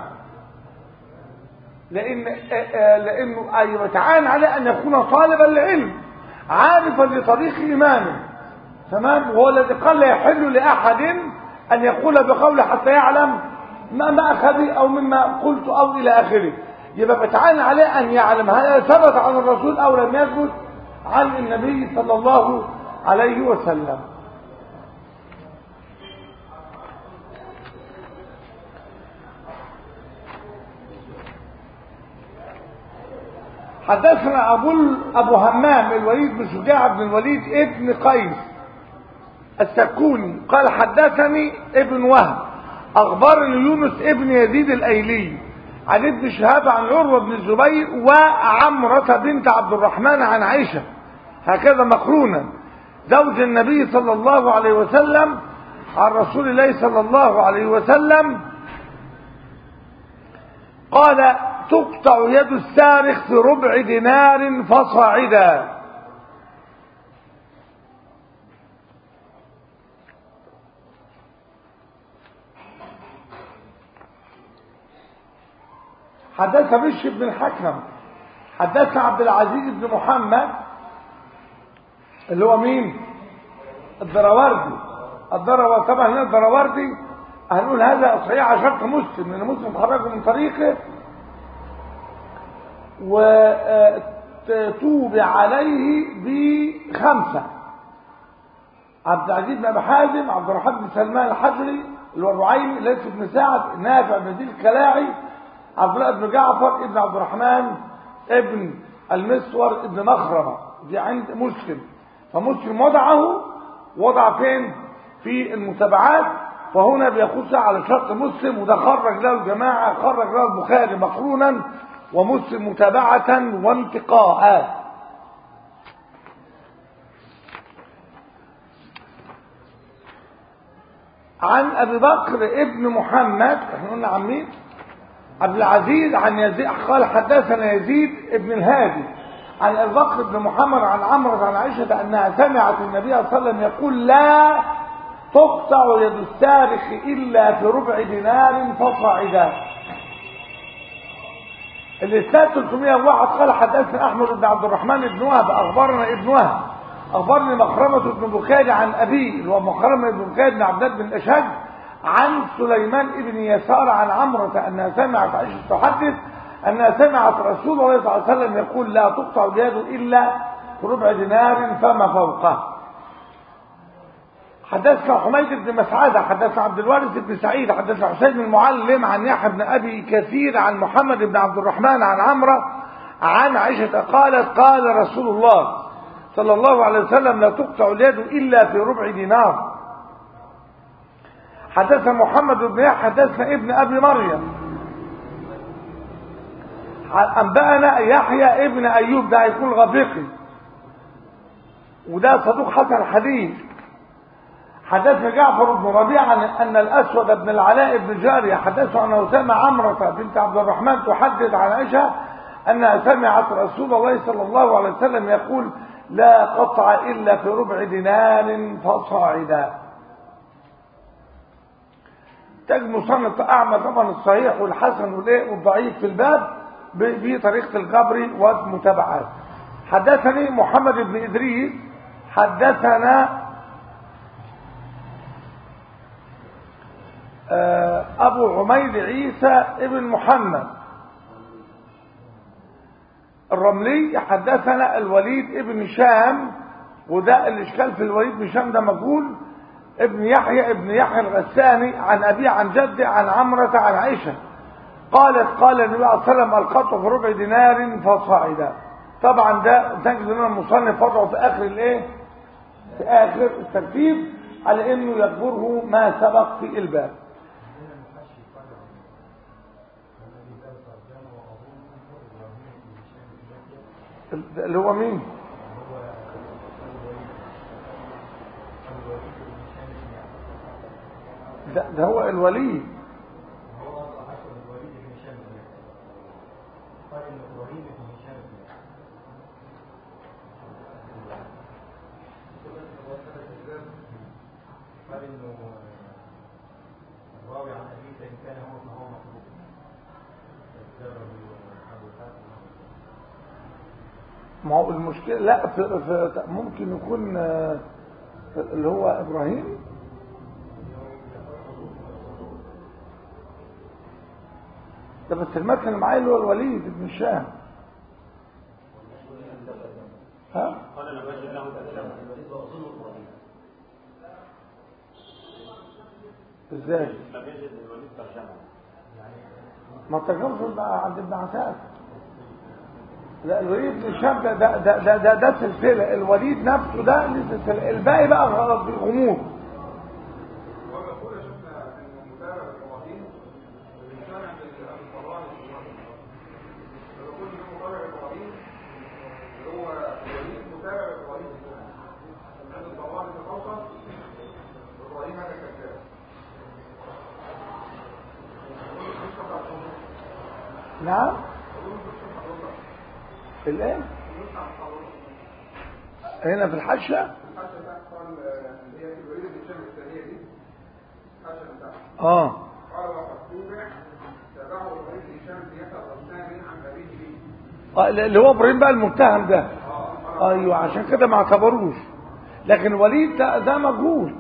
لان لانه يتعين عليه ان يكون طالبا لعلم عارفا لطريق امامه تمام وهو الذي قال لا يحل لاحد ان يقول بقوله حتى يعلم ما ما اخذي او مما قلت او الى اخره يبقى بتعين عليه ان يعلم هل ثبت عن الرسول او لم يثبت عن النبي صلى الله عليه وسلم حدثنا أبو, أبو همام الوليد بن شجاع بن الوليد ابن قيس السكوني قال حدثني ابن وهب أخبرني يونس ابن يزيد الأيلي عن ابن شهاب عن عروة بن الزبير وعمرة بنت عبد الرحمن عن عائشة هكذا مقرونا زوج النبي صلى الله عليه وسلم عن رسول الله صلى الله عليه وسلم قال تقطع يد السارق في ربع دينار فصاعدا حدث بش بن الحكم حدثنا عبد العزيز بن محمد اللي هو مين الدراوردي الدراوردي طبعا هنا الدراوردي هنقول هذا صحيح على شرط مسلم لان مسلم خرجه من طريقه وتوبع عليه بخمسه عبد العزيز بن ابي حازم عبد الرحمن بن سلمان الحجري اللي هو الرعيمي ليث بن سعد نافع بن ذي الكلاعي عبد الله بن جعفر ابن عبد الرحمن ابن المسور ابن مخرمة دي عند مسلم فمسلم وضعه وضع فين في المتابعات فهنا بيخص على شرط مسلم وده خرج له الجماعة خرج له البخاري مقرونا ومسلم متابعة وانتقاء عن ابي بكر ابن محمد احنا قلنا عن مين عبد العزيز عن يزيد قال حدثنا يزيد ابن الهادي عن ابي بكر بن محمد عن عمرو عن عائشه انها سمعت النبي صلى الله عليه وسلم يقول لا تقطع يد السارق الا في ربع دينار فصاعدا الاسناد 301 قال حدثنا احمد بن عبد الرحمن بن وهب اخبرنا ابن وهب اخبرني مخرمه بن بكير عن ابيه اللي هو مخرمه بن بكير بن عبد الله بن الاشج عن سليمان بن يسار عن عمرة أنها سمعت عائشة تحدث أنها سمعت رسول الله صلى الله عليه وسلم يقول لا تقطع اليد إلا في ربع دينار فما فوقه حدثنا حميد بن مسعدة حدثنا عبد الوارث بن سعيد حدثنا حسين بن المعلم عن يحيى بن أبي كثير عن محمد بن عبد الرحمن عن عمرة عن عائشة قالت قال رسول الله صلى الله عليه وسلم لا تقطع اليد إلا في ربع دينار حدثنا محمد بن يحيى حدثنا ابن ابي مريم انبانا يحيى ابن ايوب ده هيكون غفيقي وده صدوق حسن الحديث حدثنا جعفر بن ربيعه ان الاسود بن العلاء بن جاريه حدثه انه سمع عمره بنت عبد الرحمن تحدث عن عائشه انها سمعت رسول الله صلى الله عليه وسلم يقول لا قطع الا في ربع دينار فصاعدا تجد مصنف أعمى طبعا الصحيح والحسن والايه والضعيف في الباب بطريقة الجبري والمتابعات حدثني محمد بن إدريس حدثنا أبو عميد عيسى ابن محمد الرملي حدثنا الوليد ابن شام وده الإشكال في الوليد بن شام ده مجهول ابن يحيى ابن يحيى الغساني عن أبي عن جده عن عمرة عن عائشة قالت قال النبي عليه الصلاة والسلام القطع في ربع دينار فصاعدا طبعا ده تجد ان المصنف وضعه في اخر الايه في اخر الترتيب على انه يجبره ما سبق في الباب اللي هو مين ده, ده هو الوليد قال انه الراوي عن ابيه فان كان هو فهو مطلوب ما هو المشكلة لا في في ممكن يكون آه، اللي هو إبراهيم ده بس المكن اللي معايا اللي هو الوليد بن الشام ها قال لم يجد له ترجمه ازاي لم يجد الوليد ترجمه ما تجربش بقى عند ابن عساس لا الوليد بن الشام ده ده ده ده, ده, ده سلسله الوليد نفسه ده ليه سلسله الباقي بقى غلط غموض ويقول شفنا ان متابع ابراهيم بيسمع بالطبراني ويقول ان متابع ابراهيم اللي هو وليد متابع ابراهيم عند الطبراني في الاوسط ابراهيم هذا كذاب نعم الايه هنا في الحاشيه الحاشة بتاعت قال اللي هي في الوليد بن هشام الثانية دي الحاشة بتاعت اه قال وقد توبع تبعه الوليد بن هشام بن يسر غسان عن أبيه به آه، اللي هو ابراهيم بقى المتهم ده ايوه عشان كده ما اعتبروش لكن وليد ده, ده مجهول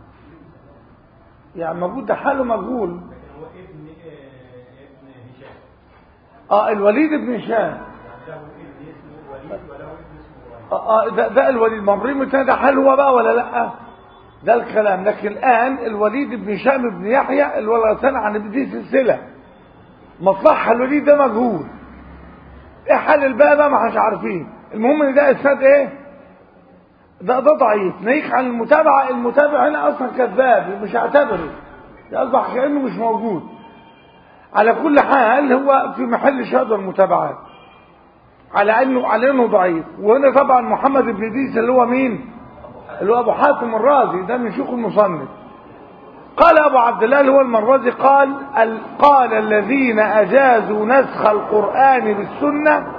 يعني موجود ده حاله مجهول هو ابن آه، ابن هشام اه الوليد بن هشام له ابن اسمه وليد وله ابن اسمه وليد اه آه، ده, ده الوليد ممرين الثاني ده حال هو بقى ولا لا ده الكلام لكن الان الوليد بن هشام بن يحيى الولدان عن دي سلسله مصلحها الوليد ده مجهول ايه حال الباقي بقى ما احناش عارفين المهم ان ده اسناد ايه ده ده ضعيف ناهيك عن المتابعه المتابع هنا اصلا كذاب مش هعتبره يصبح كانه مش موجود على كل حال هو في محل شهاده المتابعات على انه على انه ضعيف وهنا طبعا محمد بن ادريس اللي هو مين اللي هو ابو حاتم الرازي ده من شيوخ المصنف قال ابو عبد الله اللي هو المرازي قال ال- قال الذين اجازوا نسخ القران بالسنه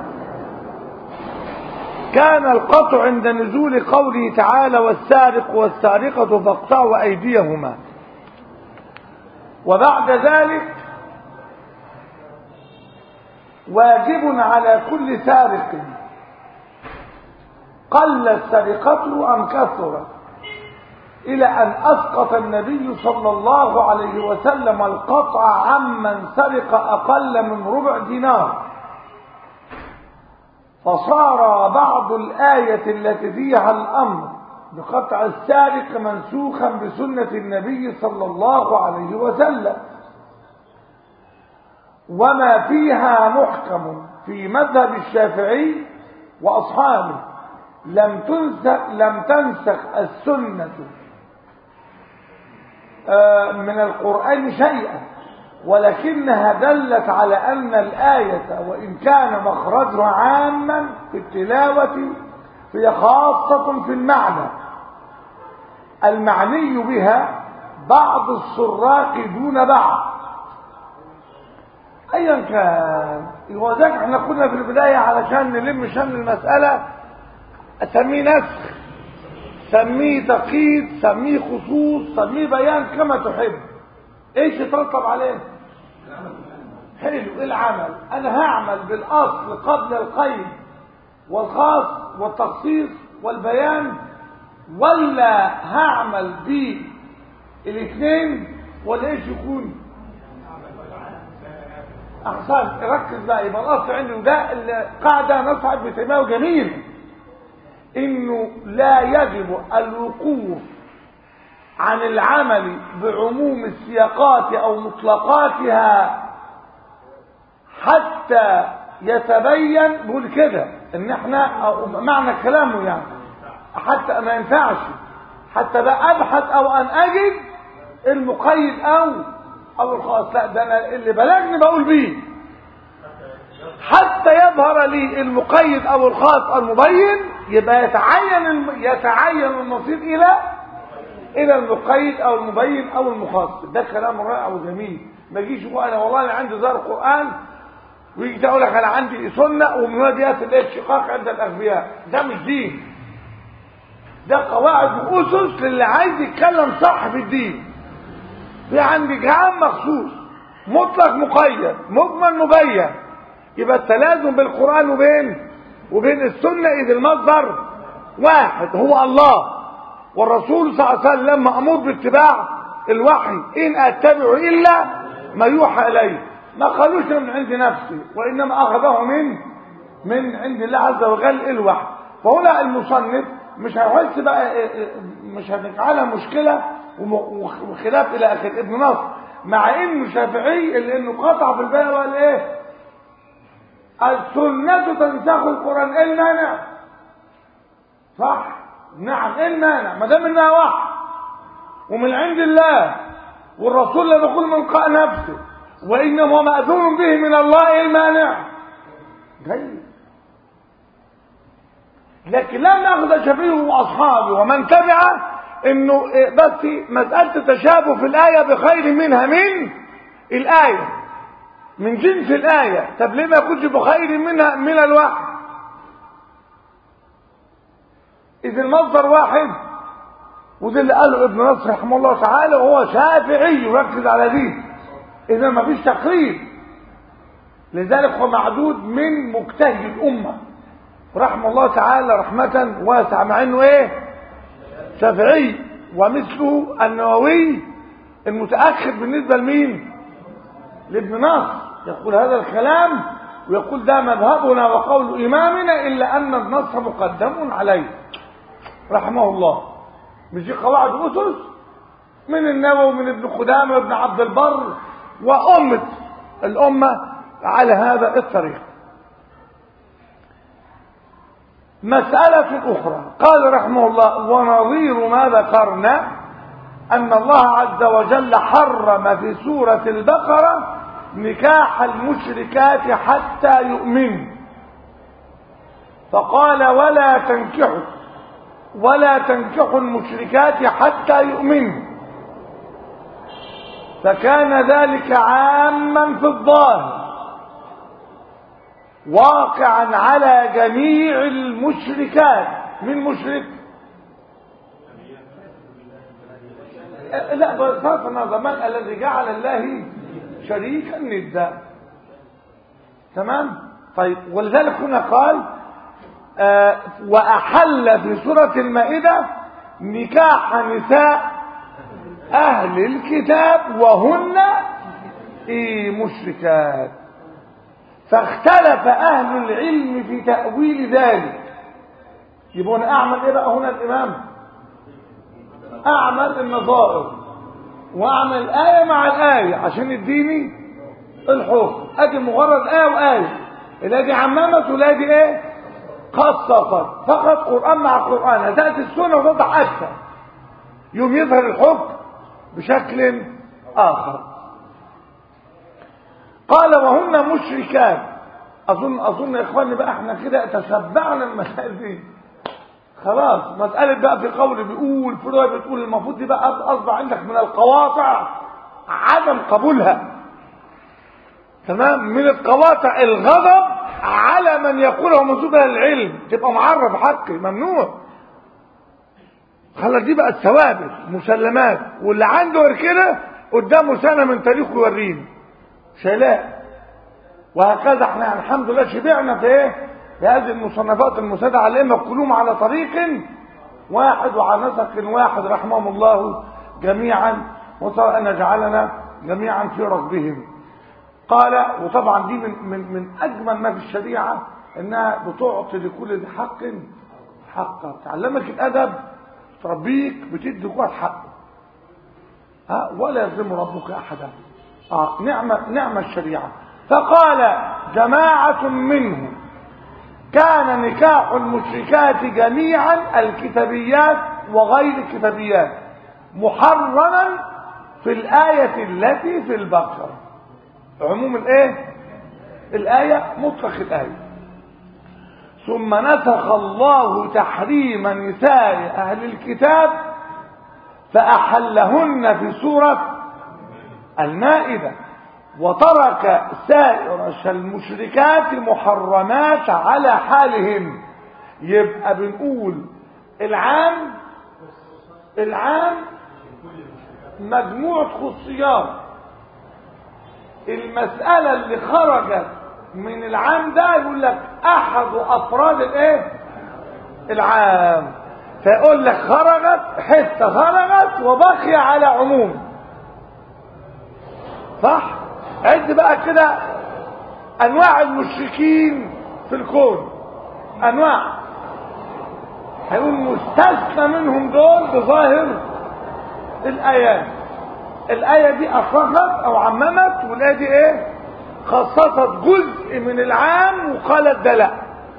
كان القطع عند نزول قوله تعالى والسارق والسارقه فاقطعوا ايديهما وبعد ذلك واجب على كل سارق قلت سرقته أم كثرت إلى أن أسقط النبي صلى الله عليه وسلم القطع عمن سرق أقل من ربع دينار فصار بعض الآية التي فيها الأمر بقطع السارق منسوخا بسنة النبي صلى الله عليه وسلم وما فيها محكم في مذهب الشافعي وأصحابه لم تنسخ لم تنسخ السنة آه، من القرآن شيئا ولكنها دلت على أن الآية وإن كان مخرجها عاما في التلاوة هي خاصة في المعنى المعني بها بعض السراق دون بعض ايا كان وذلك احنا كنا في البدايه علشان نلم شمل المساله اسميه نسخ سميه تقييد سميه خصوص سميه بيان كما تحب ايش يترتب عليه حلو ايه العمل انا هعمل بالاصل قبل القيد والخاص والتخصيص والبيان ولا هعمل بالاثنين ولا ايش يكون احسن ركز بقى يبقى الاصل عندي وده القاعده نصعد بتمام جميل انه لا يجب الوقوف عن العمل بعموم السياقات او مطلقاتها حتى يتبين بقول كده ان احنا أو معنى كلامه يعني حتى ما ينفعش حتى بقى ابحث او ان اجد المقيد او او الخاص لا ده انا اللي بلغني بقول بيه حتى يظهر لي المقيد او الخاص او المبين يبقى يتعين الم... يتعين المصير الى الى المقيد او المبين او المخصص ده كلام رائع وجميل ما يجيش يقول انا والله انا عندي ظاهر قران ويجي يقول لك انا عندي سنه ومن هنا ديت اللي هي الشقاق عند الاغبياء ده مش دين ده قواعد واسس للي عايز يتكلم صح في الدين في عندي جهام مخصوص مطلق مقيد مجمل مبين يبقى التلازم بالقران وبين وبين السنه اذ المصدر واحد هو الله والرسول صلى الله عليه وسلم مامور باتباع الوحي ان اتبع الا ما يوحى اليه ما قالوش من عند نفسي وانما اخذه من من عند الله عز وجل الوحي فهنا المصنف مش هيحس بقى مش هتجعلها مشكله وخلاف الى اخره ابن نصر مع انه شافعي اللي انه قطع في البيع وقال ايه السنه تنسخ القران ايه المانع صح نعم ايه المانع ما دام انها وحي ومن عند الله والرسول لا يقول من قاء نفسه وانما هو ماذون به من الله ايه المانع جيد لكن لم ياخذ شفيه واصحابه ومن تبعه انه بس مساله التشابه في الايه بخير منها من الايه من جنس الآية طب ليه ما يكونش بخير منها من الوحي إذ المصدر واحد وده اللي قاله ابن نصر رحمه الله تعالى وهو شافعي وركز على دي إذا ما فيش تقريب لذلك هو معدود من مجتهد الأمة رحمه الله تعالى رحمة واسعة مع انه ايه شافعي ومثله النووي المتأخر بالنسبة لمين لابن نصر يقول هذا الكلام ويقول ده مذهبنا وقول إمامنا إلا أن النص مقدم عليه رحمه الله مش دي قواعد أسس من النووي ومن ابن قدامة وابن عبد البر وأمة الأمة على هذا الطريق مسألة أخرى قال رحمه الله ونظير ما ذكرنا أن الله عز وجل حرم في سورة البقرة نكاح المشركات حتى يؤمنوا فقال ولا تنكحوا ولا تنكحوا المشركات حتى يؤمنوا فكان ذلك عاما في الظاهر واقعا على جميع المشركات من مشرك لا بصرف النظر من الذي جعل الله شريكا ندا تمام طيب ولذلك هنا قال آه وأحل في سورة المائدة نكاح نساء أهل الكتاب وهن إيه مشركات فاختلف أهل العلم في تأويل ذلك يبقى أنا أعمل إيه بقى هنا الإمام أعمل النظائر وأعمل الآية مع الآية عشان يديني الحكم أدي مجرد آية وآية الآية دي عممت والآية دي إيه خصصت فقط قرآن مع قرآن هتأتي السنة وتوضح أكثر يوم يظهر الحكم بشكل آخر قال وهن مشركات اظن اظن يا اخواني بقى احنا كده تشبعنا المسائل دي خلاص مساله بقى في قول بيقول في روايه بتقول المفروض دي بقى اصبح عندك من القواطع عدم قبولها تمام من القواطع الغضب على من يقوله منسوب العلم تبقى معرف حقي ممنوع خلاص دي بقت ثوابت مسلمات واللي عنده غير كده قدامه سنه من تاريخه يوريني شلاء وهكذا احنا يعني الحمد لله شبعنا في ايه في هذه المصنفات المساعدة على الائمه كلهم على طريق واحد وعلى نسق واحد رحمهم الله جميعا وصار ان جعلنا جميعا في ركبهم قال وطبعا دي من من من اجمل ما في الشريعه انها بتعطي لكل ذي حق حقه تعلمك الادب تربيك بتدي كل حقه ها ولا يظلم ربك احدا آه نعمة, نعمة الشريعة فقال جماعة منهم كان نكاح المشركات جميعا الكتابيات وغير الكتابيات محرما في الآية التي في البقرة عموم الايه الآية مطلق الآية ثم نسخ الله تحريم نساء أهل الكتاب فأحلهن في سورة المائدة وترك سائر المشركات محرمات على حالهم يبقى بنقول العام العام مجموعة خصيات المسألة اللي خرجت من العام ده يقول لك أحد أفراد الإيه؟ العام فيقول لك خرجت حتة خرجت وبقي على عموم صح عد بقى كده انواع المشركين في الكون انواع هيقول مستثنى منهم دول بظاهر الايات الايه دي اصغت او عممت والايه دي ايه خصصت جزء من العام وقالت ده لا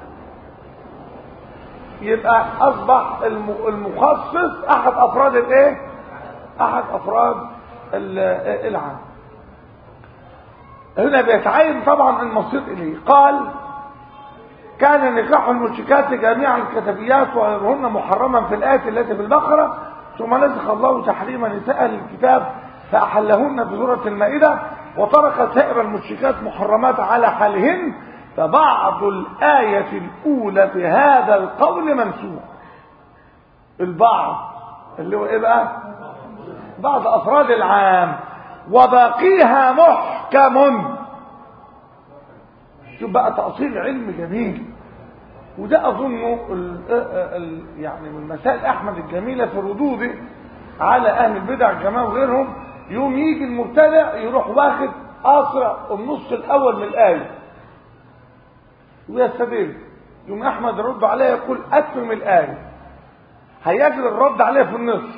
يبقى اصبح المخصص احد افراد الايه احد افراد العام هنا بيتعين طبعا المصير اليه قال كان نكاح المشركات جميعا الكتابيات وغيرهن محرما في الآية التي في البقرة ثم نسخ الله تحريم نساء الكتاب فأحلهن في سورة المائدة وترك سائر المشركات محرمات على حالهن فبعض الآية الأولى في هذا القول منسوخ البعض اللي هو ايه بقى بعض أفراد العام وباقيها محكم شوف بقى تأصيل علم جميل وده أظنه ال ال يعني من مسائل أحمد الجميلة في ردوده على أهل البدع الجماعة وغيرهم يوم يجي المبتدع يروح واخد أسرع النص الأول من الآية ويستدل يوم أحمد يرد عليه يقول أتمم الآية هيجري الرد عليه في النص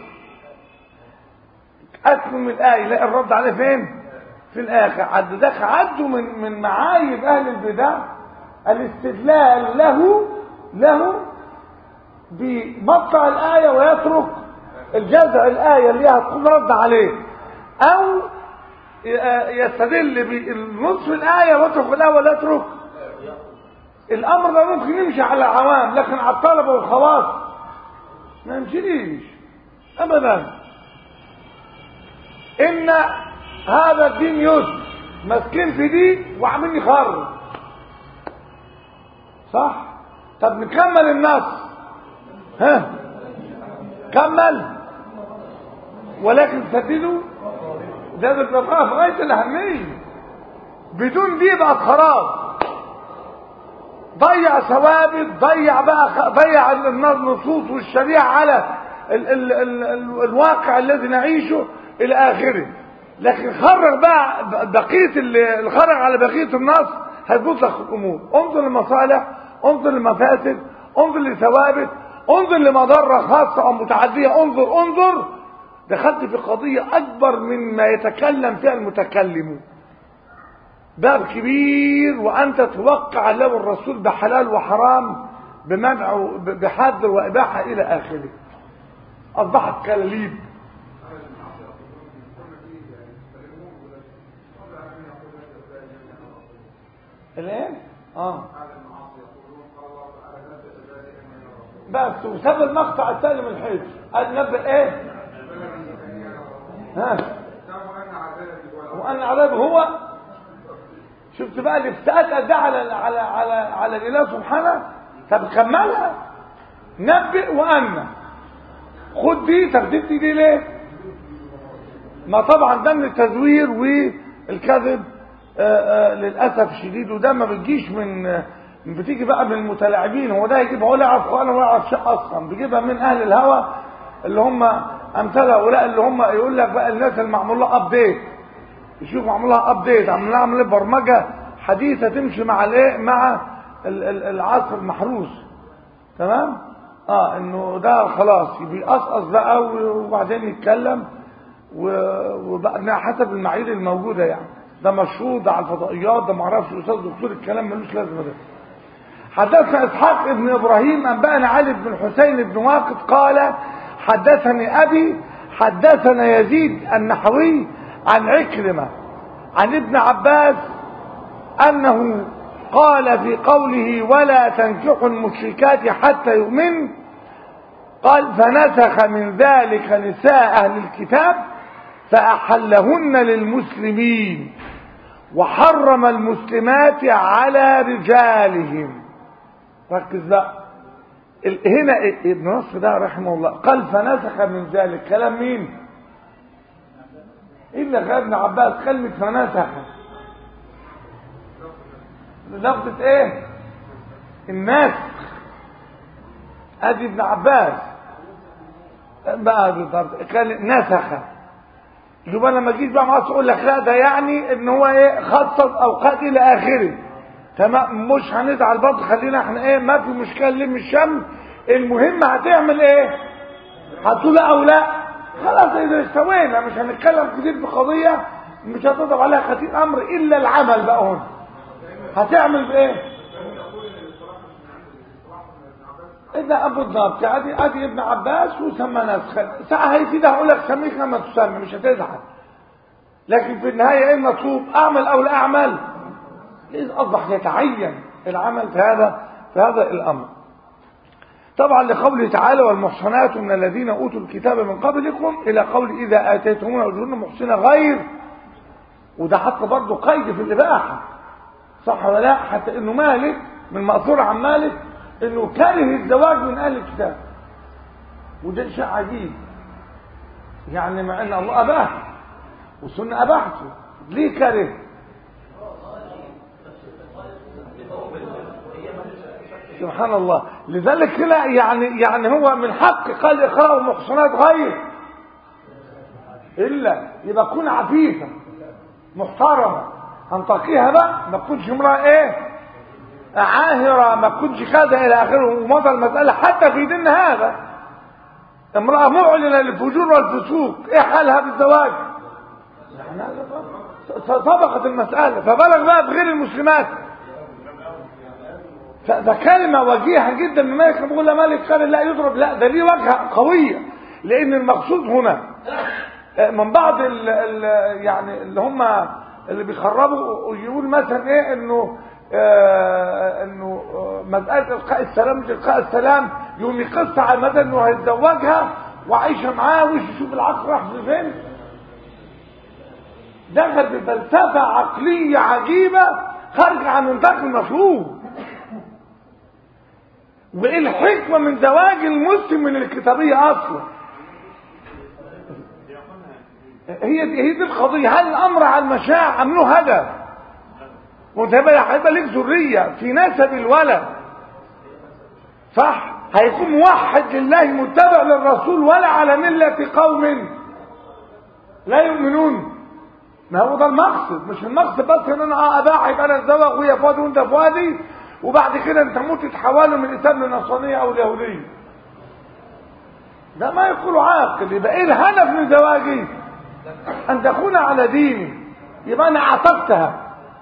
أتمم الآية لا الرد عليه فين؟ في الآخر عد ده عدوا من من معايب أهل البدع الاستدلال له له بمقطع الآية ويترك الجزء الآية اللي هتكون رد عليه أو يستدل بنصف الآية ويترك الأول يترك الأمر ده ممكن يمشي على العوام لكن على الطلبة والخواص ما يمشيليش أبدا إن هذا الدين يسر ماسكين في دي وعاملين يخرج صح طب نكمل النص ها كمل ولكن سددوا ده بالبقاء في غايه الاهميه بدون دي بقت خراب ضيع ثوابت ضيع بقى ضيع النصوص والشريعه على ال ال ال ال الواقع الذي نعيشه الى اخره لكن خرج بقى بقيه الخرج على بقيه النص هتبوظ لك الامور انظر للمصالح انظر للمفاسد انظر لثوابت انظر لمضره خاصه او متعديه انظر انظر دخلت في قضيه اكبر مما يتكلم فيها المتكلمون باب كبير وانت توقع الله والرسول بحلال وحرام بمنع بحظر واباحه الى اخره اصبحت كلاليب الايه اه بس وساب المقطع الثاني من الحج قال نبئ ايه ها وان عذابه هو شفت بقى الافتاءات قد على على على على الاله سبحانه طب كملها نبئ وان خد دي تاخدت دي ليه ما طبعا ده من التزوير والكذب آآ آآ للاسف الشديد وده ما بتجيش من بتيجي بقى من المتلاعبين هو ده يجيب ولا يعرف قرآن ولا يعرف شيء اصلا بيجيبها من اهل الهوى اللي هم امثال هؤلاء اللي هم يقول لك بقى الناس اللي معمول لها ابديت يشوف معمول لها ابديت عمل لها عمليه برمجه حديثه تمشي مع الايه مع العصر المحروس تمام اه انه ده خلاص بيقصقص بقى وبعدين يتكلم وبقى حسب المعايير الموجوده يعني ده مشهور ده على الفضائيات ده معرفش استاذ دكتور الكلام ملوش لازمه ده حدثنا اسحاق ابن ابراهيم انبانا علي بن الحسين بن واقد قال حدثني ابي حدثنا يزيد النحوي عن عكرمه عن ابن عباس انه قال في قوله ولا تنكحوا المشركات حتى يؤمن قال فنسخ من ذلك نساء اهل الكتاب فأحلهن للمسلمين وحرم المسلمات على رجالهم ركز بقى هنا ابن نصر ده رحمه الله قال فنسخ من ذلك كلام مين إلا ابن عباس كلمة فنسخ لفظة ايه النسخ ادي ابن عباس بقى بالضبط كان نسخ يبقى لما جيت بقى معاه اقول لك لا ده يعني ان هو ايه خصص اوقات الى اخره تمام مش هنزعل برضه خلينا احنا ايه ما في مشكله لم الشم المهم هتعمل ايه هتقول او لا خلاص اذا استوينا مش هنتكلم كتير في قضيه مش هتضرب عليها خطير امر الا العمل بقى هنا هتعمل بايه إذا أبو الضبط أدي أدي ابن عباس وسمى نسخ ساعة هيفيدها هقول لك سميه كما تسمى مش هتزعل لكن في النهاية إيه المطلوب أعمل أو لا أعمل إذ أصبح يتعين العمل في هذا في هذا الأمر طبعا لقوله تعالى والمحصنات من الذين أوتوا الكتاب من قبلكم إلى قول إذا آتيتمون أجرهن محسنة غير وده حتى برضه قيد في الإباحة صح ولا لا حتى انه مالك من مأثور عن مالك انه كره الزواج من اهل الكتاب وده شيء عجيب يعني مع ان الله اباح والسنه اباحته ليه كره سبحان الله لذلك لا يعني يعني هو من حق قال اقرأوا محصنات غير الا يبقى تكون عفيفه محترمه هنطقيها بقى ما تكونش امراه ايه عاهره ما تكونش كذا الى اخره ومضى المساله حتى في ديننا هذا امراه معلنه للفجور والفسوق ايه حالها بالزواج يعني هذا سبقت المساله فبلغ بقى بغير المسلمات فده كلمة وجيهة جدا من مالك بقول لا مالك قال لا يضرب لا ده ليه وجهة قوية لأن المقصود هنا من بعض ال ال يعني اللي هم اللي بيخربوا يقول مثلا ايه انه آه انه آه مسألة إلقاء السلام مش إلقاء السلام يقوم يقص على مدى انه هيتزوجها وعايشة معاه وش يشوف العقل راح فين دخل بفلسفة عقلية عجيبة خارجة عن نطاق المفهوم وايه الحكمة من زواج المسلم من الكتابية اصلا هي دي, هي دي القضية هل الامر على المشاع عملوه هدف وانت هيبقى هيبقى ليك ذرية في نسب الولد صح هيكون موحد لله متبع للرسول ولا على ملة قوم لا يؤمنون ما هو ده المقصد مش المقصد بس ان انا اباع يبقى انا اتزوج وهي في وادي وانت في وادي وبعد كده انت موت تتحولوا من الاسلام للنصرانيه او اليهوديه ده ما يقول عاقل يبقى ايه الهدف من زواجي ان تكون على ديني يبقى انا اعتقتها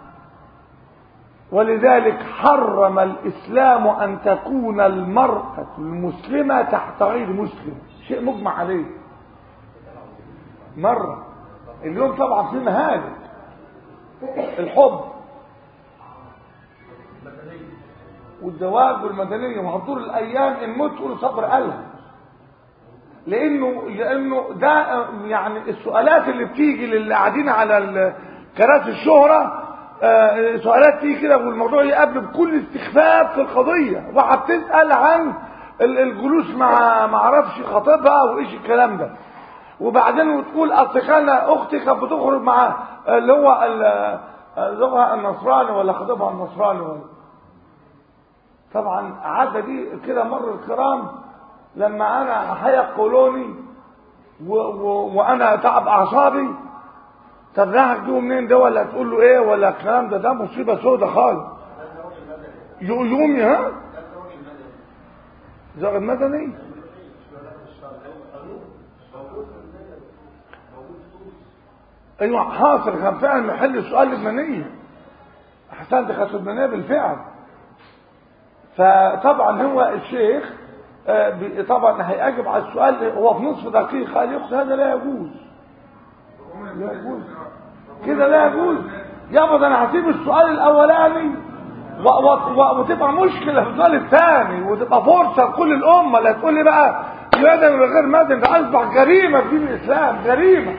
ولذلك حرم الاسلام ان تكون المراه المسلمه تحت غير مسلم شيء مجمع عليه مره اليوم طبعا في مهالك الحب والزواج والمدنيه وهطول الايام الموت تقول صبر قالها لانه لانه ده يعني السؤالات اللي بتيجي للي قاعدين على كراسي الشهره آه سؤالات تيجي كده والموضوع يقابل بكل استخفاف في القضيه واحد بتسال عن الجلوس مع ما اعرفش خطيبها وايش الكلام ده وبعدين وتقول اصل كان اختي كانت بتخرج مع اللي هو زوجها النصراني ولا خطيبها النصراني ولا طبعا عادة دي كده مر الكرام لما انا هيقولوني و و وانا تعب اعصابي طب ده هتجيبه منين ده ولا تقول له ايه ولا الكلام ده ده مصيبه سودة خالص يومي ها زوج المدني ايوه حاصل كان فعلا محل سؤال لبنانيه احسنت كانت لبنانيه بالفعل فطبعا هو الشيخ طبعا هيجب على السؤال هو في نصف دقيقة قال يا هذا لا يجوز لا يجوز كده لا يجوز يابا ده انا هسيب السؤال الاولاني وتبقى مشكلة في السؤال الثاني وتبقى فرصة لكل الأمة لا تقول لي بقى مدن وغير مدن ده أصبح جريمة في دين الإسلام جريمة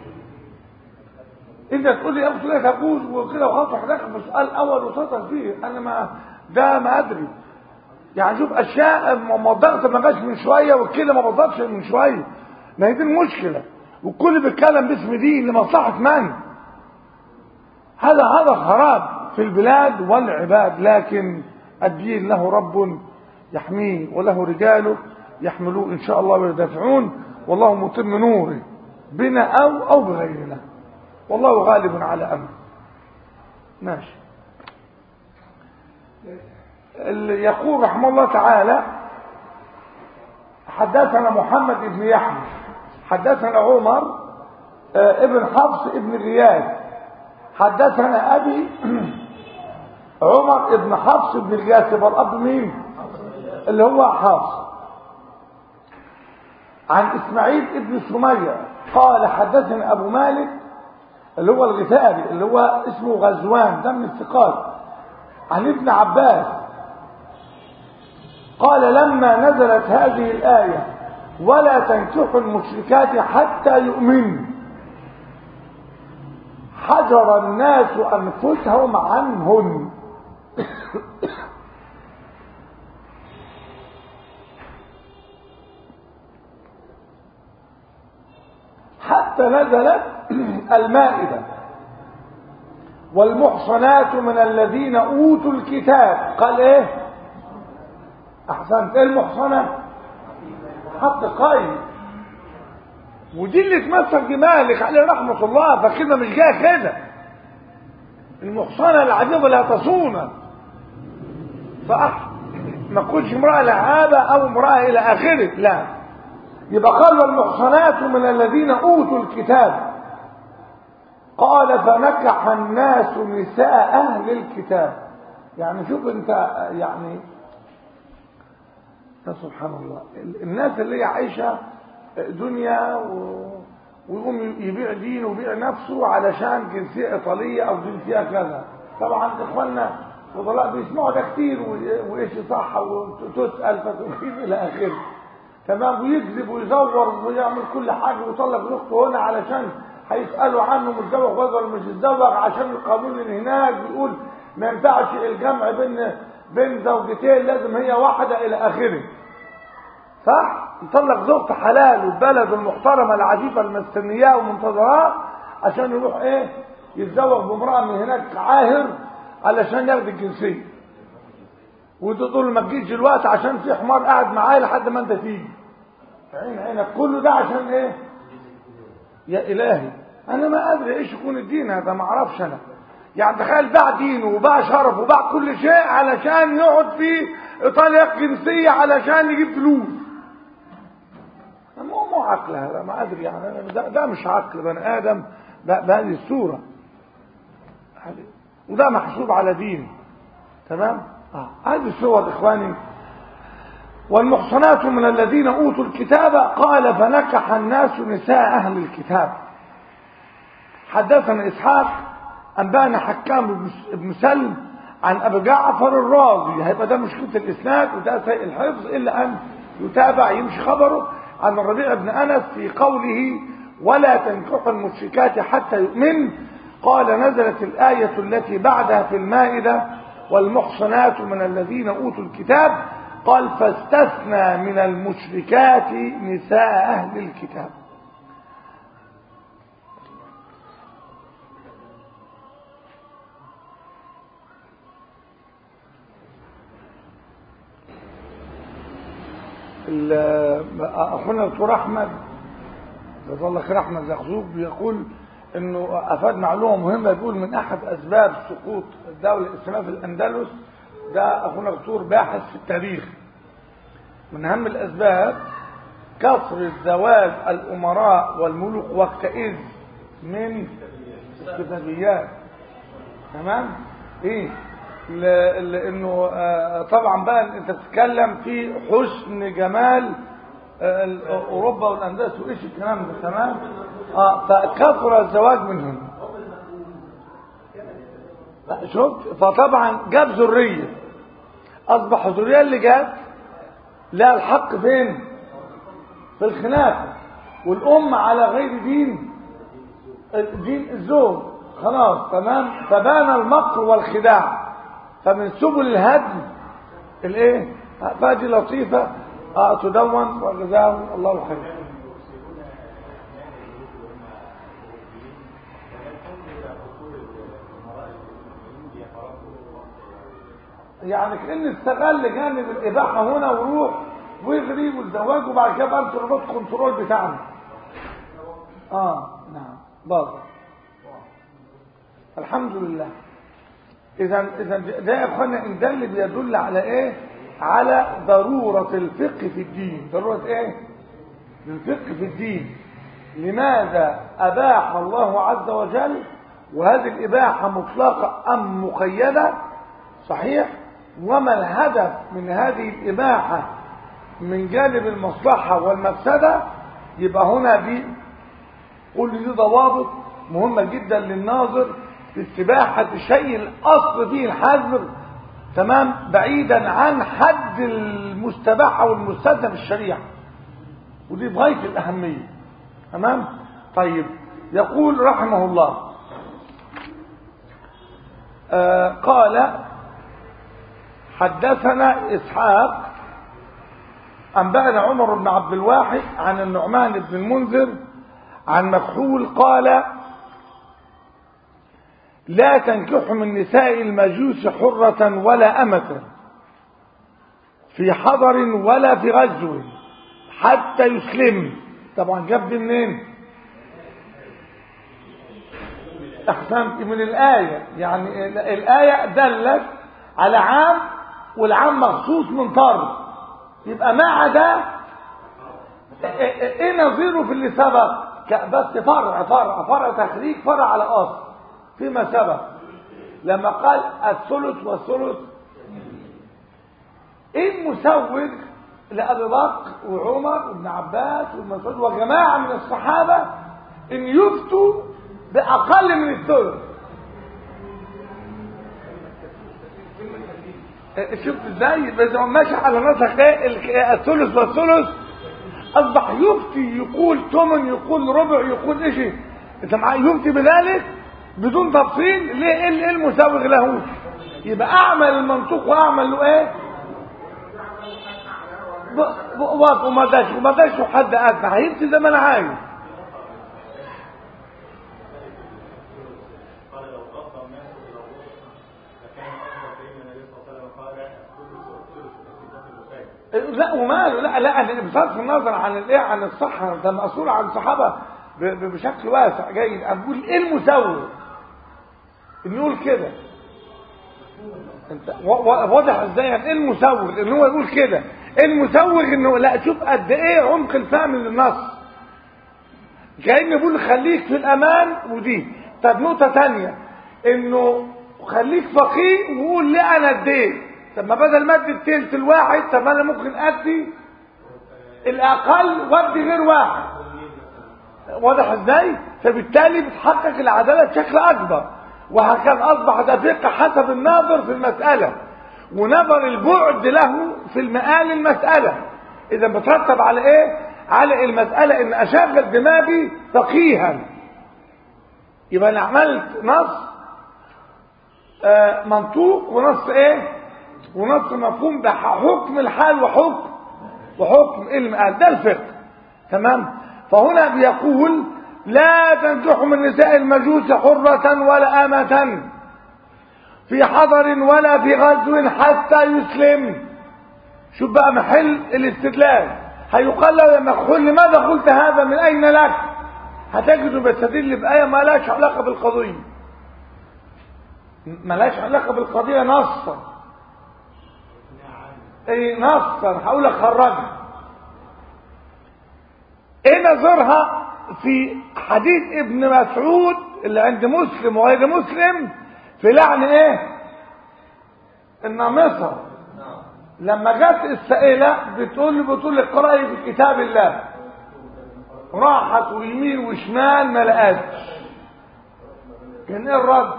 انت تقول لي يا اخي لا تجوز وكده وخاطر حضرتك في السؤال الاول وتصل فيه انا ما ده ما ادري يعني شوف اشياء ما الضغط ما جاش من شويه والكلمه ما بضغطش من شويه ما هي دي المشكله والكل بيتكلم باسم دين لمصلحه من هذا هذا خراب في البلاد والعباد لكن الدين له رب يحميه وله رجاله يحملوه ان شاء الله ويدافعون والله متم نوره بنا او او بغيرنا والله غالب على امره ماشي يقول رحمه الله تعالى حدثنا محمد بن يحيى حدثنا عمر ابن حفص ابن غياث حدثنا ابي عمر ابن حفص بن غياث يبقى الاب مين اللي هو حفص عن اسماعيل ابن سميه قال حدثني ابو مالك اللي هو الغفاري اللي هو اسمه غزوان ده من الثقات عن ابن عباس قال لما نزلت هذه الآية ولا تنكحوا المشركات حتى يؤمنوا حجر الناس أنفسهم عنهن حتى نزلت المائدة والمحصنات من الذين أوتوا الكتاب قال إيه أحسنت إيه المحصنة حط قايم ودي اللي تمسك بمالك عليه رحمة الله فكده مش جايه كده المحصنة العجيبة لا تصون صح ما تكونش امرأة لعابة أو امرأة إلى آخره لا يبقى قال والمحصنات من الذين أوتوا الكتاب قال فنكح الناس نساء أهل الكتاب يعني شوف أنت يعني يا سبحان الله الناس اللي هي عايشة دنيا و... ويقوم يبيع دينه ويبيع نفسه علشان جنسية إيطالية أو جنسية كذا طبعا إخواننا فضلاء بيسمعوا ده كتير و- وإيش صح وتسأل فتجيب إلى آخره تمام ويكذب ويزور ويعمل كل حاجة ويطلق أخته هنا علشان هيسألوا عنه متزوج ولا مش متزوج عشان القانون اللي هناك بيقول ما ينفعش الجمع بين بين زوجتين لازم هي واحدة إلى آخره صح يطلق زوجته حلال والبلد المحترمه العفيفه المستنياه ومنتظراه عشان يروح ايه يتزوج بامراه من هناك عاهر علشان ياخد الجنسيه وتقول ما تجيش الوقت عشان في حمار قاعد معايا لحد ما انت تيجي عين عينك كله ده عشان ايه يا الهي انا ما ادري ايش يكون الدين هذا ما اعرفش انا يعني تخيل باع دينه وباع شرفه وباع كل شيء علشان يقعد في ايطاليا جنسيه علشان يجيب فلوس مو مو عقل هذا ما ادري يعني أنا ده, ده مش عقل بني ادم ب- بهذه الصوره وده محسوب على دين تمام اه هذه الصور اخواني والمحصنات من الذين اوتوا الكتاب قال فنكح الناس نساء اهل الكتاب حدثنا اسحاق انبانا حكام بن- بن سلم عن ابي جعفر الرازي هيبقى ده مشكله الاسناد وده سيء الحفظ الا ان يتابع يمشي خبره عن الربيع بن انس في قوله ولا تنكحوا المشركات حتى يؤمن قال نزلت الايه التي بعدها في المائده والمحصنات من الذين اوتوا الكتاب قال فاستثنى من المشركات نساء اهل الكتاب ال- اخونا الدكتور احمد جزاه الله خير احمد زغزوق بيقول انه افاد معلومه مهمه بيقول من احد اسباب سقوط الدوله الاسلاميه في الاندلس ده اخونا دكتور باحث في التاريخ من اهم الاسباب كثرة زواج الامراء والملوك وقتئذ من الكتابيات تمام ايه ل- لانه آه، طبعا بقى انت بتتكلم في حسن جمال آه، ال- اوروبا والاندلس وايش الكلام ده تمام اه فكثر الزواج منهم شفت فطبعا جاب ذريه اصبح الذريه اللي جت لها الحق فين في الخلافه والام على غير دين دين الزوج خلاص تمام فبان المكر والخداع فمن سبل الهدم الايه فهذه لطيفه آه تدون وجزاهم الله خير يعني كأن استغل جانب الإباحة هنا ويروح ويغري والزواج وبعد كده بقى انتوا الريموت كنترول بتاعنا اه نعم برضه الحمد لله اذا اذا ده يا اخوانا ان ده اللي بيدل على ايه على ضروره الفقه في الدين ضروره ايه الفقه في الدين لماذا اباح الله عز وجل وهذه الاباحه مطلقه ام مقيده صحيح وما الهدف من هذه الاباحه من جانب المصلحه والمفسده يبقى هنا دي كل دي ضوابط مهمة جدا للناظر في استباحة شيء الأصل فيه الحذر تمام بعيدا عن حد المستباح أو المستثنى في الشريعة ودي بغاية الأهمية تمام طيب يقول رحمه الله آه قال حدثنا إسحاق أنبأنا عمر بن عبد الواحد عن النعمان بن المنذر عن مكحول قال لا تنكحوا من نساء المجوس حرة ولا أمة في حضر ولا في غزو حتى يسلم طبعا جاب دي منين احسنت من الآية يعني الآية دلت على عام والعام مخصوص من طرف يبقى ما عدا ايه نظيره في اللي سبق بس فرع فرع فرع تخريج فرع على اصل فيما سبق لما قال الثلث والثلث ايه المسوغ لابي بكر وعمر وابن عباس وابن وجماعه من الصحابه ان يفتوا باقل من الثلث شفت ازاي بس هو ماشي على نسق ايه الثلث والثلث اصبح يفتي يقول ثمن يقول ربع يقول ايش انت معايا يفتي بذلك بدون تفصيل ليه ايه المساوغ له يبقى اعمل المنطوق واعمل له ايه وما داش وما داش حد ادنى هيفتي زي ما انا عايز قال لو غطى الناس الى الرسل فكان افضل سيدنا النبي صلى الله عليه وسلم قال الثلث والثلث في صفات الوفاه لا وماله لا لا بصرف النظر عن الايه عن الصحه ده مأثور عن الصحابه ب- ب- بشكل واسع جيد اقول ايه المسوغ ان يقول كده انت و- و- واضح ازاي يعني ايه المسوغ ان هو يقول كده ايه المسوغ انه لا شوف قد ايه عمق الفهم للنص كأن بيقول خليك في الامان ودي طب نقطه تانية انه خليك فقيه وقول لي انا اديت طب ما بدل ما ادي التلت الواحد طب انا ممكن ادي الاقل وادي غير واحد واضح ازاي فبالتالي بتحقق العداله بشكل اكبر وهكذا اصبح ده فقه حسب الناظر في المساله ونظر البعد له في المآل المساله اذا بترتب على ايه على المساله ان اشغل دماغي فقيها يبقى انا عملت نص آه، منطوق ونص ايه ونص مفهوم ده حكم الحال وحكم وحكم المآل ده الفقه تمام فهنا بيقول لا تنكحوا من نساء المجوس حرة ولا أمة في حضر ولا في غزو حتى يسلم شوف بقى محل الاستدلال هيقال له يا مكحول لماذا قلت هذا من أين لك هتجده بيستدل بآية ما لهاش علاقة بالقضية ما لهاش علاقة بالقضية نصا ايه نصا هقول لك خرجها ايه نظرها في حديث ابن مسعود اللي عند مسلم وغير مسلم في لعن ايه النامصة لما جت السائلة بتقول بتقول اقرأي في كتاب الله راحت ويمين وشمال ما لقتش كان ايه الرد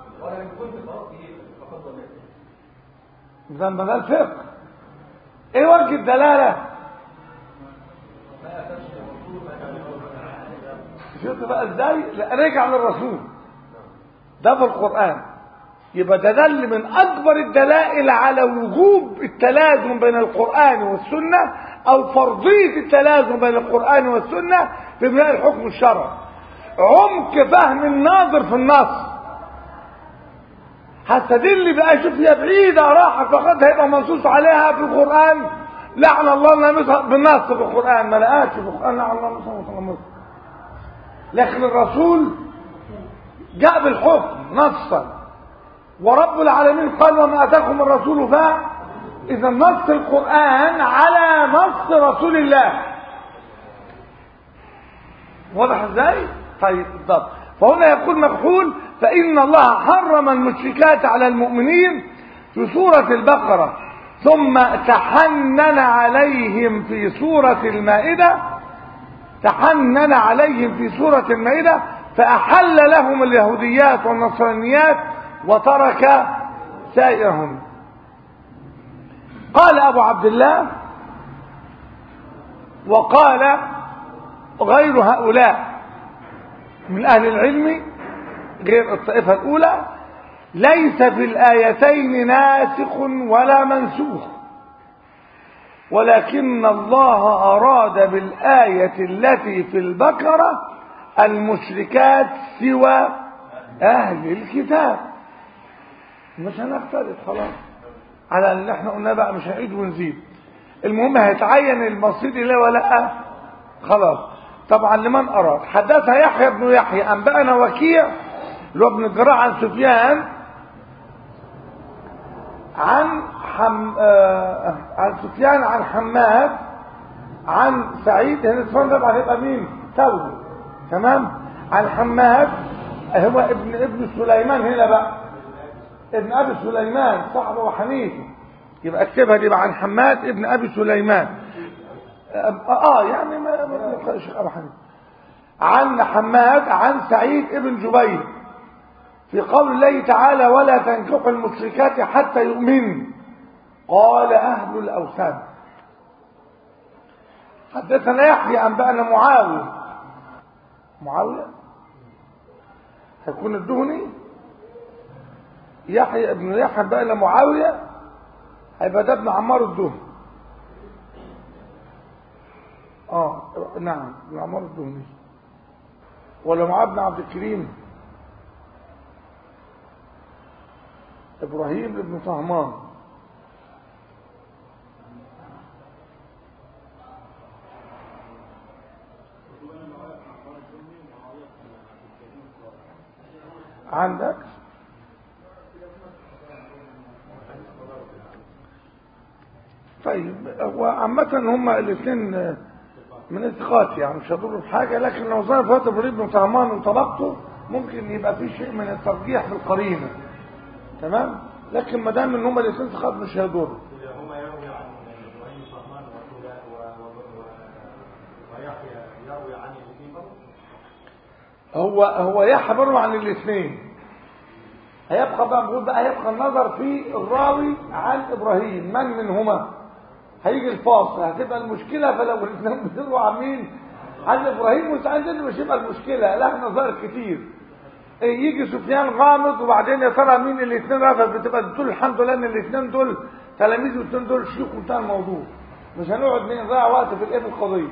ذنب ده الفقه ايه وجه الدلاله شفت بقى ازاي لا رجع للرسول ده في القرآن يبقى ده دل من أكبر الدلائل على وجوب التلازم بين القرآن والسنة أو فرضية التلازم بين القرآن والسنة في بناء الحكم الشرعي عمق فهم الناظر في النص هستدل بقى شوف يا بعيدة راحت فقد هيبقى منصوص عليها في القرآن لعن الله الناموس بالنص في القرآن ما لقاش في القرآن لعن الله الناموس لكن الرسول جاء بالحكم نصا ورب العالمين قال وما اتاكم الرسول ف اذا نص القران على نص رسول الله واضح ازاي طيب بالضبط فهنا يقول مكحول فان الله حرم المشركات على المؤمنين في سوره البقره ثم تحنن عليهم في سوره المائده تحنن عليهم في سورة المائدة فأحل لهم اليهوديات والنصرانيات وترك سائرهم قال أبو عبد الله وقال غير هؤلاء من أهل العلم غير الطائفة الأولى ليس في الآيتين ناسخ ولا منسوخ ولكن الله أراد بالآية التي في البقرة المشركات سوى أهل الكتاب مش هنختلف خلاص على اللي احنا قلناه بقى مش هنعيد ونزيد المهم هيتعين المصير إليه ولا لأ خلاص طبعا لمن أراد حدثها يحيى بن يحيى أنبأنا وكيع اللي هو ابن الجراح عن سفيان عن حم... آه... عن سفيان عن حماد عن سعيد هنا سفيان طبعا هيبقى مين؟ ثوري تمام؟ عن حماد هو ابن ابن سليمان هنا بقى ابن ابي سليمان صاحب وحنيفه يبقى اكتبها دي بقى عن حماد ابن ابي سليمان اه يعني ما ما الشيخ ابو حنيفه عن حماد عن سعيد ابن جبير في قول الله تعالى ولا تنكحوا المشركات حتى يؤمنوا قال اهل الاوثان حدثنا يحيى انبانا معاويه معاويه هيكون الدهني يحيى ابن يحيى بقى معاويه هيبقى ده ابن عمار الدهني اه نعم ابن عمار الدهني ولا معاه ابن عبد الكريم ابراهيم ابن طهمان عندك طيب وعامة هما الاثنين من الثقات يعني مش هضروا في حاجة لكن لو ظهر فات ابراهيم بن طهمان وطلبته ممكن يبقى في شيء من الترجيح في القرينة تمام لكن ما دام ان هما الاثنين ثقات مش هيضروا هما يروي عن ابراهيم طهمان ويحيى يروي عن الاثنين هو هو يحيى بيروي عن الاثنين هيبقى بقى نقول بقى هيبقى النظر في الراوي عن ابراهيم من منهما هيجي الفاصل هتبقى المشكله فلو الاثنين بيرووا عن مين عن ابراهيم وسعيد مش هيبقى المشكله لا نظائر كتير يجي سفيان غامض وبعدين يا ترى مين الاثنين رافع بتبقى تقول الحمد لله ان الاثنين دول تلاميذ والاثنين دول شيوخ وانتهى الموضوع مش هنقعد نضيع وقت في الايه في القضيه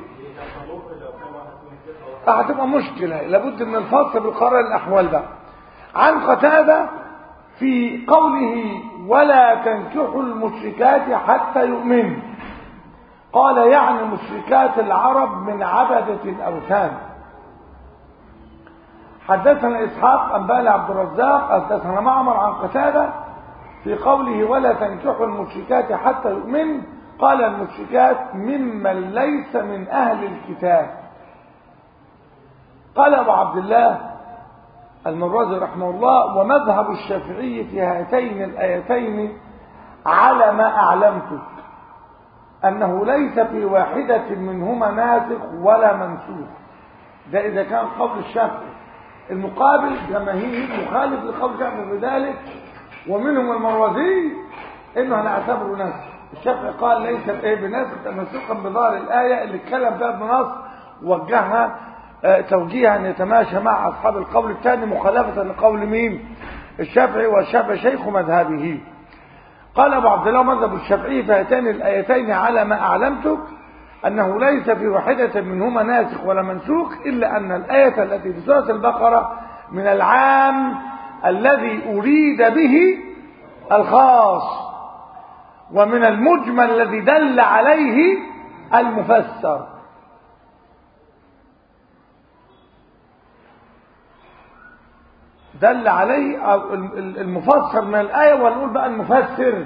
هتبقى مشكله لابد من الفصل بالقرار الاحوال بقى عن قتاده في قوله ولا تنكحوا المشركات حتى يؤمنوا قال يعني مشركات العرب من عبدة الأوثان حدثنا إسحاق أنبال عبد الرزاق حدثنا معمر عن قتادة في قوله ولا تنكحوا المشركات حتى يؤمن قال المشركات ممن ليس من أهل الكتاب قال أبو عبد الله المرازي رحمه الله ومذهب الشافعي في هاتين الآيتين على ما أعلمتك أنه ليس في واحدة منهما ناسخ ولا منسوخ ده إذا كان قول الشافعي المقابل جماهير مخالف لقول الشافعي في ذلك ومنهم المروزي انه هنعتبره ناسخ الشافعي قال ليس ايه بناسخ تمسكا بظاهر الايه اللي اتكلم فيها ابن نصر وجهها اه توجيها يتماشى مع اصحاب القول الثاني مخالفه لقول مين الشافعي والشافعي شيخ مذهبه قال ابو عبد الله مذهب الشافعي في هاتين الايتين على ما اعلمتك أنه ليس في واحدة منهما ناسخ ولا منسوخ إلا أن الآية التي في سورة البقرة من العام الذي أريد به الخاص ومن المجمل الذي دل عليه المفسر دل عليه المفسر من الآية ونقول بقى المفسر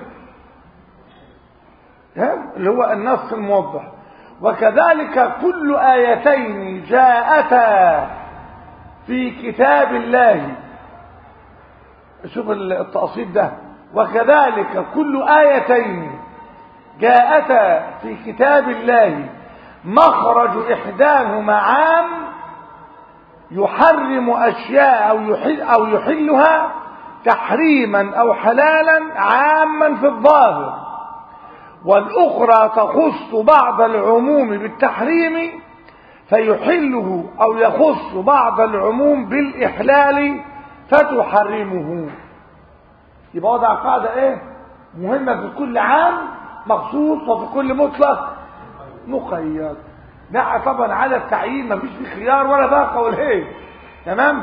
اللي هو النص الموضح وكذلك كل آيتين جاءتا في كتاب الله شوف التقصيد ده وكذلك كل آيتين جاءتا في كتاب الله مخرج إحداهما عام يحرم أشياء أو, يحل أو يحلها تحريما أو حلالا عاما في الظاهر والأخرى تخص بعض العموم بالتحريم فيحله أو يخص بعض العموم بالإحلال فتحرمه يبقى وضع قاعدة ايه مهمة في كل عام مخصوص وفي كل مطلق مقيد ده طبعا على التعيين مفيش فيه خيار ولا باقة ولا ايه تمام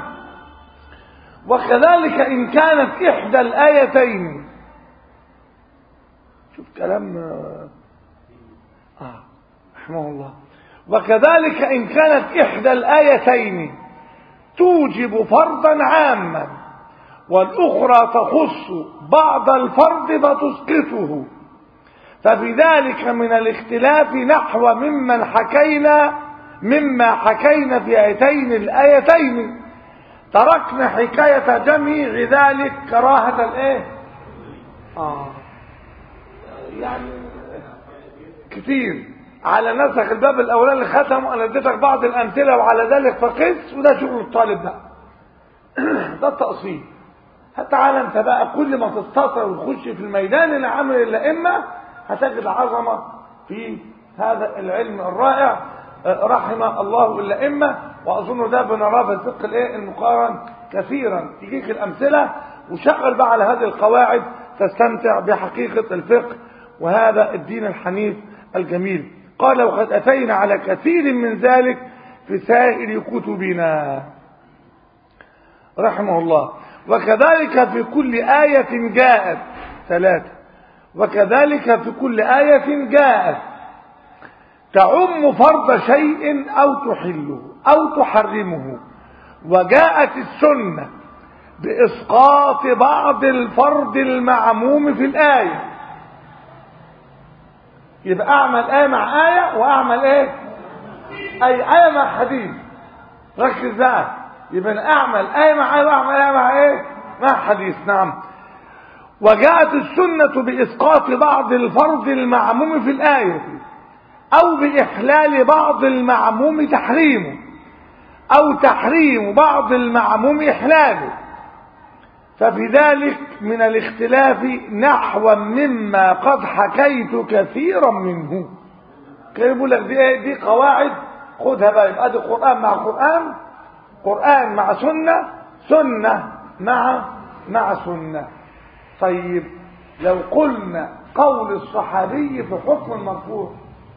وكذلك ان كانت احدى الايتين شوف كلام اه رحمه الله وكذلك ان كانت احدى الايتين توجب فرضا عاما والاخرى تخص بعض الفرض فتسقطه ففي ذلك من الاختلاف نحو ممن حكينا مما حكينا في ايتين الايتين تركنا حكاية جميع ذلك كراهة الايه اه يعني كتير على نسخ الباب الاولاني ختم انا اديتك بعض الامثله وعلى ذلك فقس وده شغل الطالب بقى ده التقصير تعالى انت بقى كل ما تستطر وتخش في الميدان العمل الائمه هتجد عظمه في هذا العلم الرائع رحم الله الائمه واظن ده بنراه في الفقه الايه المقارن كثيرا يجيك الامثله وشغل بقى على هذه القواعد تستمتع بحقيقه الفقه وهذا الدين الحنيف الجميل قال وقد أتينا على كثير من ذلك في سائر كتبنا رحمه الله وكذلك في كل آية جاءت ثلاثة وكذلك في كل آية جاءت تعم فرض شيء أو تحله أو تحرمه وجاءت السنة بإسقاط بعض الفرض المعموم في الآية يبقى اعمل ايه مع ايه واعمل ايه اي ايه مع حديث ركز بقى يبقى اعمل ايه مع ايه واعمل ايه مع ايه مع حديث نعم وجاءت السنة بإسقاط بعض الفرض المعموم في الآية أو بإحلال بعض المعموم تحريمه أو تحريم بعض المعموم إحلاله ففي ذلك من الاختلاف نحو مما قد حكيت كثيرا منه كان يقول لك دي ايه دي قواعد خدها بقى يبقى دي قرآن مع قرآن قرآن مع سنة سنة مع مع سنة طيب لو قلنا قول الصحابي في حكم المرفوع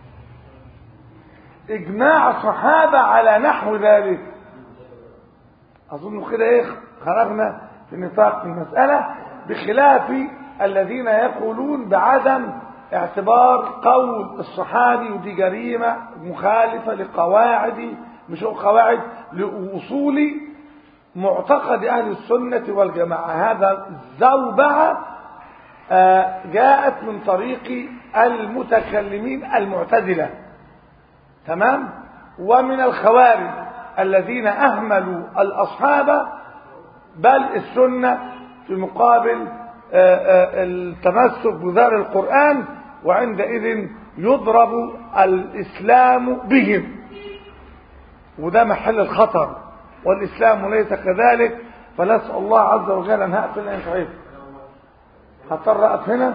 اجماع الصحابة على نحو ذلك اظن كده ايه خرجنا في نطاق المسألة بخلاف الذين يقولون بعدم اعتبار قول الصحابي ودي جريمة مخالفة لقواعد مش قواعد لأصول معتقد أهل السنة والجماعة هذا الزوبعة جاءت من طريق المتكلمين المعتزلة تمام ومن الخوارج الذين أهملوا الأصحاب بل السنة في مقابل التمسك بذار القرآن وعندئذ يضرب الإسلام بهم وده محل الخطر والإسلام ليس كذلك فنسأل الله عز وجل أن هقفل أن تعيف هضطر أقف هنا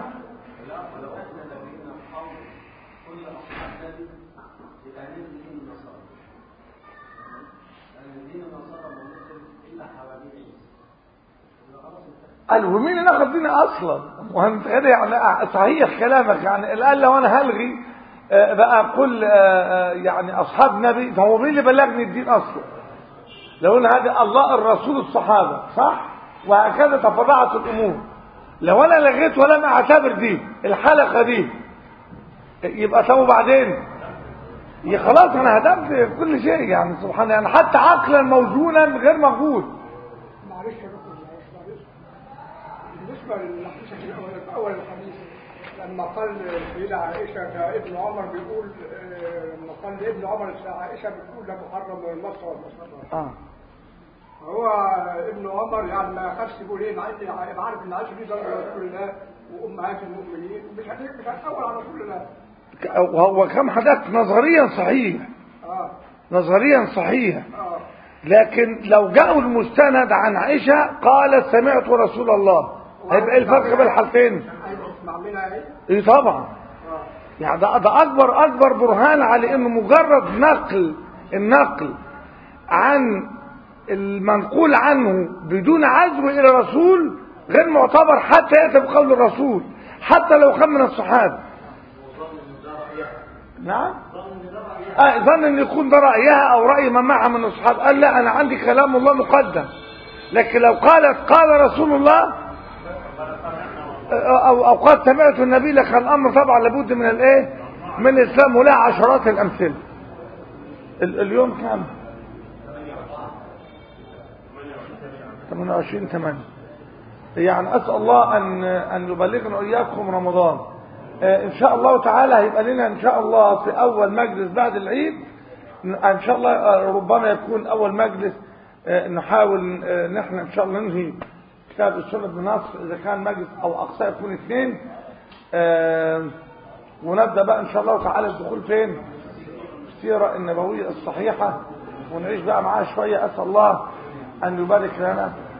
قال ومين اللي اخذ ديني اصلا وانت يعني صحيح كلامك يعني قال لو انا هلغي بقى كل يعني اصحاب نبي فهو مين اللي بلغني الدين اصلا لو ان هذا الله الرسول الصحابه صح وهكذا تفرعت الامور لو انا لغيت ولم اعتبر دي الحلقه دي يبقى طب وبعدين يا خلاص انا هدمت كل شيء يعني سبحان الله يعني حتى عقلا موزونا غير موجود معلش يا دكتور معلش بالنسبه للحديث في اول الحديث لما قال سيدة عائشة ابن عمر بيقول لما قال لابن عمر عائشة بتقول ده محرم من مصر والمصر اه هو ابن عمر يعني ما خافش يقول ايه مع ان عارف ان عائشة دي زوج رسول الله وامهات المؤمنين مش هتيجي مش هتقول على رسول الله وهو كم حدث نظريا صحيح اه نظريا صحيح اه لكن لو جاءوا المستند عن عائشة قالت سمعت رسول الله هيبقى ايه الفرق بين الحالتين اسمع منها ايه ايه طبعا اه يعني ده, ده اكبر اكبر برهان على انه مجرد نقل النقل عن المنقول عنه بدون عزو الى رسول غير معتبر حتى يأتي بقول الرسول حتى لو كان من الصحابة نعم آه ظن ان يكون ده رأيها او رأي من معها من الصحابة قال لا انا عندي كلام الله مقدم لكن لو قالت قال رسول الله او او قد سمعت النبي لكان الامر طبعا لابد من الايه من الاسلام ولها عشرات الامثله ال- اليوم كام 28 8 يعني اسال الله ان ان يبلغنا واياكم رمضان آه، ان شاء الله تعالى هيبقى لنا ان شاء الله في اول مجلس بعد العيد ان شاء الله آه، ربما يكون اول مجلس آه، نحاول آه، نحن ان شاء الله ننهي كتاب السنه بن نصر اذا كان مجلس او اقصى يكون اثنين آه، ونبدا بقى ان شاء الله تعالى الدخول فين في السيره النبويه الصحيحه ونعيش بقى معاها شويه اسال الله ان يبارك لنا